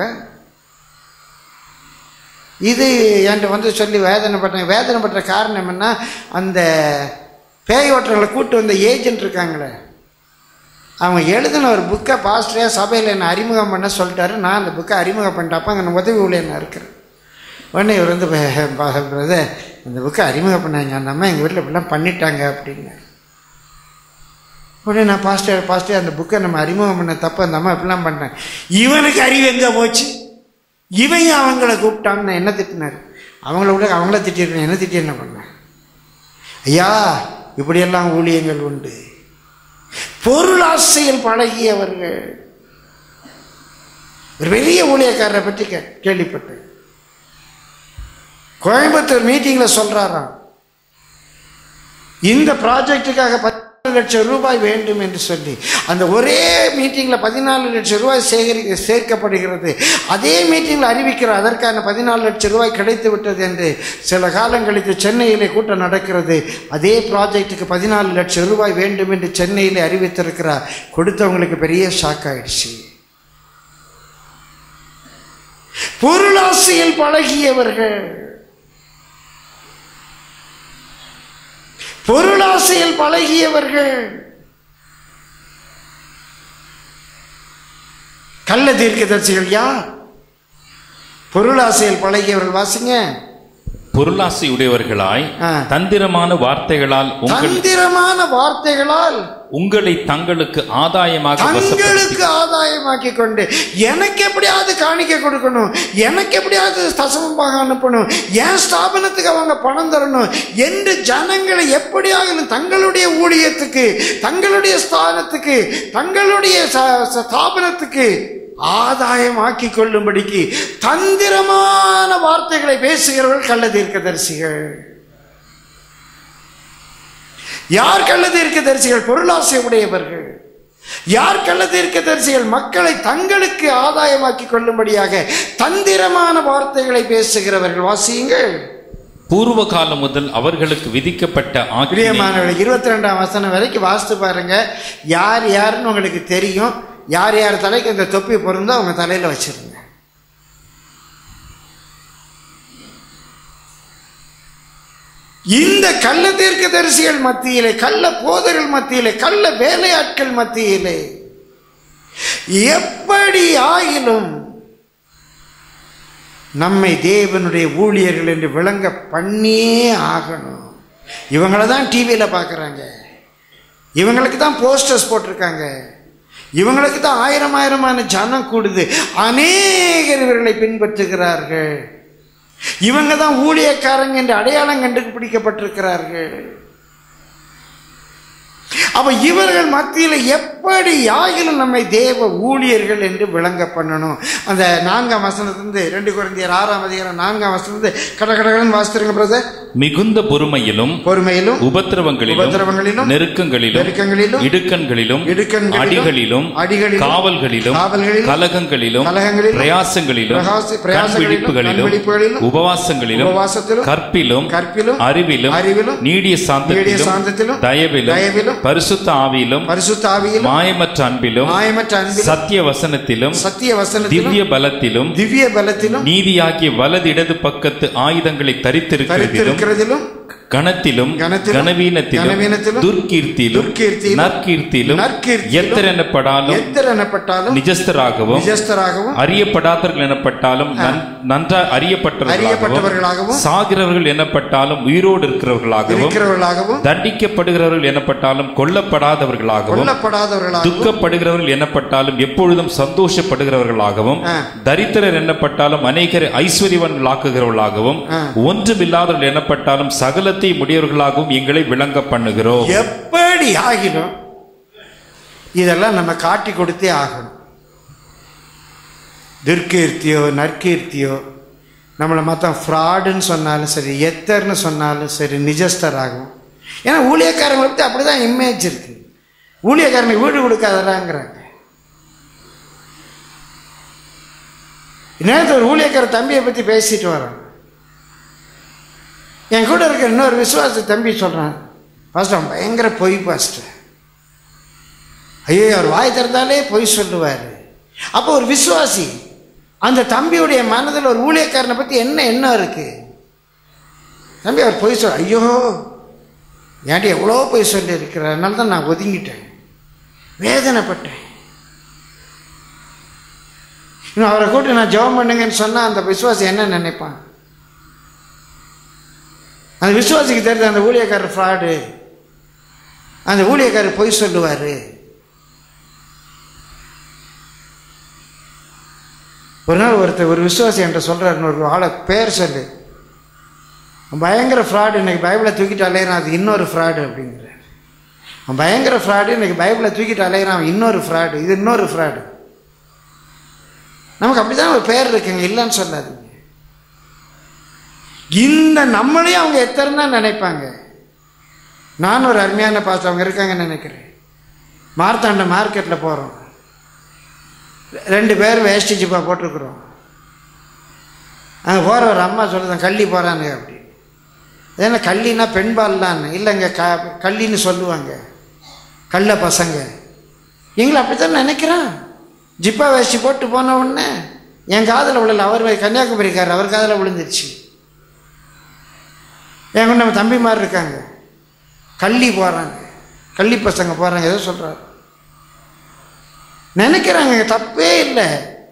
S1: இது என்கிட்ட வந்து சொல்லி வேதனைப்பட்டேன் வேதனைப்பட்ட காரணம் என்ன அந்த பேய் ஓட்டுறவங்களை கூட்டு வந்த ஏஜென்ட் இருக்காங்களே அவங்க எழுதின ஒரு புக்கை பாஸ்டரே சபையில் என்னை அறிமுகம் பண்ண சொல்லிட்டாரு நான் அந்த புக்கை அறிமுகம் பண்ணிட்டப்ப அங்கே உதவி ஊழியர் இருக்கிறேன் உடனே இவர் வந்து பிரதர் இந்த புக்கை அறிமுகம் பண்ணாங்க அந்த அம்மா எங்கள் வீட்டில் இப்படிலாம் பண்ணிட்டாங்க அப்படின்னு உடனே நான் பாஸ்டர் பாஸ்டர் அந்த புக்கை நம்ம அறிமுகம் பண்ண தப்பு அந்த அம்மா இப்படிலாம் பண்ணேன் இவனுக்கு அறிவு எங்கே போச்சு இவன் அவங்கள கூப்பிட்டான்னு என்ன திட்டினார் அவங்கள விட அவங்கள திட்டிருக்கேன் என்ன திட்டி என்ன பண்ணேன் ஐயா இப்படியெல்லாம் ஊழியங்கள் உண்டு பொருளாசையில் பழகியவர்கள் ஒரு பெரிய ஊழியக்காரரை பற்றி கே கேள்விப்பட்டேன் கோயம்புத்தூர் மீட்டிங்கில் சொல்றாராம் இந்த ப்ராஜெக்டுக்காக பதினாலு லட்சம் ரூபாய் வேண்டும் என்று சொல்லி அந்த ஒரே மீட்டிங்கில் பதினாலு லட்சம் ரூபாய் சேகரி சேர்க்கப்படுகிறது அதே மீட்டிங்கில் அறிவிக்கிறார் அதற்கான பதினாலு லட்சம் ரூபாய் கிடைத்து விட்டது என்று சில காலம் கழித்து சென்னையிலே கூட்டம் நடக்கிறது அதே ப்ராஜெக்ட்டுக்கு பதினாலு லட்சம் ரூபாய் வேண்டும் என்று சென்னையிலே அறிவித்திருக்கிறார் கொடுத்தவங்களுக்கு பெரிய ஷாக் ஆயிடுச்சு பொருளாசையில் பழகியவர்கள் பொருளாசையில் பழகியவர்கள் கள்ள தீர்க்கதரிசிகள் யார் பொருளாசையில் பழகியவர்கள் வாசிங்க
S2: பொருளாசை உடையவர்களாய்
S1: ஆ.
S2: தந்திரமான வார்த்தைகளால் உங்கள்
S1: தந்திரமான வார்த்தைகளால்
S2: உங்களை தங்களுக்கு ஆதாயமாக வசப்படுத்தி
S1: தங்களுக்கு ஆதாயமாக்கி கொண்டு எனக்கு எப்படியாவது காணிக்க கொடுக்கணும் எனக்கு எப்படியாவது தசமமாக அனுப்பணும் என் ஸ்தாபனத்துக்கு அவங்க பணம் தரணும் என்று ஜனங்களை எப்படியாவது தங்களுடைய ஊழியத்துக்கு தங்களுடைய ஸ்தானத்துக்கு தங்களுடைய ச- ச- ஸ்தாபனத்துக்கு ஆதாயமாக்கி கொள்ளும்படிக்கு தந்திரமான வார்த்தைகளை பேசுகிறவர்கள் கள்ள தீர்க்கதரிசிகள் யார் கள்ள தீர்க்கதரிசிகள் பொருளாசை உடையவர்கள் யார் கள்ள தீர்க்கதரிசிகள் மக்களை தங்களுக்கு ஆதாயமாக்கி கொள்ளும்படியாக தந்திரமான வார்த்தைகளை பேசுகிறவர்கள் வாசியுங்கள்
S2: பூர்வ காலம் முதல் அவர்களுக்கு விதிக்கப்பட்ட ஆக்கினை
S1: பிரியமானவர்கள் இருபத்தி ரெண்டாம் வசனம் வரைக்கும் வாசித்து பாருங்க யார் யாருன்னு உங்களுக்கு தெரியும் யார் யார் தலைக்கு அந்த தொப்பி பொருந்தோ அவங்க தலையில வச்சிருங்க இந்த கள்ள தீர்க்கதரிசிகள் மத்தியிலே கள்ள போதர்கள் மத்தியிலே கள்ள வேலையாட்கள் மத்தியிலே எப்படி ஆயிலும் நம்மை தேவனுடைய ஊழியர்கள் என்று விளங்க பண்ணியே ஆகணும் இவங்கள தான் டிவியில் பார்க்குறாங்க இவங்களுக்கு தான் போஸ்டர்ஸ் போட்டிருக்காங்க இவங்களுக்கு தான் ஆயிரம் ஆயிரமான ஜனம் கூடுது அநேகர் இவர்களை பின்பற்றுகிறார்கள் இவங்க தான் ஊழியக்காரங்க என்று அடையாளம் கண்டுபிடிக்கப்பட்டிருக்கிறார்கள் அப்ப இவர்கள் மத்தியில் எப்படி ஆகிலும் நம்மை தேவ ஊழியர்கள் என்று விளங்க பண்ணணும் அந்த நான்காம் வசனத்திலிருந்து ரெண்டு குழந்தையர் ஆறாம் அதிகாரம் நான்காம் வசனத்து கட கடகடன் வாசித்துருங்க பிரதர்
S2: மிகுந்த பொறுமையிலும்
S1: பொறுமையிலும்
S2: உபத்திரவங்களிலும்
S1: உபத்திரவங்களிலும்,
S2: நெருக்கங்களிலும்
S1: நெருக்கங்களிலும்,
S2: இடுக்கண்களிலும்
S1: இடுக்கண்களிலும்,
S2: அடிகளிலும்
S1: அடிகளிலும்,
S2: காவல்களிலும்
S1: காவல்களிலும்,
S2: கலகங்களிலும்
S1: கலகங்களிலும்,
S2: பிரயாசங்களிலும்
S1: பிரகாச- பிரயாசங்களிலும்,
S2: கண்விழிப்புகளிலும்
S1: கண்விழிப்புகளிலும்,
S2: உபவாசங்களிலும்
S1: உபவாசத்திலும்,
S2: கற்பிலும்
S1: கற்பிலும்,
S2: அறிவிலும்
S1: அறிவிலும்,
S2: நீடிய
S1: நீடிய
S2: சாந்தத்திலும்
S1: சாந்தத்திலும்,
S2: தயவிலும்
S1: தயவிலும்,
S2: பரிசுத்த ஆவியிலும்
S1: பரிசுத்த ஆவியிலும்
S2: மாயமற்ற அன்பிலும்
S1: மாயமற்ற அன்பிலும்
S2: சத்திய வசனத்திலும்
S1: சத்திய வசனத்திலும்
S2: திவ்ய பலத்திலும்
S1: திவ்ய பலத்திலும்
S2: நீதியாகிய வலது இடது பக்கத்து ஆயுதங்களை தரித்திருக்கிறதிலும்
S1: கருத்திருக்கிறதிலும்
S2: கணத்திலும்
S1: கனத்திலும்,
S2: கனவீனத்திலும்
S1: கனவீனத்திலும்,
S2: துர்க்கீர்த்தியிலும்
S1: துர்க்கீர்த்தியிலும்,
S2: நற்கீர்த்தியிலும்
S1: நற்கீர்த்தியிலும்,
S2: எத்தர் எனப்படாலும்
S1: எத்தர் எனப்பட்டாலும்
S2: நிஜஸ்தராகவும்
S1: நிஜஸ்தராகவும்
S2: அறியப்படாதவர்கள் எனப்பட்டாலும் நன்- நன்றாய் அறியப்பட்டவர்களாகவும்
S1: அறியப்பட்டவர்களாகவும்,
S2: சாகிறவர்கள் எனப்பட்டாலும் உயிரோடு இருக்கிறவர்களாகவும்
S1: இருக்கிறவர்களாகவும்
S2: தண்டிக்கப்படுகிறவர்கள் எனப்பட்டாலும் கொல்லப்படாதவர்களாகவும்
S1: கொல்லப்படாதவர்களாகவும்
S2: துக்கப்படுகிறவர்கள் எனப்பட்டாலும் எப்பொழுதும் சந்தோஷப்படுகிறவர்களாகவும்
S1: ஆ.
S2: தரித்திரர் எனப்பட்டாலும் அநேகரை ஐஸ்வர்யவன்களாக்குகிறவர்களாகவும்
S1: ஆ.
S2: ஒன்றுமில்லாதவர்கள் எனப்பட்டாலும் சகலத்தை முடியவர்களாகவும் எங்களை விளங்க பண்ணுகிறோம்
S1: எப்படி ஆகிலும் இதெல்லாம் நம்ம காட்டி கொடுத்தே ஆகணும் துர்க்கீர்த்தியோ நற்கீர்த்தியோ நம்மளை மற்ற ஃப்ராடுன்னு சொன்னாலும் சரி எத்தர்னு சொன்னாலும் சரி நிஜஸ்தர் ஆகும் ஏன்னா ஊழியக்காரங்களை பற்றி அப்படி தான் இமேஜ் இருக்கு ஊழியக்காரனுக்கு வீடு கொடுக்காதடாங்கிறாங்க நேரத்தில் ஒரு ஊழியக்கார தம்பியை பற்றி பேசிட்டு வரோம் என் கூட இருக்கிற இன்னொரு விசுவாச தம்பி சொல்கிறான் பாஸ்டர் அவன் பயங்கர பொய் பாஸ்டர் ஐயோ அவர் வாய் திறந்தாலே பொய் சொல்லுவார் அப்போ ஒரு விசுவாசி அந்த தம்பியுடைய மனதில் ஒரு ஊழியக்காரனை பற்றி என்ன எண்ணம் இருக்கு தம்பி அவர் பொய் சொல் ஐயோ ஏன்டி எவ்வளோ பொய் சொல்லி இருக்கிறார் அதனால தான் நான் ஒதுங்கிட்டேன் வேதனைப்பட்டேன் இன்னும் அவரை கூட்டு நான் ஜெபம் பண்ணுங்கன்னு சொன்னால் அந்த விசுவாசி என்ன நினைப்பான் அந்த விசுவாசிக்கு தெரியுது அந்த ஊழியக்காரர் ஃப்ராடு அந்த ஊழியக்காரர் பொய் சொல்லுவார் ஒரு நாள் ஒருத்தர் ஒரு விசுவாசி என்கிட்ட சொல்கிறாருன்னு ஒரு ஆளை பேர் சொல்லு அவன் பயங்கர ஃப்ராடு இன்னைக்கு பைபிளை தூக்கிட்டு அலையிறான் அது இன்னொரு ஃப்ராடு அப்படிங்கிறார் அவன் பயங்கர ஃப்ராடு இன்னைக்கு பைபிளை தூக்கிட்டு அலையிறான் அவன் இன்னொரு ஃப்ராடு இது இன்னொரு ஃப்ராடு நமக்கு அப்படிதான் ஒரு பேர் இருக்குங்க இல்லைன்னு சொல்லாதீங்க இந்த நம்மளையும் அவங்க எத்தனை தான் நினைப்பாங்க நான் ஒரு அருமையான பாஸ்டர் அவங்க இருக்காங்கன்னு நினைக்கிறேன் மார்த்தாண்ட மார்க்கெட்டில் போகிறோம் ரெண்டு பேர் வேஷ்டி ஜிப்பா போட்டிருக்கிறோம் அங்கே போகிற ஒரு அம்மா சொல்லுதான் கள்ளி போகிறாங்க அப்படி ஏன்னா கள்ளினா பெண்பால்லான்னு இல்லைங்க க கள்ளின்னு சொல்லுவாங்க கள்ள பசங்க எங்களை அப்படித்தான் நினைக்கிறான் ஜிப்பா வேஷ்டி போட்டு போன உடனே என் காதில் விழல அவர் கன்னியாகுமரிக்காரர் அவர் காதில் விழுந்துருச்சு என் கூட நம்ம தம்பி மாதிரி இருக்காங்க கள்ளி போகிறாங்க கள்ளி பசங்க போகிறாங்க ஏதோ சொல்கிறாரு நினைக்கிறாங்க தப்பே இல்லை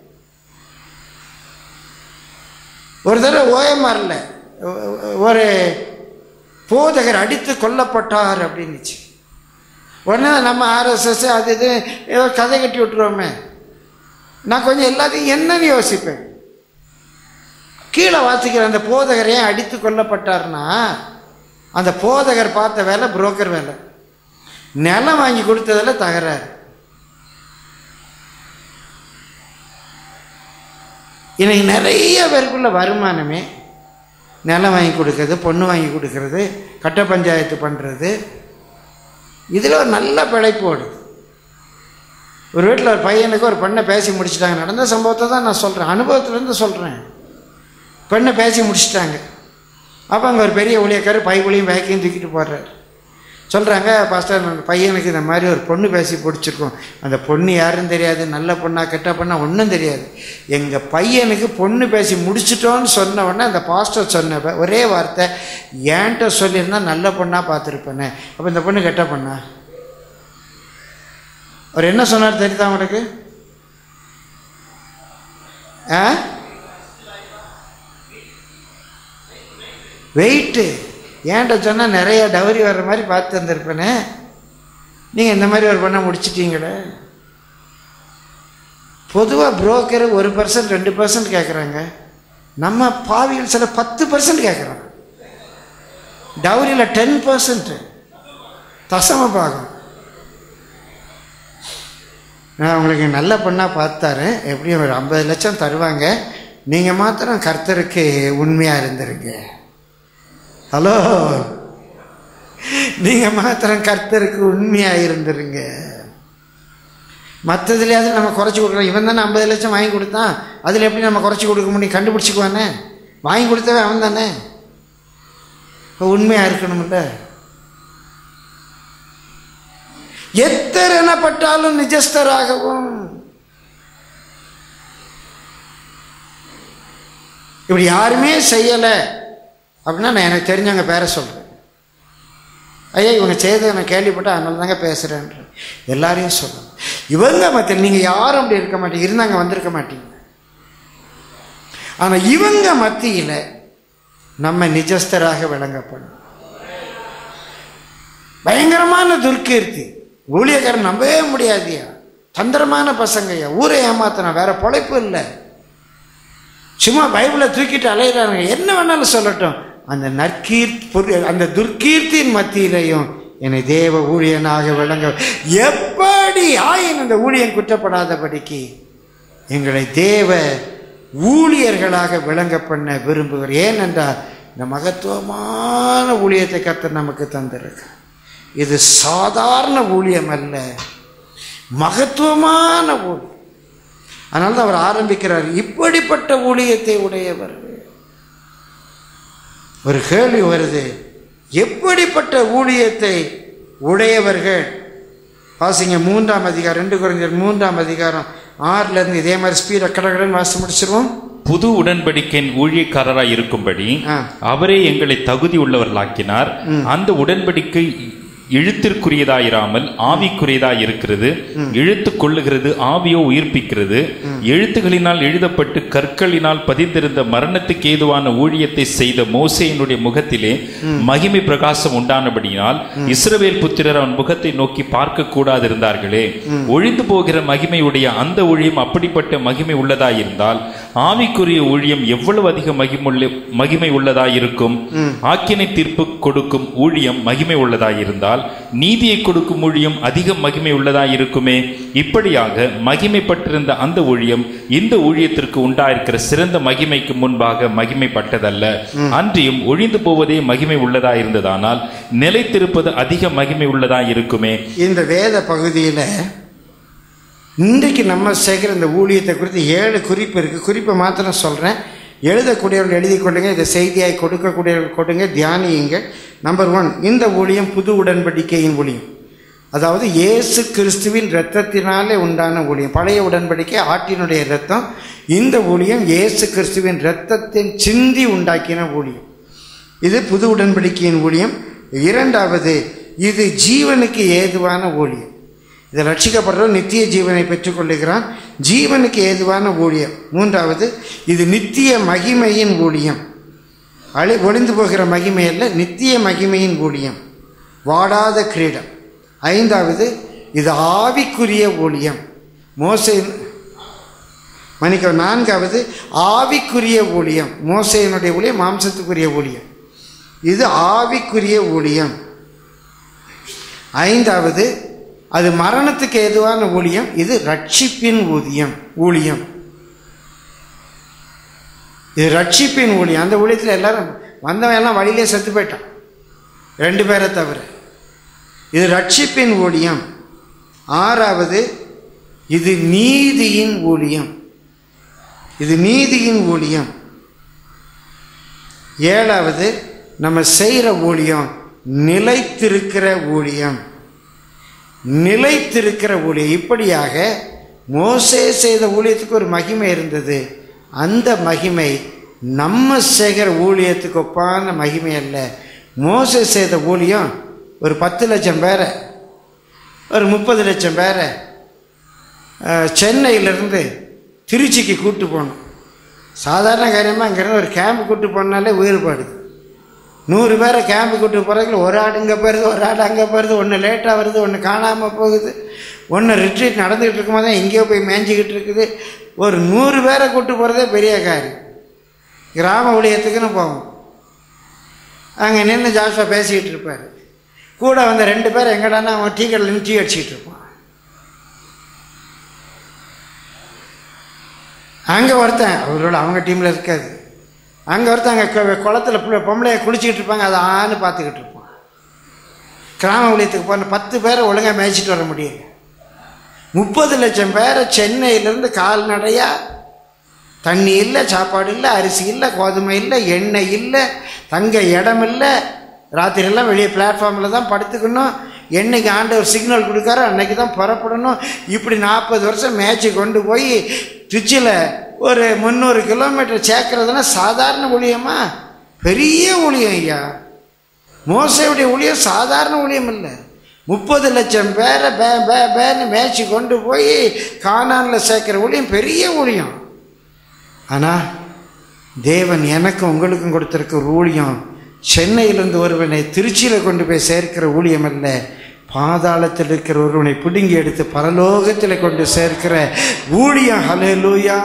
S1: ஒரு தடவை ஓஎம்ஆரில் ஒரு போதகர் அடித்து கொல்லப்பட்டார் அப்படின்னுச்சு உடனே நம்ம ஆர்எஸ்எஸ் அது இது ஏதோ கதை கட்டி விட்டுருவோமே நான் கொஞ்சம் எல்லாத்தையும் என்னன்னு யோசிப்பேன் கீழே வாசிக்கிற அந்த போதகர் ஏன் அடித்து கொல்லப்பட்டார்னா அந்த போதகர் பார்த்த வேலை புரோக்கர் வேலை நிலம் வாங்கி கொடுத்ததில் தகராறு இன்னைக்கு நிறைய பேருக்குள்ள வருமானமே நிலம் வாங்கி கொடுக்கறது பொண்ணு வாங்கி கொடுக்கறது கட்ட பஞ்சாயத்து பண்ணுறது இதில் ஒரு நல்ல பிழைப்பு ஓடுது ஒரு வீட்டில் ஒரு பையனுக்கு ஒரு பெண்ணை பேசி முடிச்சிட்டாங்க நடந்த சம்பவத்தை தான் நான் சொல்கிறேன் அனுபவத்துலேருந்து சொல்கிறேன் பெண்ணை பேசி முடிச்சிட்டாங்க அப்போ அங்கே ஒரு பெரிய ஊழியக்காரர் பைபிளையும் பேக்கையும் தூக்கிட்டு போடுறாரு சொல்கிறாங்க பாஸ்டர் அந்த பையனுக்கு இந்த மாதிரி ஒரு பொண்ணு பேசி பிடிச்சிருக்கோம் அந்த பொண்ணு யாருன்னு தெரியாது நல்ல பொண்ணா கெட்ட பொண்ணா ஒன்றும் தெரியாது எங்கள் பையனுக்கு பொண்ணு பேசி முடிச்சிட்டோன்னு சொன்ன உடனே அந்த பாஸ்டர் சொன்ன ப- ஒரே வார்த்தை ஏன்ட்ட சொல்லியிருந்தா நல்ல பொண்ணா பார்த்துருப்பேனே அப்போ இந்த பொண்ணு கெட்ட பொண்ணா அவர் என்ன சொன்னார் தெரியுதா உங்களுக்கு ஆ வெயிட்டு ஏன்ட்ட சொன்னால் நிறைய டவரி வர்ற மாதிரி பார்த்து வந்திருப்பேனே நீங்கள் இந்த மாதிரி ஒரு பண்ண முடிச்சிட்டீங்களே பொதுவாக புரோக்கர் ஒரு பர்சன்ட் ரெண்டு பர்சன்ட் கேட்குறாங்க நம்ம பாவிகள் சில பத்து பர்சன்ட் கேட்குறாங்க டவுரியில் டென் பர்சன்ட் தசம பாகம் நான் உங்களுக்கு நல்ல பொண்ணாக பார்த்தாரு எப்படியும் ஒரு ஐம்பது லட்சம் தருவாங்க நீங்கள் மாத்திரம் கர்த்தருக்கு உண்மையாக இருந்துருங்க ஹலோ நீங்கள் மாத்திரம் கர்த்தருக்கு உண்மையாக இருந்துருங்க மற்றதுலையாவது நம்ம குறைச்சி கொடுக்கலாம் இவன் தானே ஐம்பது லட்சம் வாங்கி கொடுத்தான் அதில் எப்படி நம்ம குறைச்சி கொடுக்க முடியும் கண்டுபிடிச்சிக்குவானே வாங்கி கொடுத்தவே அவன் தானே இப்போ உண்மையாக இருக்கணும்ல எத்தரெனப்பட்டாலும் நிஜஸ்தராகவும் இப்படி யாருமே செய்யலை அப்படின்னா நான் எனக்கு தெரிஞ்சவங்க பேரை சொல்கிறேன் ஐயா இவங்க செய்ததை நான் கேள்விப்பட்டேன் அதனால தாங்க பேசுகிறேன்ற எல்லாரையும் சொல்லணும் இவங்க மத்தியில் நீங்கள் யாரும் அப்படி இருக்க மாட்டீங்க இருந்தாங்க வந்திருக்க மாட்டீங்க ஆனால் இவங்க மத்தியில் நம்ம நிஜஸ்தராக விளங்கப்படும் பயங்கரமான துர்க்கீர்த்தி ஊழியக்காரன் நம்பவே முடியாதியா தந்திரமான பசங்கய்யா ஊரை ஏமாத்தினா வேற பொழைப்பு இல்லை சும்மா பைபிளை தூக்கிட்டு அலையிறாங்க என்ன வேணாலும் சொல்லட்டும் அந்த நற்கீர்த்தி அந்த துர்க்கீர்த்தியின் மத்தியிலையும் என்னை தேவ ஊழியனாக விளங்க எப்படி ஆயின் அந்த ஊழியன் குற்றப்படாதபடிக்கு எங்களை தேவ ஊழியர்களாக விளங்க பண்ண விரும்புகிறேன் ஏனென்றால் இந்த மகத்துவமான ஊழியத்தை கர்த்தர் நமக்கு தந்திருக்கு இது சாதாரண ஊழியம் அல்ல மகத்துவமான ஊழியம் அதனால தான் அவர் ஆரம்பிக்கிறார் இப்படிப்பட்ட ஊழியத்தை உடையவர் ஒரு கேள்வி வருது எப்படிப்பட்ட ஊழியத்தை உடையவர்கள் வாசிங்க மூன்றாம் அதிகாரம் ரெண்டு குறைஞ்சர் மூன்றாம் அதிகாரம் ஆறுல இருந்து இதே மாதிரி ஸ்பீட கடகடன் வாசி முடிச்சிருவோம்
S2: புது உடன்படிக்கையின் ஊழியக்காரராய் இருக்கும்படி
S1: ஆ.
S2: அவரே எங்களை தகுதி உள்ளவர்களாக்கினார் அந்த உடன்படிக்கை இழுத்திற்குரியதாயிராமல் ஆவிக்குரியதாய் இருக்கிறது இழுத்து கொள்ளுகிறது ஆவியோ உயிர்ப்பிக்கிறது எழுத்துகளினால் எழுதப்பட்டு கற்களினால் பதிந்திருந்த மரணத்துக்கு ஏதுவான ஊழியத்தை செய்த மோசேயினுடைய முகத்திலே மகிமை பிரகாசம் உண்டானபடியினால் இஸ்ரவேல் புத்திரர் அவன் முகத்தை நோக்கி பார்க்க கூடாதிருந்தார்களே ஒழிந்து போகிற மகிமையுடைய அந்த ஊழியம் அப்படிப்பட்ட மகிமை உள்ளதாயிருந்தால் ஆவிக்குரிய ஊழியம் எவ்வளவு அதிக மகிமுள்ள மகிமை உள்ளதாயிருக்கும் ஆக்கினை தீர்ப்பு கொடுக்கும் ஊழியம் மகிமை உள்ளதாயிருந்தால் நீதியை கொடுக்கும் ஊழியம் அதிக மகிமை உள்ளதாயிருக்குமே இப்படியாக மகிமைப்பட்டிருந்த அந்த ஊழியம் இந்த ஊழியத்திற்கு உண்டாயிருக்கிற சிறந்த மகிமைக்கு முன்பாக மகிமைப்பட்டதல்ல அன்றியும் ஒழிந்து போவதே மகிமை உள்ளதாயிருந்ததானால் நிலைத்திருப்பது அதிக மகிமை உள்ளதாயிருக்குமே
S1: இந்த வேத பகுதியில் இன்றைக்கு நம்ம செய்கிற இந்த ஊழியத்தை குறித்து ஏழு குறிப்பு இருக்குது குறிப்பை மாத்திரம் சொல்கிறேன் எழுதக்கூடியவர்கள் எழுதி கொள்ளுங்க இதை செய்தியாய் கொடுக்கக்கூடியவர்கள் கொடுங்க தியானியுங்க நம்பர் ஒன் இந்த ஊழியம் புது உடன்படிக்கையின் ஊழியம் அதாவது இயேசு கிறிஸ்துவின் இரத்தத்தினாலே உண்டான ஊழியம் பழைய உடன்படிக்கை ஆட்டினுடைய இரத்தம் இந்த ஊழியம் இயேசு கிறிஸ்துவின் இரத்தத்தின் சிந்தி உண்டாக்கின ஊழியம் இது புது உடன்படிக்கையின் ஊழியம் இரண்டாவது இது ஜீவனுக்கு ஏதுவான ஊழியம் இது ரட்சிக்கப்படுறவர் நித்திய ஜீவனை பெற்றுக்கொள்ளுகிறான் ஜீவனுக்கு ஏதுவான ஊழியம் மூன்றாவது இது நித்திய மகிமையின் ஊழியம் அழி ஒளிந்து போகிற மகிமை அல்ல நித்திய மகிமையின் ஊழியம் வாடாத கிரீடம் ஐந்தாவது இது ஆவிக்குரிய ஊழியம் மோசை மன்னிக்க நான்காவது ஆவிக்குரிய ஊழியம் மோசையினுடைய ஊழியம் மாம்சத்துக்குரிய ஊழியம் இது ஆவிக்குரிய ஊழியம் ஐந்தாவது அது மரணத்துக்கு ஏதுவான ஊழியம் இது ரட்சிப்பின் ஊதியம் ஊழியம் இது ரட்சிப்பின் ஊழியம் அந்த ஊழியத்தில் எல்லாரும் வந்தவன் எல்லாம் வழியிலே செத்து போயிட்டான் ரெண்டு பேரை தவிர இது ரட்சிப்பின் ஊழியம் ஆறாவது இது நீதியின் ஊழியம் இது நீதியின் ஊழியம் ஏழாவது நம்ம செய்கிற ஊழியம் நிலைத்திருக்கிற ஊழியம் நிலைத்திருக்கிற ஊழியம் இப்படியாக மோசே செய்த ஊழியத்துக்கு ஒரு மகிமை இருந்தது அந்த மகிமை நம்ம செய்கிற ஊழியத்துக்கு ஒப்பான மகிமை அல்ல மோசே செய்த ஊழியம் ஒரு பத்து லட்சம் பேரை ஒரு முப்பது லட்சம் பேரை அஹ், சென்னையிலிருந்து திருச்சிக்கு கூட்டு போகணும் சாதாரண காரியமாக அங்கேருந்து ஒரு கேம்ப் கூட்டு போனாலே உயிர் போயிடுது நூறு பேரை கேம்பு கூட்டு போகிறதுல ஒரு ஆடு இங்கே போயிடுது ஒரு ஆடு அங்கே போயிடுது ஒன்று லேட்டாக வருது ஒன்று காணாமல் போகுது ஒன்று ரிட்ரீட் நடந்துக்கிட்டு இருக்கும்போது தான் எங்கேயோ போய் மேய்ஞ்சிக்கிட்டு இருக்குது ஒரு நூறு பேரை கூட்டு போகிறதே பெரிய காரியம் கிராம ஊழியத்துக்குன்னு போவோம் அங்கே நின்று ஜாஸ்தியாக பேசிக்கிட்டு இருப்பார் கூட வந்த ரெண்டு பேர் எங்கடான்னா அவன் டீ கடையில் நின்று டீ அடிச்சிக்கிட்டு இருப்பான் அங்கே ஒருத்தன் அவரோட அவங்க டீமில் இருக்காது அங்கே ஒருத்தன் அங்கே குளத்துல புள்ள- பொம்பளைய குளிச்சுக்கிட்டு இருப்பாங்க அதை ஆன்னு பார்த்துக்கிட்டு இருப்பான் கிராம ஊழியத்துக்கு போன பத்து பேரை ஒழுங்காக மேய்ச்சிட்டு வர முடியல முப்பது லட்சம் பேரை சென்னையிலேருந்து கால்நடையாக தண்ணி இல்லை சாப்பாடு இல்லை அரிசி இல்லை கோதுமை இல்லை எண்ணெய் இல்லை தங்க இடம் இல்லை ராத்திரியெல்லாம் வெளியே பிளாட்ஃபார்மில் தான் படுத்துக்கணும் என்னைக்கு ஆண்டவர் சிக்னல் கொடுக்காரோ அன்னைக்கு தான் புறப்படணும் இப்படி நாற்பது வருஷம் மேட்ச்சு கொண்டு போய் திருச்சியில் ஒரு முந்நூறு கிலோமீட்டர் சேர்க்கறதுனா சாதாரண ஊழியமா பெரிய ஊழியம் ஐயா மோசையுடைய ஊழியம் சாதாரண ஊழியம் இல்லை முப்பது லட்சம் பேரை பே பே பேன்னு மேய்ச்சி கொண்டு போய் காணானில் சேர்க்குற ஊழியம் பெரிய ஊழியம் ஆனால் தேவன் எனக்கும் உங்களுக்கும் கொடுத்திருக்க ஒரு ஊழியம் சென்னையிலிருந்து ஒருவனை திருச்சியில் கொண்டு போய் சேர்க்கிற ஊழியம் அல்ல பாதாளத்தில் இருக்கிற ஒருவனை பிடுங்கி எடுத்து பரலோகத்தில் கொண்டு சேர்க்கிற ஊழியம் ஹalleluya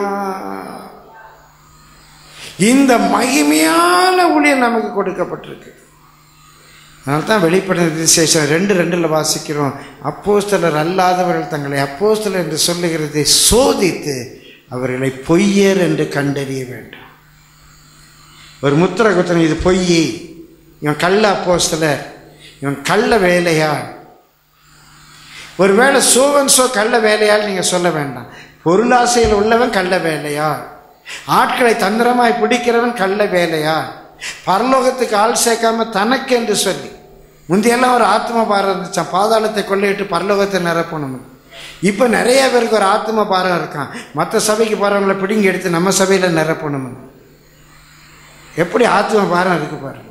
S1: இந்த மகிமையான ஊழியம் நமக்கு கொடுக்கப்பட்டிருக்கு அதனால தான் வெளிப்படுத்த விசேஷம் ரெண்டு ரெண்டில் வாசிக்கிறோம் அப்போஸ்தலர் அல்லாதவர்கள் தங்களை அப்போஸ்தலர் என்று சொல்லுகிறதை சோதித்து அவர்களை பொய்யர் என்று கண்டறிய வேண்டும் ஒரு முத்திரை குத்தனை இது பொய் இவன் கள்ள அப்போஸ்தலர் இவன் கள்ள வேலையாள் ஒருவேளை சோவன் சோ கள்ள வேலையால் நீங்கள் சொல்ல வேண்டாம் பொருளாசையில் உள்ளவன் கள்ள வேலையாள் ஆட்களை தந்திரமாய் பிடிக்கிறவன் கள்ள வேலையாள் பரலோகத்துக்கு ஆள் சேர்க்காம தனக்கு என்று சொல்லி முந்தையெல்லாம் ஒரு ஆத்ம பாரம் இருந்துச்சான் பாதாளத்தை கொள்ளையிட்டு பரலோகத்தை நிரப்பணும் இப்போ நிறைய பேருக்கு ஒரு ஆத்ம பாரம் இருக்கான் மற்ற சபைக்கு போகிறவங்கள பிடுங்கி எடுத்து நம்ம சபையில் நிரப்பணும் எப்படி ஆத்ம பாரம் இருக்கு பாருங்க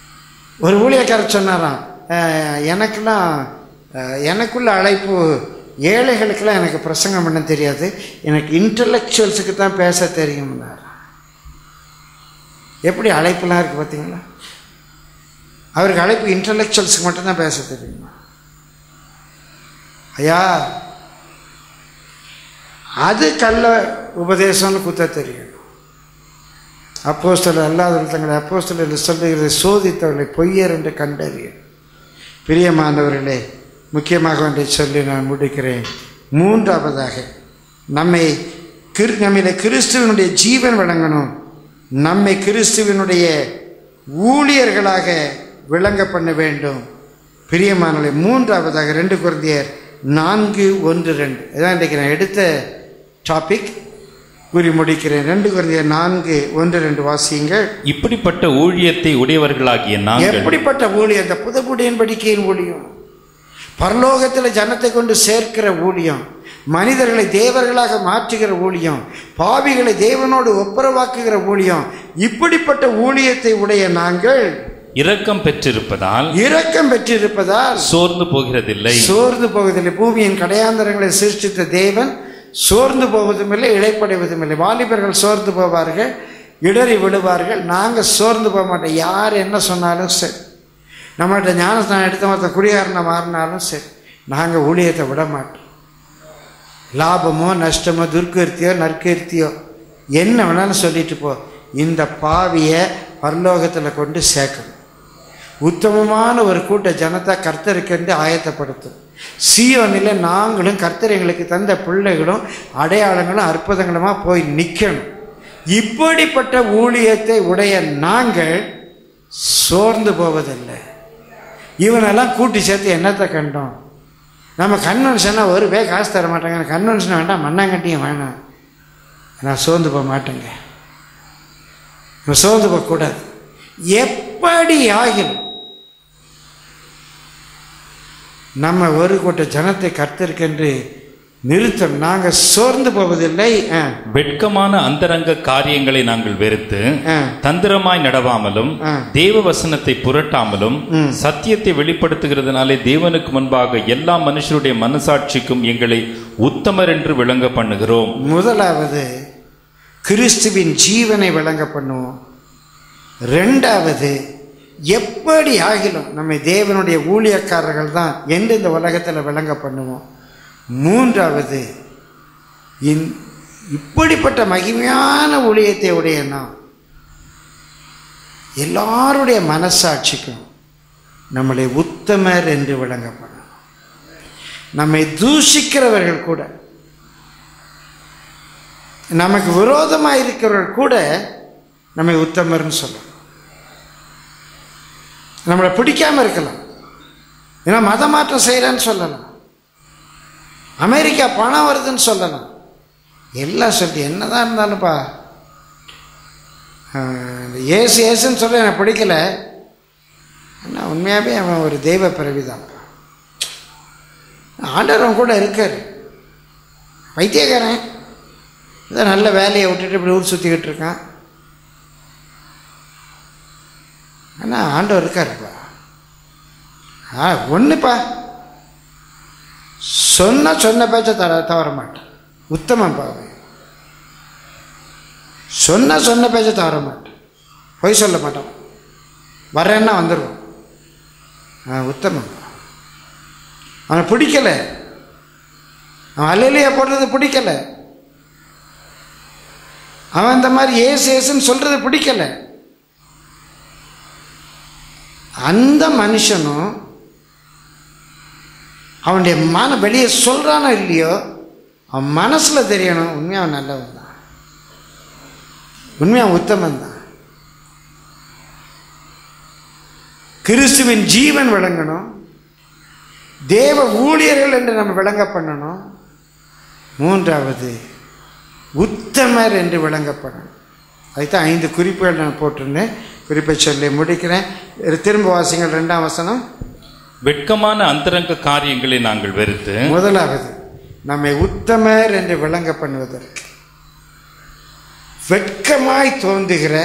S1: ஒரு ஊழியக்காரர் சொன்னாராம் "அஹ், எனக்கெல்லாம் அஹ், எனக்குள்ள அழைப்பு ஏழைகளுக்கெல்லாம் எனக்கு பிரசங்கம் பண்ண தெரியாது எனக்கு இன்டலெக்சுவல்ஸுக்கு தான் பேச தெரியும்னார் எப்படி அழைப்புலாம் இருக்குது பார்த்தீங்களா அவருக்கு அழைப்பு இன்டலெக்சுவல்ஸுக்கு மட்டும்தான் பேச தெரியுமா ஐயா அது கள்ள உபதேசம்னு குத்த தெரியும் அப்போஸ்தலர் அல்லாதவர்கள் தங்களை அப்போஸ்தலர் சொல்லுகிறதை சோதித்தவர்களை பொய்யர் என்று கண்டறியும் பிரியமானவர்களே முக்கியமாக ஒன்றை சொல்லி நான் முடிக்கிறேன் மூன்றாவதாக நம்மை கிரு நம்மில கிறிஸ்துவனுடைய ஜீவன் வழங்கணும் நம்மை கிறிஸ்துவனுடைய ஊழியர்களாக விளங்க பண்ண வேண்டும் பிரியமானவர்களே மூன்றாவதாக ரெண்டு குழந்தையர் நான்கு ஒன்று ரெண்டு இதான் இன்றைக்கு நான் எடுத்த டாபிக் கூறி முடிக்கிறேன் ரெண்டு குழந்தையர் நான்கு ஒன்று ரெண்டு வாசியுங்கள்
S2: இப்படிப்பட்ட ஊழியத்தை உடையவர்களாகிய நாங்கள்
S1: எப்படிப்பட்ட ஊழியம் இந்த புதுப்புடியின் படிக்கையின் ஊழியம் பரலோகத்தில் ஜனத்தை கொண்டு சேர்க்கிற ஊழியம் மனிதர்களை தேவர்களாக மாற்றுகிற ஊழியம் பாவிகளை தேவனோடு ஒப்புரவாக்குகிற ஊழியம் இப்படிப்பட்ட ஊழியத்தை உடைய நாங்கள்
S2: இரக்கம் பெற்றிருப்பதால்
S1: இரக்கம் பெற்றிருப்பதால்
S2: சோர்ந்து போகிறதில்லை
S1: சோர்ந்து போவதில்லை பூமியின் கடையாந்தரங்களை சிருஷ்டித்த தேவன் சோர்ந்து போவதும் இல்லை இழைப்படைவதும் இல்லை வாலிபர்கள் சோர்ந்து போவார்கள் இடறி விடுவார்கள் நாங்கள் சோர்ந்து போக மாட்டோம் யார் என்ன சொன்னாலும் சரி நம்மகிட்ட ஞானஸ்தானம் எடுத்த மற்ற குடிகாரனை மாறினாலும் சரி நாங்கள் ஊழியத்தை விட மாட்டோம் லாபமோ நஷ்டமோ துர்க்கீர்த்தியோ நற்கீர்த்தியோ என்ன வேணாலும் சொல்லிட்டு போ இந்த பாவியை பரலோகத்தில் கொண்டு சேர்க்கணும் உத்தமமான ஒரு கூட்ட ஜனத்தை கர்த்தருக்கென்று ஆயத்தப்படுத்தும் சீயோனில் நாங்களும் கர்த்தர் எங்களுக்கு தந்த பிள்ளைகளும் அடையாளங்களும் அற்புதங்களுமா போய் நிற்கணும் இப்படிப்பட்ட ஊழியத்தை உடைய நாங்கள் சோர்ந்து போவதில்லை இவனெல்லாம் கூட்டி சேர்த்து என்னத்தை கண்டோம் நம்ம கன்வென்ஷனாக ஒரு பே காசு தர மாட்டாங்க எனக்கு கன்வென்ஷன் வேண்டாம் மண்ணாங்கட்டியும் வேணாம் நான் சோர்ந்து போக மாட்டேங்க நம்ம சோர்ந்து போகக்கூடாது எப்படி ஆகிலும் நம்ம ஒரு கூட்ட ஜனத்தை கர்த்தருக்கென்று நிறுத்தம் நாங்கள் சோர்ந்து போவதில்லை ஆ,
S2: வெட்கமான அந்தரங்க காரியங்களை நாங்கள் வெறுத்து
S1: ஆ,
S2: தந்திரமாய் நடவாமலும்
S1: ஆ.
S2: தேவ வசனத்தை புரட்டாமலும் சத்தியத்தை வெளிப்படுத்துகிறதுனாலே தேவனுக்கு முன்பாக எல்லா மனுஷருடைய மனசாட்சிக்கும் எங்களை உத்தமர் என்று விளங்க பண்ணுகிறோம்
S1: முதலாவது கிறிஸ்துவின் ஜீவனை விளங்க பண்ணுவோம் ரெண்டாவது எப்படி ஆகிலும் நம்மை தேவனுடைய ஊழியக்காரர்கள் தான் என்று இந்த உலகத்தில் விளங்க பண்ணுவோம் மூன்றாவது இந் இப்படிப்பட்ட மகிமையான ஊழியத்தை உடைய நாம் எல்லாருடைய மனசாட்சிக்கும் நம்மளை உத்தமர் என்று விளங்க பண்ணணும் நம்மை தூஷிக்கிறவர்கள் கூட நமக்கு விரோதமாக இருக்கிறவர்கள் கூட நம்மை உத்தமர்னு சொல்லலாம் நம்மளை பிடிக்காம இருக்கலாம் ஏன்னா மத மாற்றம் செய்கிறேன்னு சொல்லலாம் அமெரிக்கா பணம் வருதுன்னு சொல்லலாம் எல்லாம் சொல்லி என்னதான் இருந்தாலும்ப்பா ஆஹ், இந்த ஏசு ஏசுன்னு சொல்ல எனக்கு பிடிக்கல ஆனால் உண்மையாகவே அவன் ஒரு தெய்வ பிறவிதான்ப்பா ஆண்டவர் அவன் கூட இருக்கார் வைத்தியக்காரன் இதை நல்ல வேலையை விட்டுட்டு இப்படி ஊர் சுற்றிக்கிட்டு இருக்கான் ஆனால் ஆண்டவர் இருக்காருப்பா ஆ ஒன்றுப்பா சொன்ன சொன்ன பேச்சை தர தவற மாட்டேன் உத்தமம் பாவை சொன்ன சொன்ன பேச்சை தவற மாட்டேன் பொய் சொல்ல மாட்டோம் வரேன்னா வந்துடுவோம் ஆ உத்தமம் அவனை பிடிக்கல அவன் அலையிலேயே போடுறது பிடிக்கல அவன் இந்த மாதிரி ஏசு ஏசுன்னு சொல்றது பிடிக்கல அந்த மனுஷனும் அவனுடைய மன வெளியே சொல்றானோ இல்லையோ அவன் மனசுல தெரியணும் உண்மையா அவன் நல்லவன் தான் உண்மையா உத்தமன் தான் கிறிஸ்துவின் ஜீவன் விளங்கணும் தேவ ஊழியர்கள் என்று நம்ம விளங்க பண்ணணும் மூன்றாவது உத்தமர் என்று விளங்கப்படணும் அதுதான் ஐந்து குறிப்புகள் நான் போட்டிருந்தேன் குறிப்பை சொல்லி முடிக்கிறேன் இரு திரும்ப வாசிங்கள் ரெண்டாம் வசனம்
S2: வெட்கமான அந்தரங்க காரியங்களை நாங்கள் வெறுத்து
S1: முதலாவது நம்மை உத்தமர் என்று விளங்க பண்ணுவதற்கு வெட்கமாய் தோன்றுகிற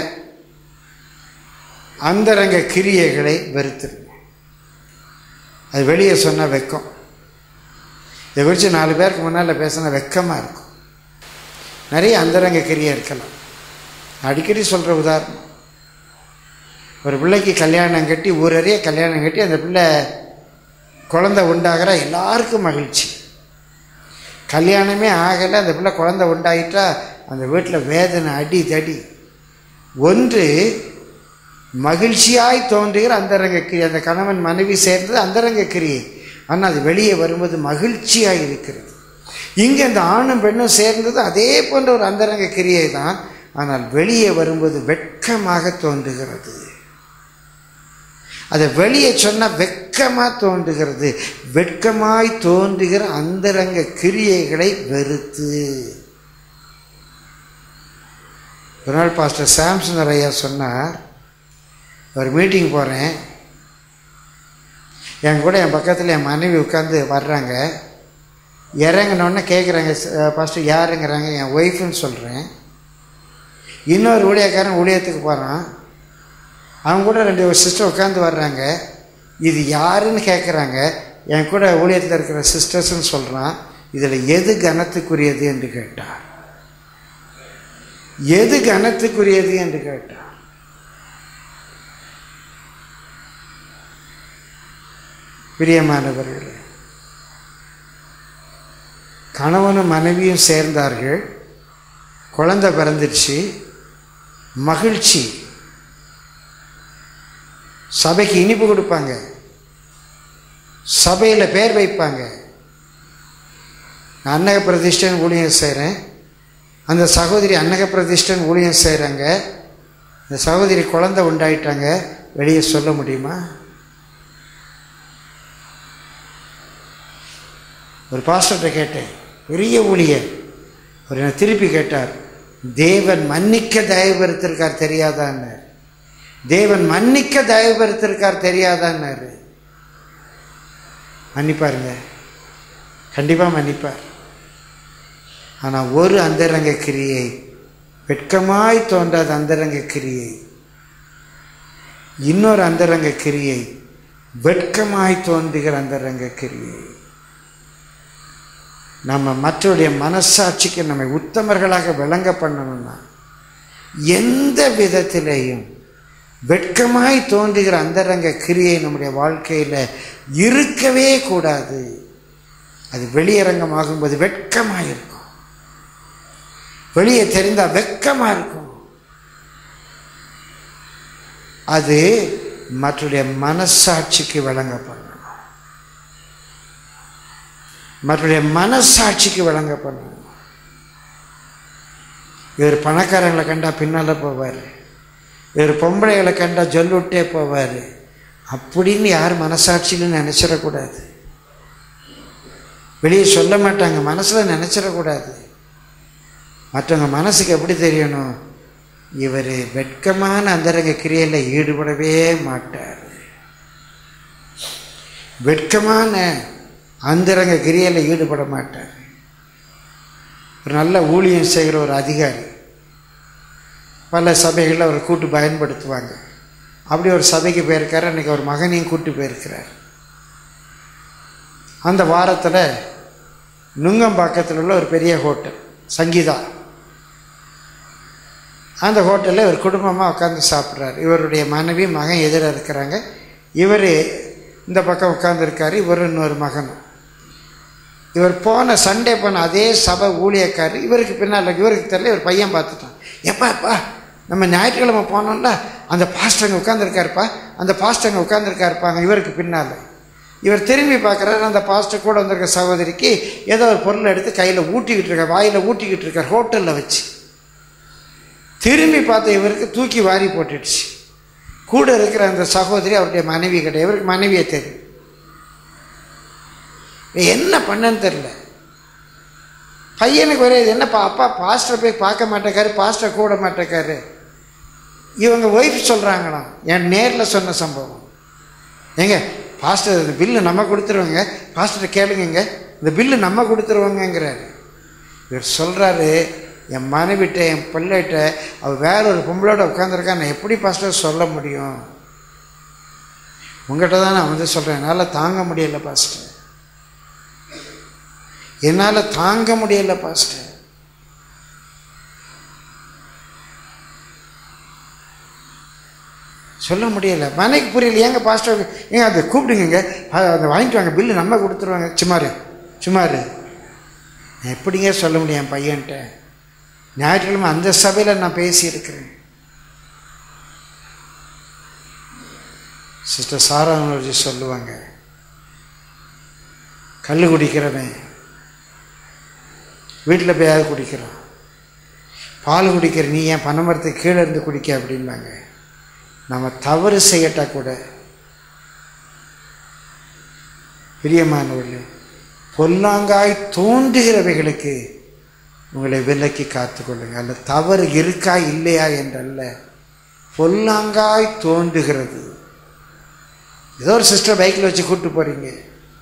S1: அந்தரங்க கிரியைகளை வெறுத்துருங்க அது வெளியே சொன்ன வெக்கம் இதை குறித்து நாலு பேருக்கு முன்னால் பேசினா வெக்கமாக இருக்கும் நிறைய அந்தரங்க கிரியை இருக்கலாம் அடிக்கடி சொல்கிற உதாரணம் ஒரு பிள்ளைக்கு கல்யாணம் கட்டி ஊரறிய கல்யாணம் கட்டி அந்த பிள்ளை குழந்தை உண்டாகிற எல்லாருக்கும் மகிழ்ச்சி கல்யாணமே ஆகலை அந்த பிள்ளை குழந்தை உண்டாயிட்டா அந்த வீட்டில் வேதனை அடி தடி ஒன்று மகிழ்ச்சியாய் தோன்றுகிற அந்தரங்க கிரியை அந்த கணவன் மனைவி சேர்ந்தது அந்தரங்க கிரியை ஆனால் அது வெளியே வரும்போது மகிழ்ச்சியாக இருக்கிறது இங்கே அந்த ஆணும் பெண்ணும் சேர்ந்தது அதே போன்ற ஒரு அந்தரங்க கிரியை தான் ஆனால் வெளியே வரும்போது வெட்கமாக தோன்றுகிறது அதை வெளியே சொன்னால் வெட்கமாக தோன்றுகிறது வெட்கமாய் தோன்றுகிற அந்தரங்க கிரியைகளை வெறுத்து ஒரு நாள் பாஸ்டர் சாம்சன் ஐயா சொன்னார் ஒரு மீட்டிங் போகிறேன் என் கூட என் பக்கத்தில் என் மனைவி உட்காந்து வர்றாங்க இறங்கினோடனே கேட்குறாங்க பாஸ்டர் யாருங்கிறாங்க என் ஒய்ஃப்னு சொல்கிறேன் இன்னொரு ஊழியக்காரன் ஊழியத்துக்கு போகிறான் அவங்க கூட ரெண்டு சிஸ்டர் உட்காந்து வர்றாங்க இது யாருன்னு கேட்குறாங்க என் கூட ஊழியத்தில் இருக்கிற சிஸ்டர்ஸ்ன்னு சொல்கிறான் இதில் எது கனத்துக்குரியது என்று கேட்டார் எது கனத்துக்குரியது என்று கேட்டார் பிரியமானவர்களே கணவனும் மனைவியும் சேர்ந்தார்கள் குழந்தை பிறந்துடுச்சு மகிழ்ச்சி சபைக்கு இனிப்பு கொடுப்பாங்க சபையில் பேர் வைப்பாங்க நான் அன்னக பிரதிஷ்டன் ஊழியம் செய்கிறேன் அந்த சகோதரி அன்னக பிரதிஷ்டன் ஊழியம் செய்கிறாங்க இந்த சகோதரி குழந்தை உண்டாயிட்டாங்க வெளியே சொல்ல முடியுமா ஒரு பாஸ்டர்கிட்ட கேட்டேன் பெரிய ஊழியர் அவர் என்னை திருப்பி கேட்டார் தேவன் மன்னிக்க தயவுபடுத்திருக்கார் தெரியாதான்னார் தேவன் மன்னிக்க தயவுபடுத்திருக்கார் தெரியாதான்னாரு மன்னிப்பாருங்க கண்டிப்பாக மன்னிப்பார் ஆனால் ஒரு அந்தரங்க கிரியை வெட்கமாய் தோன்றாத அந்தரங்க கிரியை இன்னொரு அந்தரங்க கிரியை வெட்கமாய் தோன்றுகிற அந்தரங்க கிரியை நம்ம மற்றவருடைய மனசாட்சிக்கு நம்மை உத்தமர்களாக விளங்க பண்ணணும்னா எந்த விதத்திலேயும் வெட்கமாய் தோன்றுகிற அந்தரங்க கிரியை நம்முடைய வாழ்க்கையில் இருக்கவே கூடாது அது வெளியரங்கமாகும்போது வெட்கமாக இருக்கும் வெளியே தெரிந்தால் வெட்கமாக இருக்கும் அது மற்றடைய மனசாட்சிக்கு விளங்கப்படும் மற்றடைய மனசாட்சிக்கு விளங்கப்படும் இவர் பணக்காரங்களை கண்டா பின்னால் போவார் இவர் பொம்பளைகளை கண்டா ஜொல்லுட்டே போவார் அப்படின்னு யார் மனசாட்சின்னு நினச்சிடக்கூடாது வெளியே சொல்ல மாட்டாங்க மனசில் நினச்சிடக்கூடாது மற்றவங்க மனசுக்கு எப்படி தெரியணும் இவர் வெட்கமான அந்தரங்க கிரியையில் ஈடுபடவே மாட்டார் வெட்கமான அந்தரங்க கிரியையில் ஈடுபட மாட்டார் ஒரு நல்ல ஊழியம் செய்கிற ஒரு அதிகாரி பல சபைகளில் அவர் கூட்டு பயன்படுத்துவாங்க அப்படி ஒரு சபைக்கு போயிருக்காரு அன்றைக்கி ஒரு மகனையும் கூட்டு போயிருக்கிறார் அந்த வாரத்தில் நுங்கம்பாக்கத்தில் உள்ள ஒரு பெரிய ஹோட்டல் சங்கீதா அந்த ஹோட்டலில் இவர் குடும்பமாக உட்காந்து சாப்பிட்றாரு இவருடைய மனைவி மகன் எதிர இருக்கிறாங்க இவர் இந்த பக்கம் உட்காந்துருக்காரு இவர் இன்னொரு மகன் இவர் போன சண்டே போன அதே சபை ஊழியக்காரர் இவருக்கு பின்னால் இவருக்கு தெரியல இவர் பையன் பார்த்துட்டான் எப்பா எப்பா நம்ம ஞாயிற்றுக்கிழமை போனோம்ல அந்த பாஸ்டங்க உட்காந்துருக்காருப்பா அந்த பாஸ்டங்க உட்காந்துருக்காருப்பாங்க இவருக்கு பின்னால் இவர் திரும்பி பார்க்குறாரு அந்த பாஸ்டர் கூட வந்திருக்க சகோதரிக்கு ஏதோ ஒரு பொருளை எடுத்து கையில் ஊட்டிக்கிட்டு இருக்கார் வாயில் ஊட்டிக்கிட்டு இருக்கார் ஹோட்டலில் வச்சு திரும்பி பார்த்த இவருக்கு தூக்கி வாரி போட்டுடுச்சு கூட இருக்கிற அந்த சகோதரி அவருடைய மனைவி கிடையாது இவருக்கு மனைவியை தெரியும் என்ன பண்ணன்னு தெரில பையனுக்கு ஒரே இது என்னப்பா அப்பா பாஸ்டரை போய் பார்க்க மாட்டேக்காரு பாஸ்டர் கூட மாட்டேக்காரு இவங்க ஒய்ஃப் சொல்கிறாங்களாம் என் நேரில் சொன்ன சம்பவம் ஏங்க பாஸ்டர் இந்த பில்லு நம்ம கொடுத்துருவோங்க பாஸ்டர் கேளுங்க இந்த பில்லு நம்ம கொடுத்துருவோங்கங்கிறாரு இவர் சொல்கிறாரு என் மனைவிட்ட என் பிள்ளைகிட்ட அவள் வேற ஒரு பொம்பளோட உட்காந்துருக்கா நான் எப்படி பாஸ்டர் சொல்ல முடியும் உங்கள்கிட்ட தான் நான் வந்து சொல்கிறேன் என்னால் தாங்க முடியல பாஸ்டர் என்னால் தாங்க முடியல பாஸ்டர் சொல்ல முடியல மனைக்கு புரியல ஏங்க பாஸ்டர் ஏங்க அதை கூப்பிடுங்க அதை வாங்கிட்டு வாங்க பில்லு நம்ம கொடுத்துருவாங்க சும்மாரு சும்மாரு நான் எப்படிங்க சொல்ல முடியும் என் பையன்கிட்ட ஞாயிற்றுக்கிழமை அந்த சபையில் நான் பேசியிருக்கிறேன் சிஸ்டர் சாரானோஜி சொல்லுவாங்க கல் குடிக்கிறவன் வீட்டில் போயாவது குடிக்கிறான் பால் குடிக்கிற நீ ஏன் பனைமரத்துக்கு கீழே இருந்து குடிக்க அப்படின்பாங்க நம்ம தவறு செய்யட்டா கூட பிரியமானவர்களே பொல்லாங்காய் தோன்றுகிறவைகளுக்கு உங்களை விலக்கி காத்துக்கொள்ளுங்க அல்ல தவறு இருக்கா இல்லையா என்றல்ல பொல்லாங்காய் தோன்றுகிறது ஏதோ ஒரு சிஸ்டர் பைக்கில் வச்சு கூப்பிட்டு போறீங்க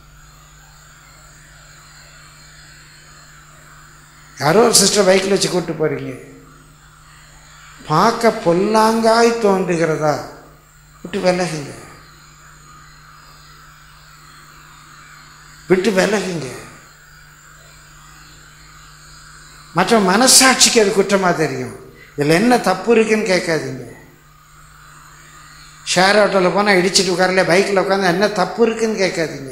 S1: யாரோ ஒரு சிஸ்டர் பைக்கில் வச்சு கூப்பிட்டு போறீங்க பார்க்க பொல்லாங்காய் தோன்றுகிறதா விட்டு விலகுங்க விட்டு விலகுங்க மற்ற மனசாட்சிக்கு அது குற்றமா தெரியும் இதில் என்ன தப்பு இருக்குன்னு கேட்காதீங்க ஷேர் ஆட்டோவில் போனால் இடிச்சிட்டு உட்காரல பைக்கில் உட்காந்து என்ன தப்பு இருக்குன்னு கேட்காதீங்க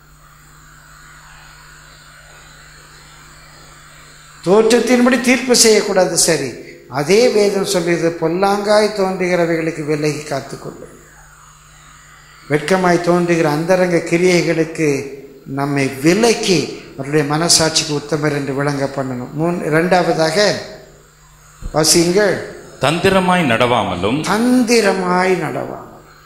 S1: தோற்றத்தின்படி தீர்ப்பு செய்யக்கூடாது சரி அதே வேதம் சொல்லியது பொல்லாங்காய் தோன்றுகிறவைகளுக்கு விலகி காத்துக்கொள்ளும் வெட்கமாய் தோன்றுகிற அந்தரங்க கிரியைகளுக்கு நம்மை விலக்கி அவருடைய மனசாட்சிக்கு உத்தமர் என்று விளங்க பண்ணணும் மூன் இரண்டாவதாக வசிங்கள்
S2: தந்திரமாய் நடவாமலும்
S1: தந்திரமாய் நடவாங்க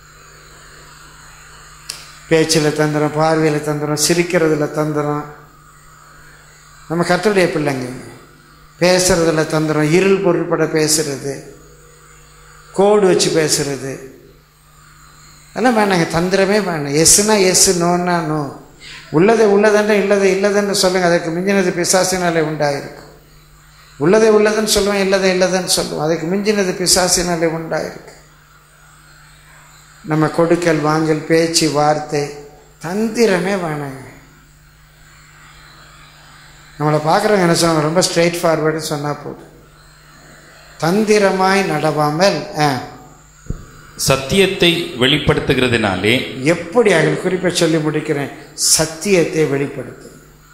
S1: பேச்சில் தந்திரம் பார்வையில் தந்திரம் சிரிக்கிறதுல தந்திரம் நம்ம கர்த்தருடைய பிள்ளைங்க பேசுறதுல தந்திரம் இருள் பொருள்பட பேசுறது கோடு வச்சு பேசுறது அதெல்லாம் வேணாங்க தந்திரமே வேணாம் எஸ்னா எஸ் நோன்னா நோ உள்ளதை உள்ளதென்று இல்லதை இல்லதென்று சொல்லுங்க அதற்கு மிஞ்சினது பிசாசினாலே உண்டாயிருக்கும் உள்ளதை உள்ளதுன்னு சொல்லுவேன் இல்லதை இல்லதைன்னு சொல்லுவோம் அதுக்கு மிஞ்சினது பிசாசினாலே உண்டாயிருக்கு நம்ம கொடுக்கல் வாங்கல் பேச்சு வார்த்தை தந்திரமே வேணாங்க நம்மளை பார்க்குறவங்க என்ன சொல்லுவாங்க ரொம்ப ஸ்ட்ரெயிட் ஃபார்வர்டு சொன்னால் போதும் தந்திரமாய் நடவாமல் ஆ,
S2: சத்தியத்தை வெளிப்படுத்துகிறதுனாலே
S1: எப்படி அதில் குறிப்பை சொல்லி முடிக்கிறேன் சத்தியத்தை வெளிப்படுத்து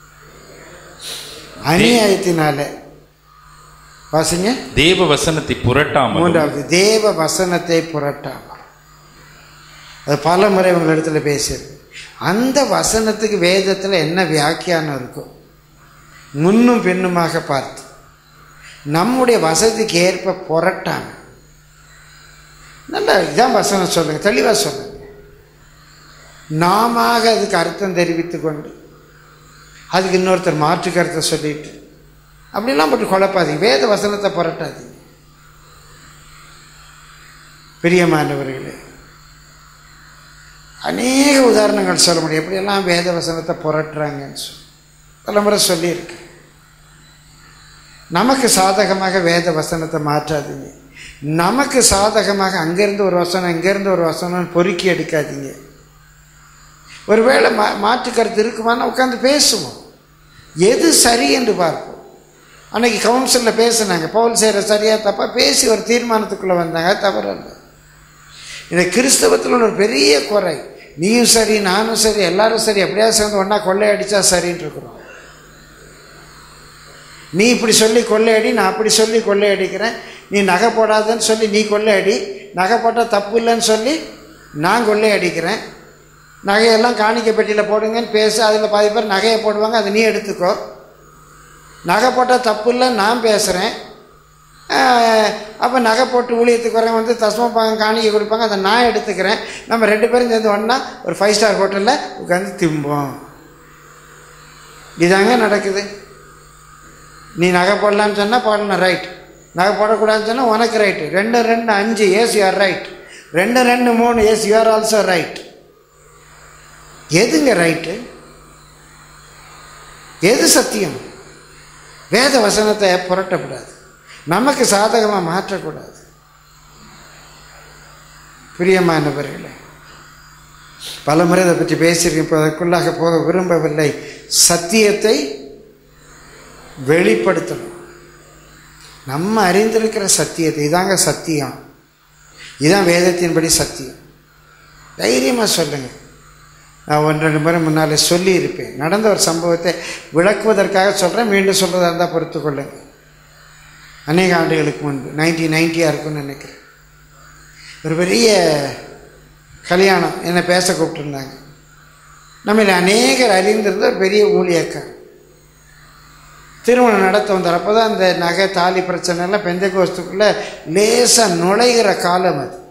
S1: அநியாயத்தினால வாசிங்க
S2: தேவ வசனத்தை புரட்டாமலும்
S1: மூன்றாவது தேவ வசனத்தை புரட்டாமல் அது பல முறை உங்களிடத்துல பேசியிருக்கு அந்த வசனத்துக்கு வேதத்தில் என்ன வியாக்கியானம் இருக்கும் முன்னும் பின்னுமாக பார்த்து நம்முடைய வசதிக்கு ஏற்ப புரட்டாம நல்லா இதான் வசனம் சொல்லுங்க தெளிவாக சொல்லுங்க நாம அதுக்கு அர்த்தம் தெரிவித்து கொண்டு அதுக்கு இன்னொருத்தர் மாற்று கருத்தை சொல்லிட்டு அப்படிலாம் போட்டு குழப்பாதீங்க வேத வசனத்தை புரட்டாதீங்க பிரியமானவர்களே அநேக உதாரணங்கள் சொல்ல முடியும் எப்படியெல்லாம் வேத வசனத்தை புரட்டுறாங்கன்னு சொல்லி தலைமுறை சொல்லியிருக்கேன் நமக்கு சாதகமாக வேத வசனத்தை மாற்றாதீங்க நமக்கு சாதகமாக அங்கேருந்து ஒரு வசனம் இங்கேருந்து ஒரு வசனம் பொறுக்கி எடுக்காதீங்க ஒருவேளை மா மாற்று கருத்து இருக்குமான்னு உட்காந்து பேசுவோம் எது சரி என்று பார்ப்போம் அன்னைக்கு கவுன்சிலில் பேசுனாங்க பவுல் செய்கிற சரியா தப்பா பேசி ஒரு தீர்மானத்துக்குள்ளே வந்தாங்க தவறு இல்லை இந்த கிறிஸ்தவத்தில் ஒரு பெரிய குறை நீயும் சரி நானும் சரி எல்லாரும் சரி எப்படியா சேர்ந்து ஒன்றா கொள்ளையடிச்சா சரின்னு இருக்கிறோம் நீ இப்படி சொல்லி கொள்ளையடி நான் அப்படி சொல்லி கொள்ளையடிக்கிறேன் நீ நகை போடாதன்னு சொல்லி நீ கொள்ளையடி நகை போட்டால் தப்பு இல்லைன்னு சொல்லி நான் கொள்ளையடிக்கிறேன் நகையெல்லாம் காணிக்கை பெட்டியில் போடுங்கன்னு பேச அதில் பாதி பேர் நகையை போடுவாங்க அதை நீ எடுத்துக்கோ நகை போட்டால் தப்பு இல்லை நான் பேசுகிறேன் அப்போ நகை போட்டு ஊழியத்துக்கு வரேன் வந்து தஸ்மபாகம் காணிக்கை கொடுப்பாங்க அதை நான் எடுத்துக்கிறேன் நம்ம ரெண்டு பேரும் சேர்ந்து ஒன்றா ஒரு ஃபைவ் ஸ்டார் ஹோட்டலில் உட்காந்து திம்போம் இதாங்க நடக்குது நீ நகை போடலான்னு சொன்னால் போடணும் ரைட் நகை போடக்கூடாதுன்னு சொன்னால் உனக்கு ரைட்டு ரெண்டு ரெண்டு அஞ்சு எஸ் யூஆர் ரைட் ரெண்டு ரெண்டு மூணு எஸ் யூஆர் ஆல்சோ ரைட் எதுங்க ரைட்டு எது சத்தியம் வேத வசனத்தை புரட்டக்கூடாது நமக்கு சாதகமாக மாற்றக்கூடாது பிரியமானவர்களே பல முறை இதை பற்றி பேசியிருக்கேன் இப்போ அதற்குள்ளாக போக விரும்பவில்லை சத்தியத்தை வெளிப்படுத்தணும் நம்ம அறிந்திருக்கிற சத்தியத்தை இதாங்க சத்தியம் இதுதான் வேதத்தின்படி சத்தியம் தைரியமாக சொல்லுங்கள் நான் ஒன்று ரெண்டு முறை முன்னால் சொல்லியிருப்பேன் நடந்த ஒரு சம்பவத்தை விளக்குவதற்காக சொல்கிறேன் மீண்டும் சொல்கிறதா இருந்தால் பொறுத்து கொள்ளுங்க அநேக ஆண்டுகளுக்கு முன்பு நைன்டீன் நைன்ட்டியாக இருக்கும்னு நினைக்கிறேன் ஒரு பெரிய கல்யாணம் என்னை பேச கூப்பிட்டுருந்தாங்க நம்மள அநேகர் அறிந்திருந்த ஒரு பெரிய ஊழியக்கார் திருமணம் நடத்த வந்தார் அப்போ தான் அந்த நகை தாலி பிரச்சனை எல்லாம் பெந்த கோஸ்துக்குள்ளே லேசாக நுழைகிற காலம் அது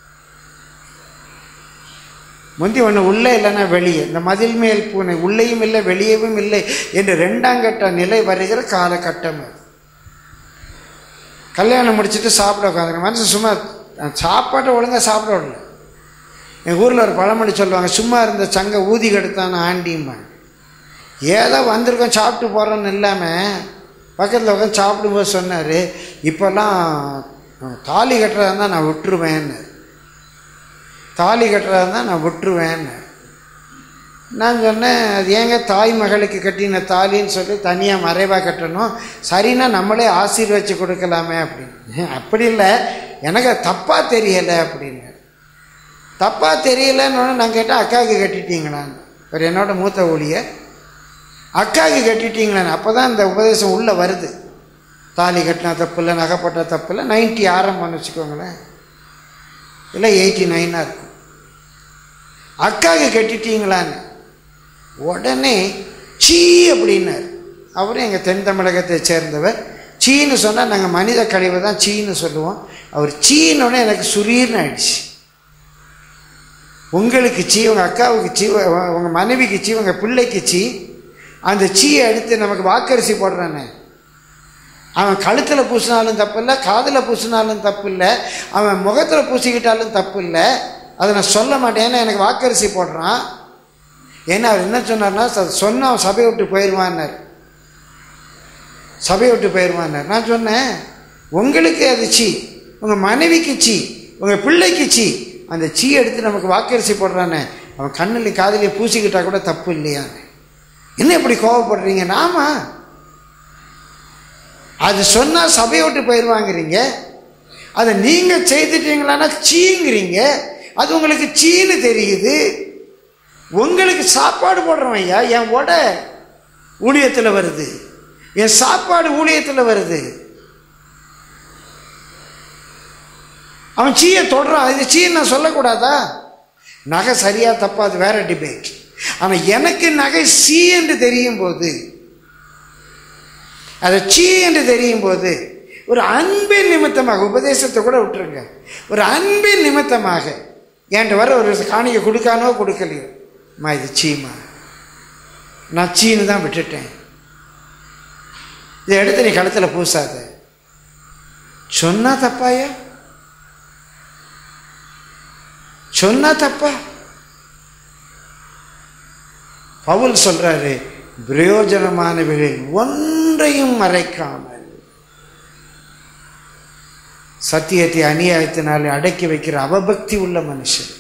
S1: முந்தி ஒன்று உள்ளே இல்லைன்னா வெளியே இந்த மதில் மேல் பூனை உள்ளேயும் இல்லை வெளியேவும் இல்லை என்று ரெண்டாங்கட்ட நிலை வருகிற காலகட்டம் அது கல்யாணம் முடிச்சுட்டு சாப்பிட உட்காந்துருக்க மனுஷன் சும்மா சாப்பாட்டை ஒழுங்காக சாப்பிட விடல எங்கள் ஊரில் ஒரு பழமொழி சொல்லுவாங்க சும்மா இருந்த சங்க ஊதி கெடுத்தான ஆண்டிம்பாங்க ஏதோ வந்திருக்கோம் சாப்பிட்டு போகிறோன்னு இல்லாமல் பக்கத்தில் உட்காந்து சாப்பிடும்போது சொன்னார் இப்போல்லாம் தாலி கட்டுறதா இருந்தால் நான் விட்டுருவேன்னு தாலி கட்டுறதா இருந்தால் நான் விட்டுருவேன்னு நான் சொன்னேன் அது ஏங்க தாய் மகளுக்கு கட்டின தாலின்னு சொல்லி தனியாக மறைவாக கட்டணும் சரின்னா நம்மளே ஆசீர்வச்சு கொடுக்கலாமே அப்படின்னு அப்படி இல்லை எனக்கு அது தப்பாக தெரியலை அப்படின்னு தப்பாக தெரியலன்னு நான் கேட்டேன் அக்காவுக்கு கட்டிட்டீங்களான்னு ஒரு என்னோட மூத்த ஊழியர் அக்காவுக்கு கட்டிட்டீங்களான்னு அப்போ தான் இந்த உபதேசம் உள்ளே வருது தாலி கட்டினா தப்பு இல்லை நகைப்பட்ட தப்பு இல்லை நைன்ட்டி ஆரம்பம்னு வச்சுக்கோங்களேன் இல்லை எயிட்டி நைனாக இருக்கும் அக்காவுக்கு கட்டிட்டீங்களான்னு உடனே சீ அப்படின்னார் அவரும் எங்கள் தென் தமிழகத்தை சேர்ந்தவர் சீன்னு சொன்னால் நாங்கள் மனித கழிவை தான் சீன்னு சொல்லுவோம் அவர் சீன்னொடனே எனக்கு சுரீர்னு ஆயிடுச்சு உங்களுக்கு சீ உங்கள் அக்காவுக்கு சீ உ- உங்கள் மனைவிக்கு சீ உங்கள் பிள்ளைக்கு சீ அந்த சீயை எடுத்து நமக்கு வாக்கரிசி போடுறானே அவன் கழுத்தில் பூசினாலும் தப்பு இல்லை காதில் பூசினாலும் தப்பு இல்லை அவன் முகத்தில் பூசிக்கிட்டாலும் தப்பு இல்லை அதை நான் சொல்ல மாட்டேன் ஏன்னா எனக்கு வாக்கரிசி போடுறான் ஏன்னா அவர் என்ன சொன்னார்னா ச- சொன்னா அவன் சபையை விட்டு போயிடுவான்னார் சபையை விட்டு போயிடுவான்னார் நான் சொன்னேன் உங்களுக்கு அது சீ உங்கள் மனைவிக்கு சீ உங்கள் பிள்ளைக்கு சீ அந்த சீ எடுத்து நமக்கு வாக்கரிசி போடுறானே அவன் கண்ணில் காதிலே பூசிக்கிட்டா கூட தப்பு இல்லையான்னு என்ன இப்படி கோவப்படுறீங்க நாமா அது சொன்னால் சபையை விட்டு போயிடுவாங்கிறீங்க அதை நீங்கள் செய்துட்டீங்களான்னா சீங்கிறீங்க அது உங்களுக்கு சீன்னு தெரியுது உங்களுக்கு சாப்பாடு போடுறவன் ஐயா என் உட ஊழியத்தில் வருது என் சாப்பாடு ஊழியத்தில் வருது அவன் சீயை தொடுறான் இது சீன்னு நான் சொல்லக்கூடாதா நகை சரியா தப்பா அது வேற டிபேட் ஆனால் எனக்கு நகை சி என்று தெரியும் போது அதை சீ என்று தெரியும் போது ஒரு அன்பின் நிமித்தமாக உபதேசத்தை கூட விட்டுருங்க ஒரு அன்பின் நிமித்தமாக என்கிட்ட வர ஒரு காணிக்கை கொடுக்கானோ கொடுக்கலையோ அம்மா இது சீமா நான் சீன்னு தான் விட்டுட்டேன் இதை எடுத்து நீ கழுத்தில் பூசாத சொன்னா தப்பாயா சொன்னா தப்பா பவுல் சொல்றாரு பிரயோஜனமானவைகளில் ஒன்றையும் மறைக்காமல் சத்தியத்தை அநியாயத்தினாலே அடக்கி வைக்கிற அவபக்தி உள்ள மனுஷன்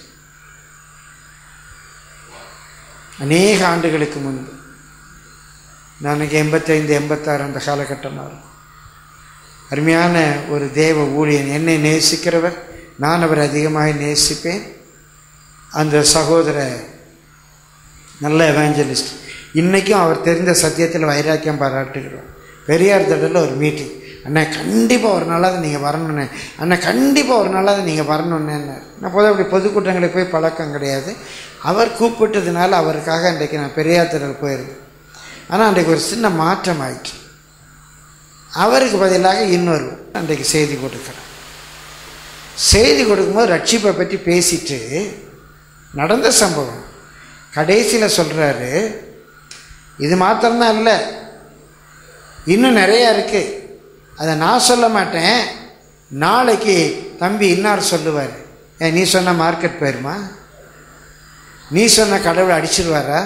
S1: அநேக ஆண்டுகளுக்கு முன்பு நாளைக்கு எண்பத்தைந்து எண்பத்தாறு அந்த காலகட்டமாக இருக்கும் அருமையான ஒரு தேவ ஊழியன் என்னை நேசிக்கிறவர் நான் அவரை அதிகமாக நேசிப்பேன் அந்த சகோதர நல்ல எவாஞ்சலிஸ்ட் இன்றைக்கும் அவர் தெரிந்த சத்தியத்தில் வைராக்கியம் பாராட்டுகிறோம் பெரியார் தடவில் ஒரு மீட்டிங் அண்ணா கண்டிப்பாக ஒரு நாளாவது நீங்கள் வரணுண்ணே அண்ணா கண்டிப்பாக ஒரு நாளாவது நீங்கள் வரணுன்னேன்னார் நான் பொதுவாக அப்படி பொதுக்கூட்டங்களுக்கு போய் பழக்கம் கிடையாது அவர் கூப்பிட்டதுனால அவருக்காக இன்றைக்கு நான் பெரியார் திடல் போயிருந்தேன் ஆனால் அன்றைக்கு ஒரு சின்ன மாற்றம் ஆயிடுச்சு அவருக்கு பதிலாக இன்னொரு அன்றைக்கு செய்தி கொடுக்குறேன் செய்தி கொடுக்கும்போது ரட்சிப்பை பற்றி பேசிட்டு நடந்த சம்பவம் கடைசியில் சொல்கிறாரு இது மாத்திரம்தான் இல்லை இன்னும் நிறையா இருக்குது அதை நான் சொல்ல மாட்டேன் நாளைக்கு தம்பி இன்னார் சொல்லுவார் ஏன் நீ சொன்ன மார்க்கெட் போயிருமா நீ சொன்ன கடவுளை அடிச்சிருவாரா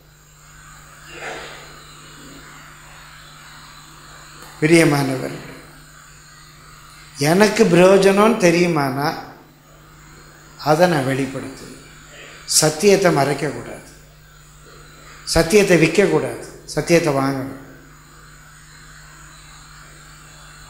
S1: பிரியமானவர் எனக்கு பிரயோஜனம்னு தெரியுமானா அதை நான் வெளிப்படுத்துவேன் சத்தியத்தை மறைக்கக்கூடாது சத்தியத்தை விற்கக்கூடாது சத்தியத்தை வாங்கணும்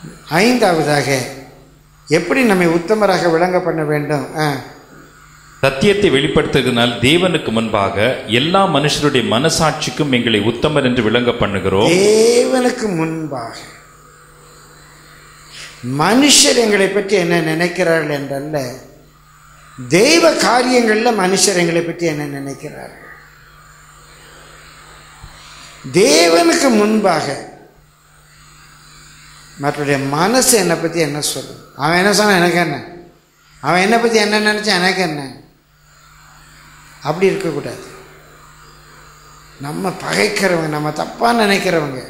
S1: ஐந்தாவதாக எப்படி நம்மை உத்தமராக விளங்க பண்ண வேண்டும் ஆ
S2: சத்தியத்தை வெளிப்படுத்துகிறதுனால் தேவனுக்கு முன்பாக எல்லா மனுஷருடைய மனசாட்சிக்கும் எங்களை உத்தமர் என்று விளங்க பண்ணுகிறோம்
S1: தேவனுக்கு முன்பாக மனுஷர் எங்களை பற்றி என்ன நினைக்கிறார்கள் என்றல்ல தெய்வ காரியங்களில் மனுஷர் எங்களை பற்றி என்ன நினைக்கிறார்கள் தேவனுக்கு முன்பாக மற்றடைய மனசு என்னை பற்றி என்ன சொல்லும் அவன் என்ன சொன்னான் எனக்கு என்ன அவன் என்னை பற்றி என்ன நினச்சான் எனக்கு என்ன அப்படி இருக்கக்கூடாது நம்ம பகைக்கிறவங்க நம்ம தப்பாக நினைக்கிறவங்க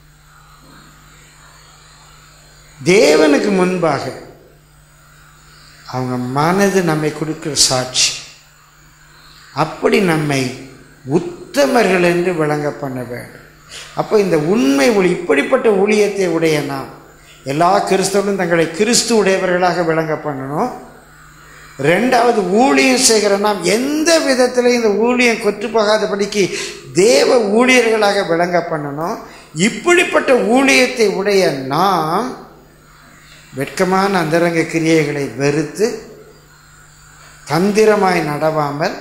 S1: தேவனுக்கு முன்பாக அவங்க மனது நம்மை கொடுக்கிற சாட்சி அப்படி நம்மை உத்தமர்கள் என்று விளங்க பண்ண வேண்டும் அப்போ இந்த உண்மை ஒளி இப்படிப்பட்ட ஊழியத்தை உடைய நாம் எல்லா கிறிஸ்தவர்களும் தங்களை கிறிஸ்து உடையவர்களாக விளங்க பண்ணணும் ரெண்டாவது ஊழியம் செய்கிற நாம் எந்த விதத்திலையும் இந்த ஊழியம் கொற்று போகாதபடிக்கு தேவ ஊழியர்களாக விளங்க பண்ணணும் இப்படிப்பட்ட ஊழியத்தை உடைய நாம் வெட்கமான அந்தரங்க கிரியைகளை வெறுத்து தந்திரமாய் நடவாமல்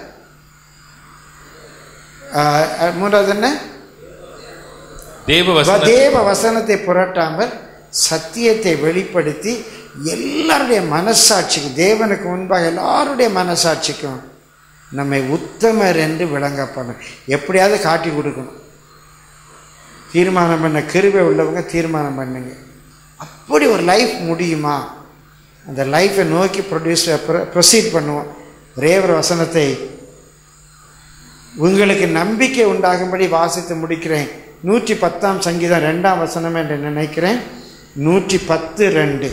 S1: ஆஹ், அஹ், மூன்றாவது என்ன
S2: தேவ வசன
S1: தேவ வசனத்தை புரட்டாமல் சத்தியத்தை வெளிப்படுத்தி எல்லாருடைய மனசாட்சிக்கும் தேவனுக்கு முன்பாக எல்லாருடைய மனசாட்சிக்கும் நம்மை உத்தமர் என்று விளங்க பண்ணும் எப்படியாவது காட்டி கொடுக்கணும் தீர்மானம் பண்ண கிருபை உள்ளவங்க தீர்மானம் பண்ணுங்க அப்படி ஒரு லைஃப் முடியுமா அந்த லைஃப்பை நோக்கி ப்ரொடியூஸ் ப்ரொசீட் பண்ணுவோம் ரேவர் வசனத்தை உங்களுக்கு நம்பிக்கை உண்டாகும்படி வாசித்து முடிக்கிறேன் நூற்றி பத்தாம் சங்கீதம் ரெண்டாம் வசனம் என்று நினைக்கிறேன் நூற்றி பத்து ரெண்டு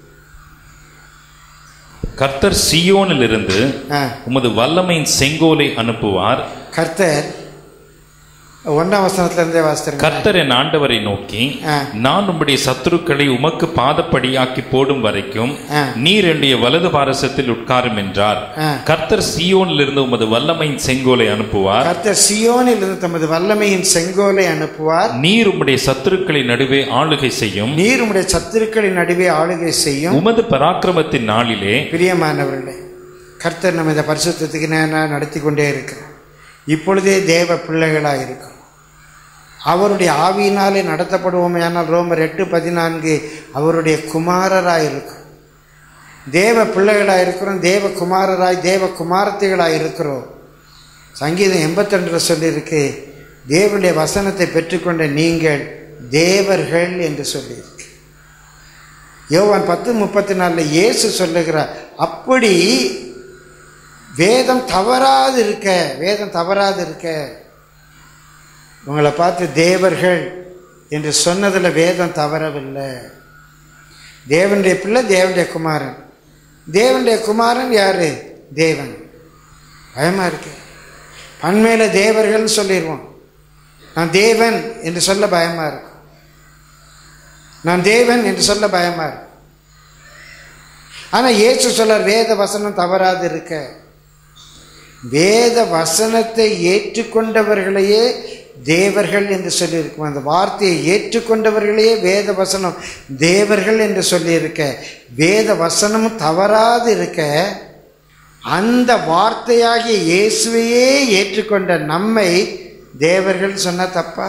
S2: கர்த்தர் சியோனிலிருந்து
S1: ஆ,
S2: உமது வல்லமையின் செங்கோலை அனுப்புவார்
S1: கர்த்தர் ஒன்றாம் வசனத்துல இருந்தே வாசித்திருங்க
S2: கர்த்தர் என் ஆண்டவரை நோக்கி
S1: ஆ.
S2: நான் உம்முடைய சத்துருக்களை உமக்கு பாதப்படியாக்கி போடும் வரைக்கும்
S1: ஆ.
S2: நீர் என்னுடைய வலது பாரசத்தில் உட்காரும் என்றார்
S1: ஆ.
S2: கர்த்தர் சியோனிலிருந்து உமது வல்லமையின் செங்கோலை அனுப்புவார்
S1: கர்த்தர் சியோனில் இருந்து தமது வல்லமையின் செங்கோலை அனுப்புவார்
S2: நீர் உம்முடைய சத்துருக்களின் நடுவே ஆளுகை செய்யும்
S1: நீர் உம்முடைய சத்துருக்களின் நடுவே ஆளுகை செய்யும்
S2: உமது பராக்கிரமத்தின் நாளிலே
S1: பிரியமானவர்களே கர்த்தர் நம்ம இந்த பரிசுத்தத்துக்கு நேராக நடத்தி கொண்டே இருக்கிறோம் இப்பொழுதே தேவ பிள்ளைகளாக இருக்கிறோம் அவருடைய ஆவியினாலே நடத்தப்படுவோமே ஆனால் ரோமர் எட்டு பதினான்கு அவருடைய குமாரராய் இருக்கும் தேவ பிள்ளைகளாக இருக்கிறோம் தேவ குமாரராய் தேவ குமாரத்திகளாக இருக்கிறோம் சங்கீதம் எண்பத்தொன்றில் சொல்லியிருக்கு தேவனுடைய வசனத்தை பெற்றுக்கொண்ட நீங்கள் தேவர்கள் என்று சொல்லியிருக்கு யோவான் பத்து முப்பத்தி நாலில் இயேசு சொல்லுகிறார் அப்படி வேதம் தவறாது இருக்க வேதம் தவறாது இருக்க உங்களை பார்த்து தேவர்கள் என்று சொன்னதில் வேதம் தவறவில்லை தேவனுடைய பிள்ளை தேவனுடைய குமாரன் தேவனுடைய குமாரன் யாரு தேவன் பயமா இருக்கு பண்மையில தேவர்கள்னு சொல்லிடுவோம் நான் தேவன் என்று சொல்ல பயமா இருக்கும் நான் தேவன் என்று சொல்ல பயமா இருக்கும் ஆனா இயேசு சொல்றார் வேத வசனம் தவறாது இருக்க வேத வசனத்தை ஏற்றுக்கொண்டவர்களையே தேவர்கள் என்று சொல்லியிருக்கும் அந்த வார்த்தையை ஏற்றுக்கொண்டவர்களையே வேத வசனம் தேவர்கள் என்று சொல்லியிருக்க வேத வசனமும் தவறாது இருக்க அந்த வார்த்தையாகிய இயேசுவையே ஏற்றுக்கொண்ட நம்மை தேவர்கள் சொன்னா தப்பா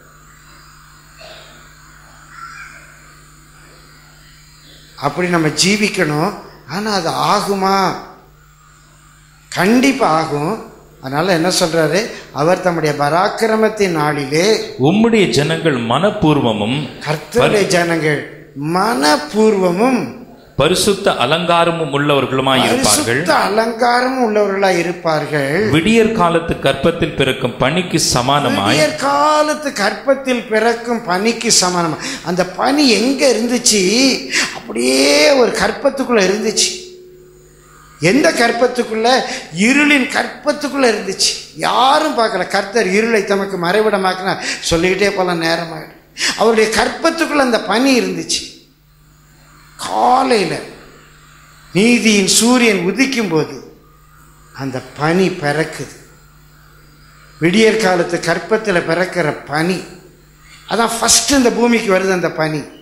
S1: அப்படி நம்ம ஜீவிக்கணும் ஆனால் அது ஆகுமா கண்டிப்பாக ஆகும் அதனால என்ன சொல்றாரு அவர் தம்முடைய பராக்கிரமத்தின் நாளிலே
S2: உம்முடைய ஜனங்கள் மனப்பூர்வமும்
S1: கர்த்தருடைய ஜனங்கள் மனப்பூர்வமும்
S2: பரிசுத்த அலங்காரமும் உள்ளவர்களுமாய் இருப்பார்கள்
S1: பரிசுத்த அலங்காரமும் உள்ளவர்களாய் இருப்பார்கள்
S2: விடியற் காலத்து கற்பத்தில் பிறக்கும் பணிக்கு சமானமாய்
S1: விடியற் காலத்து கற்பத்தில் பிறக்கும் பனிக்கு சமானமா அந்த பனி எங்க இருந்துச்சு அப்படியே ஒரு கற்பத்துக்குள்ள இருந்துச்சு எந்த கற்பத்துக்குள்ள இருளின் கற்பத்துக்குள்ள இருந்துச்சு யாரும் பார்க்கல கர்த்தர் இருளை தமக்கு மறைவிடமாக்கினா சொல்லிக்கிட்டே போல நேரமாயிடும் அவருடைய கற்பத்துக்குள்ள அந்த பனி இருந்துச்சு காலையில் நீதியின் சூரியன் உதிக்கும் போது அந்த பனி பிறக்குது விடியற் காலத்து கற்பத்தில் பிறக்கிற பனி அதான் ஃபஸ்ட்டு இந்த பூமிக்கு வருது அந்த பனி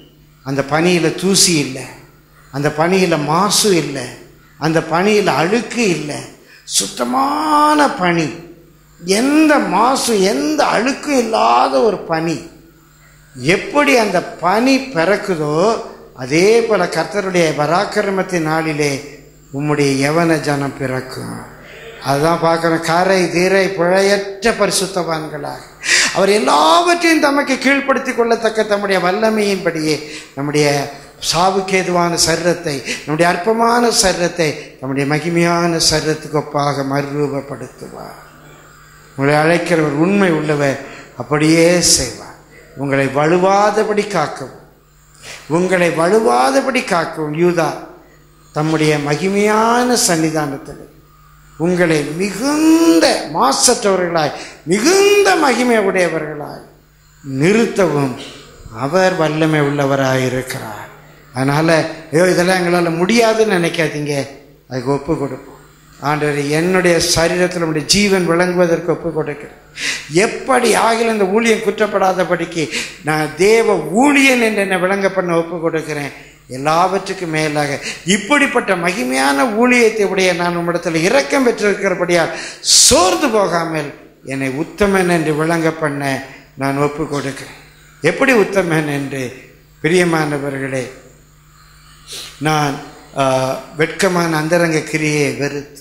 S1: அந்த பனியில் தூசி இல்லை அந்த பனியில் மாசு இல்லை அந்த பனியில் அழுக்கு இல்லை சுத்தமான பனி எந்த மாசு எந்த அழுக்கும் இல்லாத ஒரு பனி எப்படி அந்த பனி பிறக்குதோ அதே போல கர்த்தருடைய பராக்கிரமத்தின் நாளிலே உம்முடைய யவன ஜனம் பிறக்கும் அதுதான் பார்க்கணும் கரை தீரை பிழையற்ற பரிசுத்தவான்களாக அவர் எல்லாவற்றையும் தமக்கு கீழ்ப்படுத்திக் கொள்ளத்தக்க தம்முடைய வல்லமையின்படியே நம்முடைய சாவுக்கேதுவான சரீரத்தை நம்முடைய அற்பமான சரீரத்தை நம்முடைய மகிமையான சரீரத்துக்கு ஒப்பாக மறுரூபப்படுத்துவார் உங்களை அழைக்கிறவர் உண்மை உள்ளவர் அப்படியே செய்வார் உங்களை வலுவாதபடி காக்கவும் உங்களை வலுவாதபடி காக்கவும் யூதா தம்முடைய மகிமையான சன்னிதானத்தில் உங்களை மிகுந்த மாசற்றவர்களாய் மிகுந்த மகிமை உடையவர்களாய் நிறுத்தவும் அவர் வல்லமை உள்ளவராய் இருக்கிறார் அதனால் ஐயோ இதெல்லாம் எங்களால் முடியாதுன்னு நினைக்காதீங்க அதுக்கு ஒப்பு கொடுப்போம் ஆண்டவர் என்னுடைய சரீரத்தில் நம்முடைய ஜீவன் விளங்குவதற்கு ஒப்பு கொடுக்கிறேன் எப்படி ஆகிலும் இந்த ஊழியம் குற்றப்படாதபடிக்கு நான் தேவ ஊழியன் என்று என்னை விளங்க பண்ண ஒப்பு கொடுக்கிறேன் எல்லாவற்றுக்கும் மேலாக இப்படிப்பட்ட மகிமையான ஊழியத்தை உடைய நான் உம்மிடத்தில் இரக்கம் பெற்றிருக்கிறபடியால் சோர்ந்து போகாமல் என்னை உத்தமன் என்று விளங்க பண்ண நான் ஒப்பு கொடுக்கிறேன் எப்படி உத்தமன் என்று பிரியமானவர்களே நான் ஆ, வெட்கமான அந்தரங்க கிரியை வெறுத்து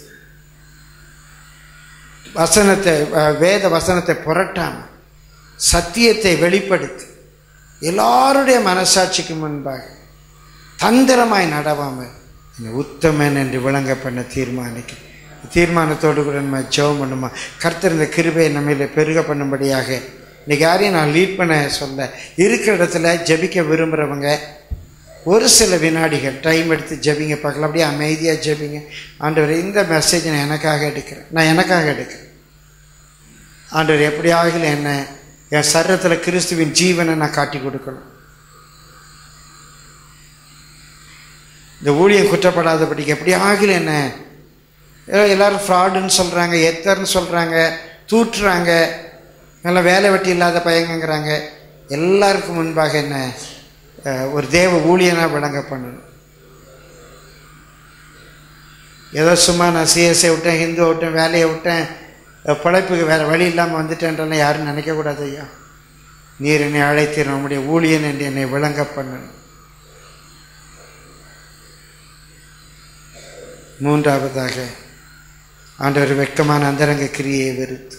S1: வசனத்தை ஆ, வேத வசனத்தை புரட்டாமல் சத்தியத்தை வெளிப்படுத்தி எல்லாருடைய மனசாட்சிக்கு முன்பாக தந்திரமாய் நடவாமல் என்னை உத்தமன் என்று விளங்க பண்ண தீர்மானிக்கிறேன் தீர்மானத்தோடு கூட நம்ம ஜெபம் பண்ணுமா கர்த்தர் இந்த கிருபையை நம்மள பெருக பண்ணும்படியாக இன்னைக்கு யாரையும் நான் லீட் பண்ண சொல்ல இருக்கிற இடத்துல ஜெபிக்க விரும்புகிறவங்க ஒரு சில வினாடிகள் டைம் எடுத்து ஜெபிங்க பார்க்கலாம் அப்படியே அமைதியாக ஜெபிங்க ஆண்டவர் இந்த மெசேஜ் நான் எனக்காக எடுக்கிறேன் நான் எனக்காக எடுக்கிறேன் ஆண்டவர் எப்படியாகிலும் என்ன என் சரீரத்தில் கிறிஸ்துவின் ஜீவனை நான் காட்டி கொடுக்கணும் இந்த ஊழியம் குற்றப்படாதபடிக்கு எப்படி ஆகல என்ன ஏதோ எல்லாரும் ஃப்ராடுன்னு சொல்கிறாங்க எத்தர்னு சொல்கிறாங்க தூற்றுறாங்க எல்லாம் வேலை வெட்டி இல்லாத பையங்கங்கிறாங்க எல்லாருக்கும் முன்பாக என்ன அஹ், ஒரு தேவ ஊழியனாக விளங்க பண்ணணும் ஏதோ சும்மா நான் சிஎஸ்ஐ விட்டேன் ஹிந்து விட்டேன் வேலையை விட்டேன் அஹ், பிழைப்புக்கு வேறு வழி இல்லாமல் வந்துட்டேன்றலாம் யாரும் நினைக்கக்கூடாது ஐயா நீர் என்னை அழைத்தீர் நம்முடைய ஊழியன் என்று என்னை விளங்க பண்ணணும் மூன்றாவதாக ஆண்டவர் வெட்கமான அந்தரங்க கிரியை வெறுத்து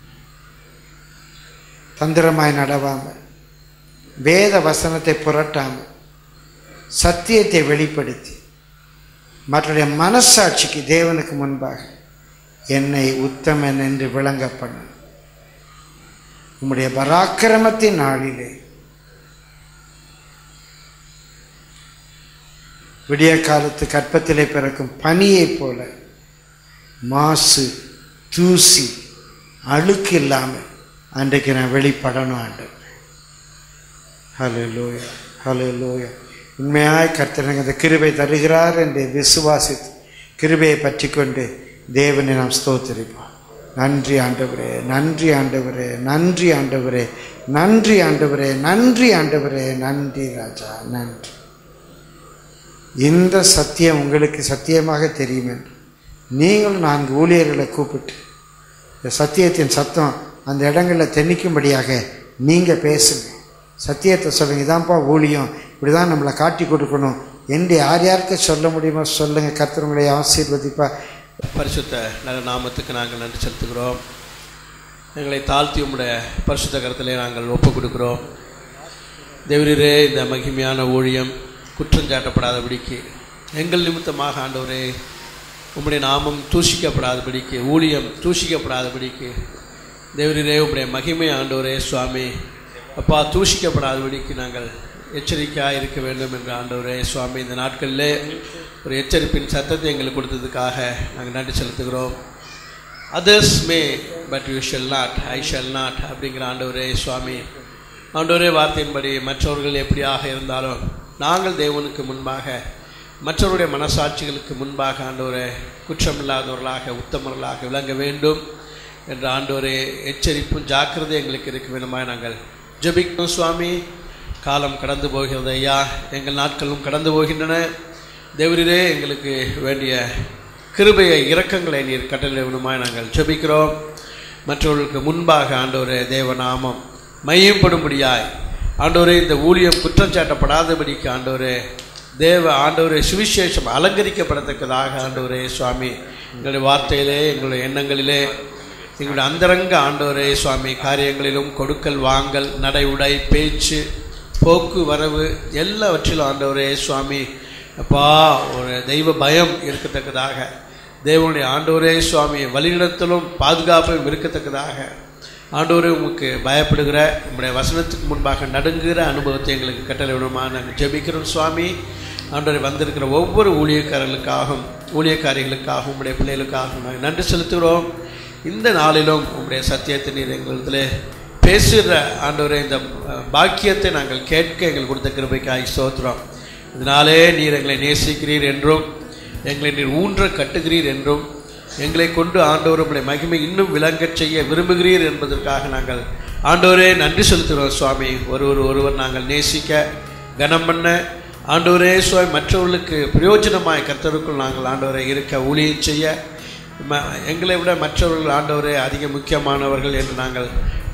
S1: தந்திரமாய் நடவாமல் வேத வசனத்தை புரட்டாமல் சத்தியத்தை வெளிப்படுத்தி மற்றைய மனசாட்சிக்கு தேவனுக்கு முன்பாக என்னை உத்தமன் என்று விளங்க பண்ண உம்முடைய பராக்கிரமத்தின் நாளிலே விடிய காலத்து கற்பத்திலே பிறக்கும் பனியைப் போல மாசு தூசி அழுக்கு இல்லாமல் அன்றைக்கு நான் வெளிப்படணும் ஆண்டு ஹலோ லோயா ஹலோ லோயா உண்மையாய் கர்த்தர் எனக்கு அந்த கிருபை தருகிறார் என்று விசுவாசித்து கிருபையை பற்றி கொண்டு தேவனை நாம் ஸ்தோத்திரிப்போம் நன்றி ஆண்டவரே நன்றி ஆண்டவரே நன்றி ஆண்டவரே நன்றி ஆண்டவரே நன்றி ஆண்டவரே நன்றி ராஜா நன்றி இந்த சத்தியம் உங்களுக்கு சத்தியமாக தெரியும் என்று நீங்களும் நான்கு ஊழியர்களை கூப்பிட்டு இந்த சத்தியத்தின் சத்தம் அந்த இடங்களில் தென்னிக்கும்படியாக நீங்கள் பேசுங்க சத்தியத்தை சொல்லுங்க இதான்ப்பா ஊழியம் இப்படி தான் நம்மளை காட்டி கொடுக்கணும் என்று யார் யாருக்கு சொல்ல முடியுமோ சொல்லுங்கள் கர்த்தர் உங்களை ஆசீர்வதிப்பா
S3: பரிசுத்த நல்ல நாமத்துக்கு நாங்கள் நன்றி செலுத்துகிறோம் எங்களை தாழ்த்தி உம்முடைய பரிசுத்த கரத்திலே நாங்கள் ஒப்புக் கொடுக்கிறோம் தேவரீரே இந்த மகிமையான ஊழியம் குற்றஞ்சாட்டப்படாதபடிக்கு எங்கள் நிமித்தமாக ஆண்டவரே உம்முடைய நாமம் தூஷிக்கப்படாதபடிக்கு ஊழியம் தூஷிக்கப்படாதபடிக்கு தேவரீரே உம்முடைய மகிமை ஆண்டவரே சுவாமி அப்பா தூஷிக்கப்படாதபடிக்கு நாங்கள் எச்சரிக்கையாக இருக்க வேண்டும் என்ற ஆண்டவரே சுவாமி இந்த நாட்களிலே ஒரு எச்சரிப்பின் சத்தத்தை எங்களுக்கு கொடுத்ததுக்காக நாங்கள் நன்றி செலுத்துகிறோம் others may but you shall not I shall not அப்படிங்கிற ஆண்டவரே சுவாமி ஆண்டவரே வார்த்தையின்படி மற்றவர்கள் எப்படியாக இருந்தாலும் நாங்கள் தேவனுக்கு முன்பாக மற்றவருடைய மனசாட்சிகளுக்கு முன்பாக ஆண்டவரே குற்றமில்லாதவர்களாக உத்தமர்களாக விளங்க வேண்டும் என்ற ஆண்டவரே எச்சரிப்பும் ஜாக்கிரதை எங்களுக்கு இருக்க வேண்டுமாய் நாங்கள் ஜெபிக்கணும் சுவாமி காலம் கடந்து போகிறது ஐயா எங்கள் நாட்களும் கடந்து போகின்றன தேவரீரே எங்களுக்கு வேண்டிய கிருபையை இரக்கங்களை நீர் கட்டளையிடுமாய் நாங்கள் ஜெபிக்கிறோம் மற்றவர்களுக்கு முன்பாக ஆண்டவரே தேவநாமம் மையப்படும்படியாய் ஆண்டவரே இந்த ஊழியம் குற்றம் சாட்டப்படாதபடிக்கு ஆண்டவரே தேவ ஆண்டவரே சுவிசேஷம் அலங்கரிக்கப்படத்தக்கதாக ஆண்டவரே சுவாமி எங்களுடைய வார்த்தையிலே எங்களுடைய எண்ணங்களிலே எங்களுடைய அந்தரங்க ஆண்டவரே சுவாமி காரியங்களிலும் கொடுக்கல் வாங்கல் நடை உடை பேச்சு போக்கு வரவு எல்லாவற்றிலும் ஆண்டவரே சுவாமி அப்பா ஒரு தெய்வ பயம் இருக்கத்தக்கதாக தேவனுடைய ஆண்டவரே சுவாமி வழிநடத்தலும் பாதுகாப்பும் இருக்கத்தக்கதாக ஆண்டவரே உமக்கு பயப்படுகிற உங்களுடைய வசனத்துக்கு முன்பாக நடுங்குகிற அனுபவத்தை எங்களுக்கு கட்டளை விடுமா நாங்கள் ஜெபிக்கிறோம் சுவாமி ஆண்டவரை வந்திருக்கிற ஒவ்வொரு ஊழியக்காரர்களுக்காகவும் ஊழியக்காரிகளுக்காகவும் உங்களுடைய பிள்ளைகளுக்காகவும் நாங்கள் நன்றி செலுத்துகிறோம் இந்த நாளிலும் உங்களுடைய சத்தியத்தை நீர் எங்களிடத்தில் பேசுகிற ஆண்டவரே இந்த அஹ், பாக்கியத்தை நாங்கள் கேட்க எங்களுக்கு கொடுத்த கிருபைக்காய் ஸ்தோத்திரம் இதனாலே நீர் எங்களை நேசிக்கிறீர் என்றும் எங்களை நீர் ஊன்ற கட்டுகிறீர் என்றும் எங்களை கொண்டு ஆண்டவர் உம்முடைய மகிமை இன்னும் விளங்கச் செய்ய விரும்புகிறீர் என்பதற்காக நாங்கள் ஆண்டவரே நன்றி செலுத்துகிறோம் சுவாமி ஒருவர் ஒருவர் நாங்கள் நேசிக்க கனம் பண்ண ஆண்டவரே சுவாமி மற்றவர்களுக்கு பிரயோஜனமாய் கர்த்தருக்குள் நாங்கள் ஆண்டவரை இருக்க ஊழியம் செய்ய ம- எங்களை விட மற்றவர்கள் ஆண்டவரே அதிக முக்கியமானவர்கள் என்று நாங்கள்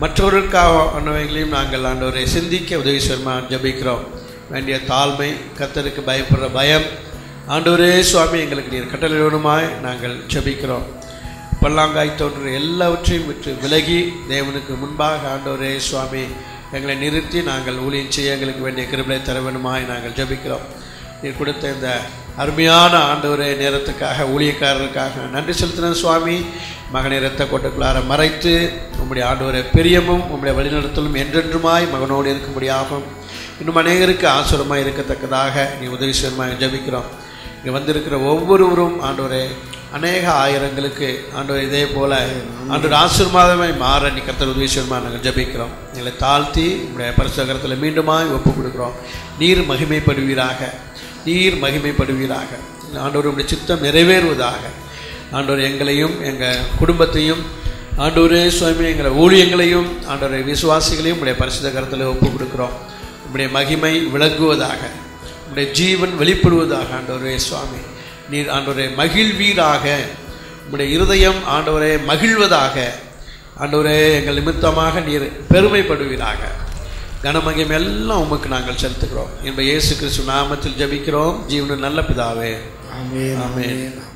S3: மற்றவர்களுக்கானவைகளையும் நாங்கள் ஆண்டவரை சிந்திக்க உதவி செய்யுமா ஜெபிக்கிறோம் வேண்டிய தாழ்மை கர்த்தருக்கு பயப்படுற பயம் ஆண்டவரே சுவாமி எங்களுக்கு நீர் கட்டளையிடுமாய் நாங்கள் ஜெபிக்கிறோம் பல்லாங்காய் தோன்ற எல்லாவற்றையும் விட்டு விலகி தேவனுக்கு முன்பாக ஆண்டவரே சுவாமி எங்களை நிறுத்தி நாங்கள் ஊழியம் செய்ய எங்களுக்கு வேண்டிய கிருபை தர வேண்டுமாய் நாங்கள் ஜெபிக்கிறோம் நீர் கொடுத்த இந்த அருமையான ஆண்டவரே நேரத்துக்காக ஊழியக்காரருக்காக நன்றி செலுத்தின சுவாமி மகனை இரத்த கொட்டுக்குள்ளார மறைத்து உம்முடைய ஆண்டவரை பெரியமும் உம்முடைய வழிநடத்தலும் என்றென்றுமாய் மகனோடு இருக்கும்படியாகும் இன்னும் அநேகருக்கு ஆசுரமாக இருக்கத்தக்கதாக நீ உதவி செய்யமாக ஜெபிக்கிறோம் இங்கே வந்திருக்கிற ஒவ்வொருவரும் ஆண்டவரே அநேக ஆயிரங்களுக்கு ஆண்டவர் இதே போல ஆண்டவர் ஆசீர்வாதமாய் மாற நீ கர்த்தர் உதவி செய்யுமா நாங்கள் ஜெபிக்கிறோம் எங்களை தாழ்த்தி உங்களுடைய பரிசுகரத்தில் மீண்டுமாய் ஒப்பு கொடுக்குறோம் நீர் மகிமைப்படுவீராக நீர் மகிமைப்படுவீராக ஆண்டவர் உடைய சித்தம் நிறைவேறுவதாக ஆண்டவர் எங்களையும் எங்கள் குடும்பத்தையும் ஆண்டவரே சுவாமி எங்களை ஊழியங்களையும் ஆண்டவரை விசுவாசிகளையும் உடைய பரிசுத்த கரத்தில் ஒப்பு கொடுக்குறோம் உம்முடைய மகிமை விளங்குவதாக உம்முடைய ஜீவன் வெளிப்படுவதாக ஆண்டவரே சுவாமி நீர் ஆண்டவரே மகிழ்வீராக உம்முடைய இருதயம் ஆண்டவரே மகிழ்வதாக ஆண்டவரே எங்கள் நிமித்தமாக நீர் பெருமைப்படுவீராக கனமகிமை எல்லாம் உமக்கு நாங்கள் செலுத்துகிறோம் என்ப இயேசு கிறிஸ்து நாமத்தில் ஜெபிக்கிறோம் ஜீவனு நல்ல பிதாவே
S1: ஆமென்
S3: ஆமென்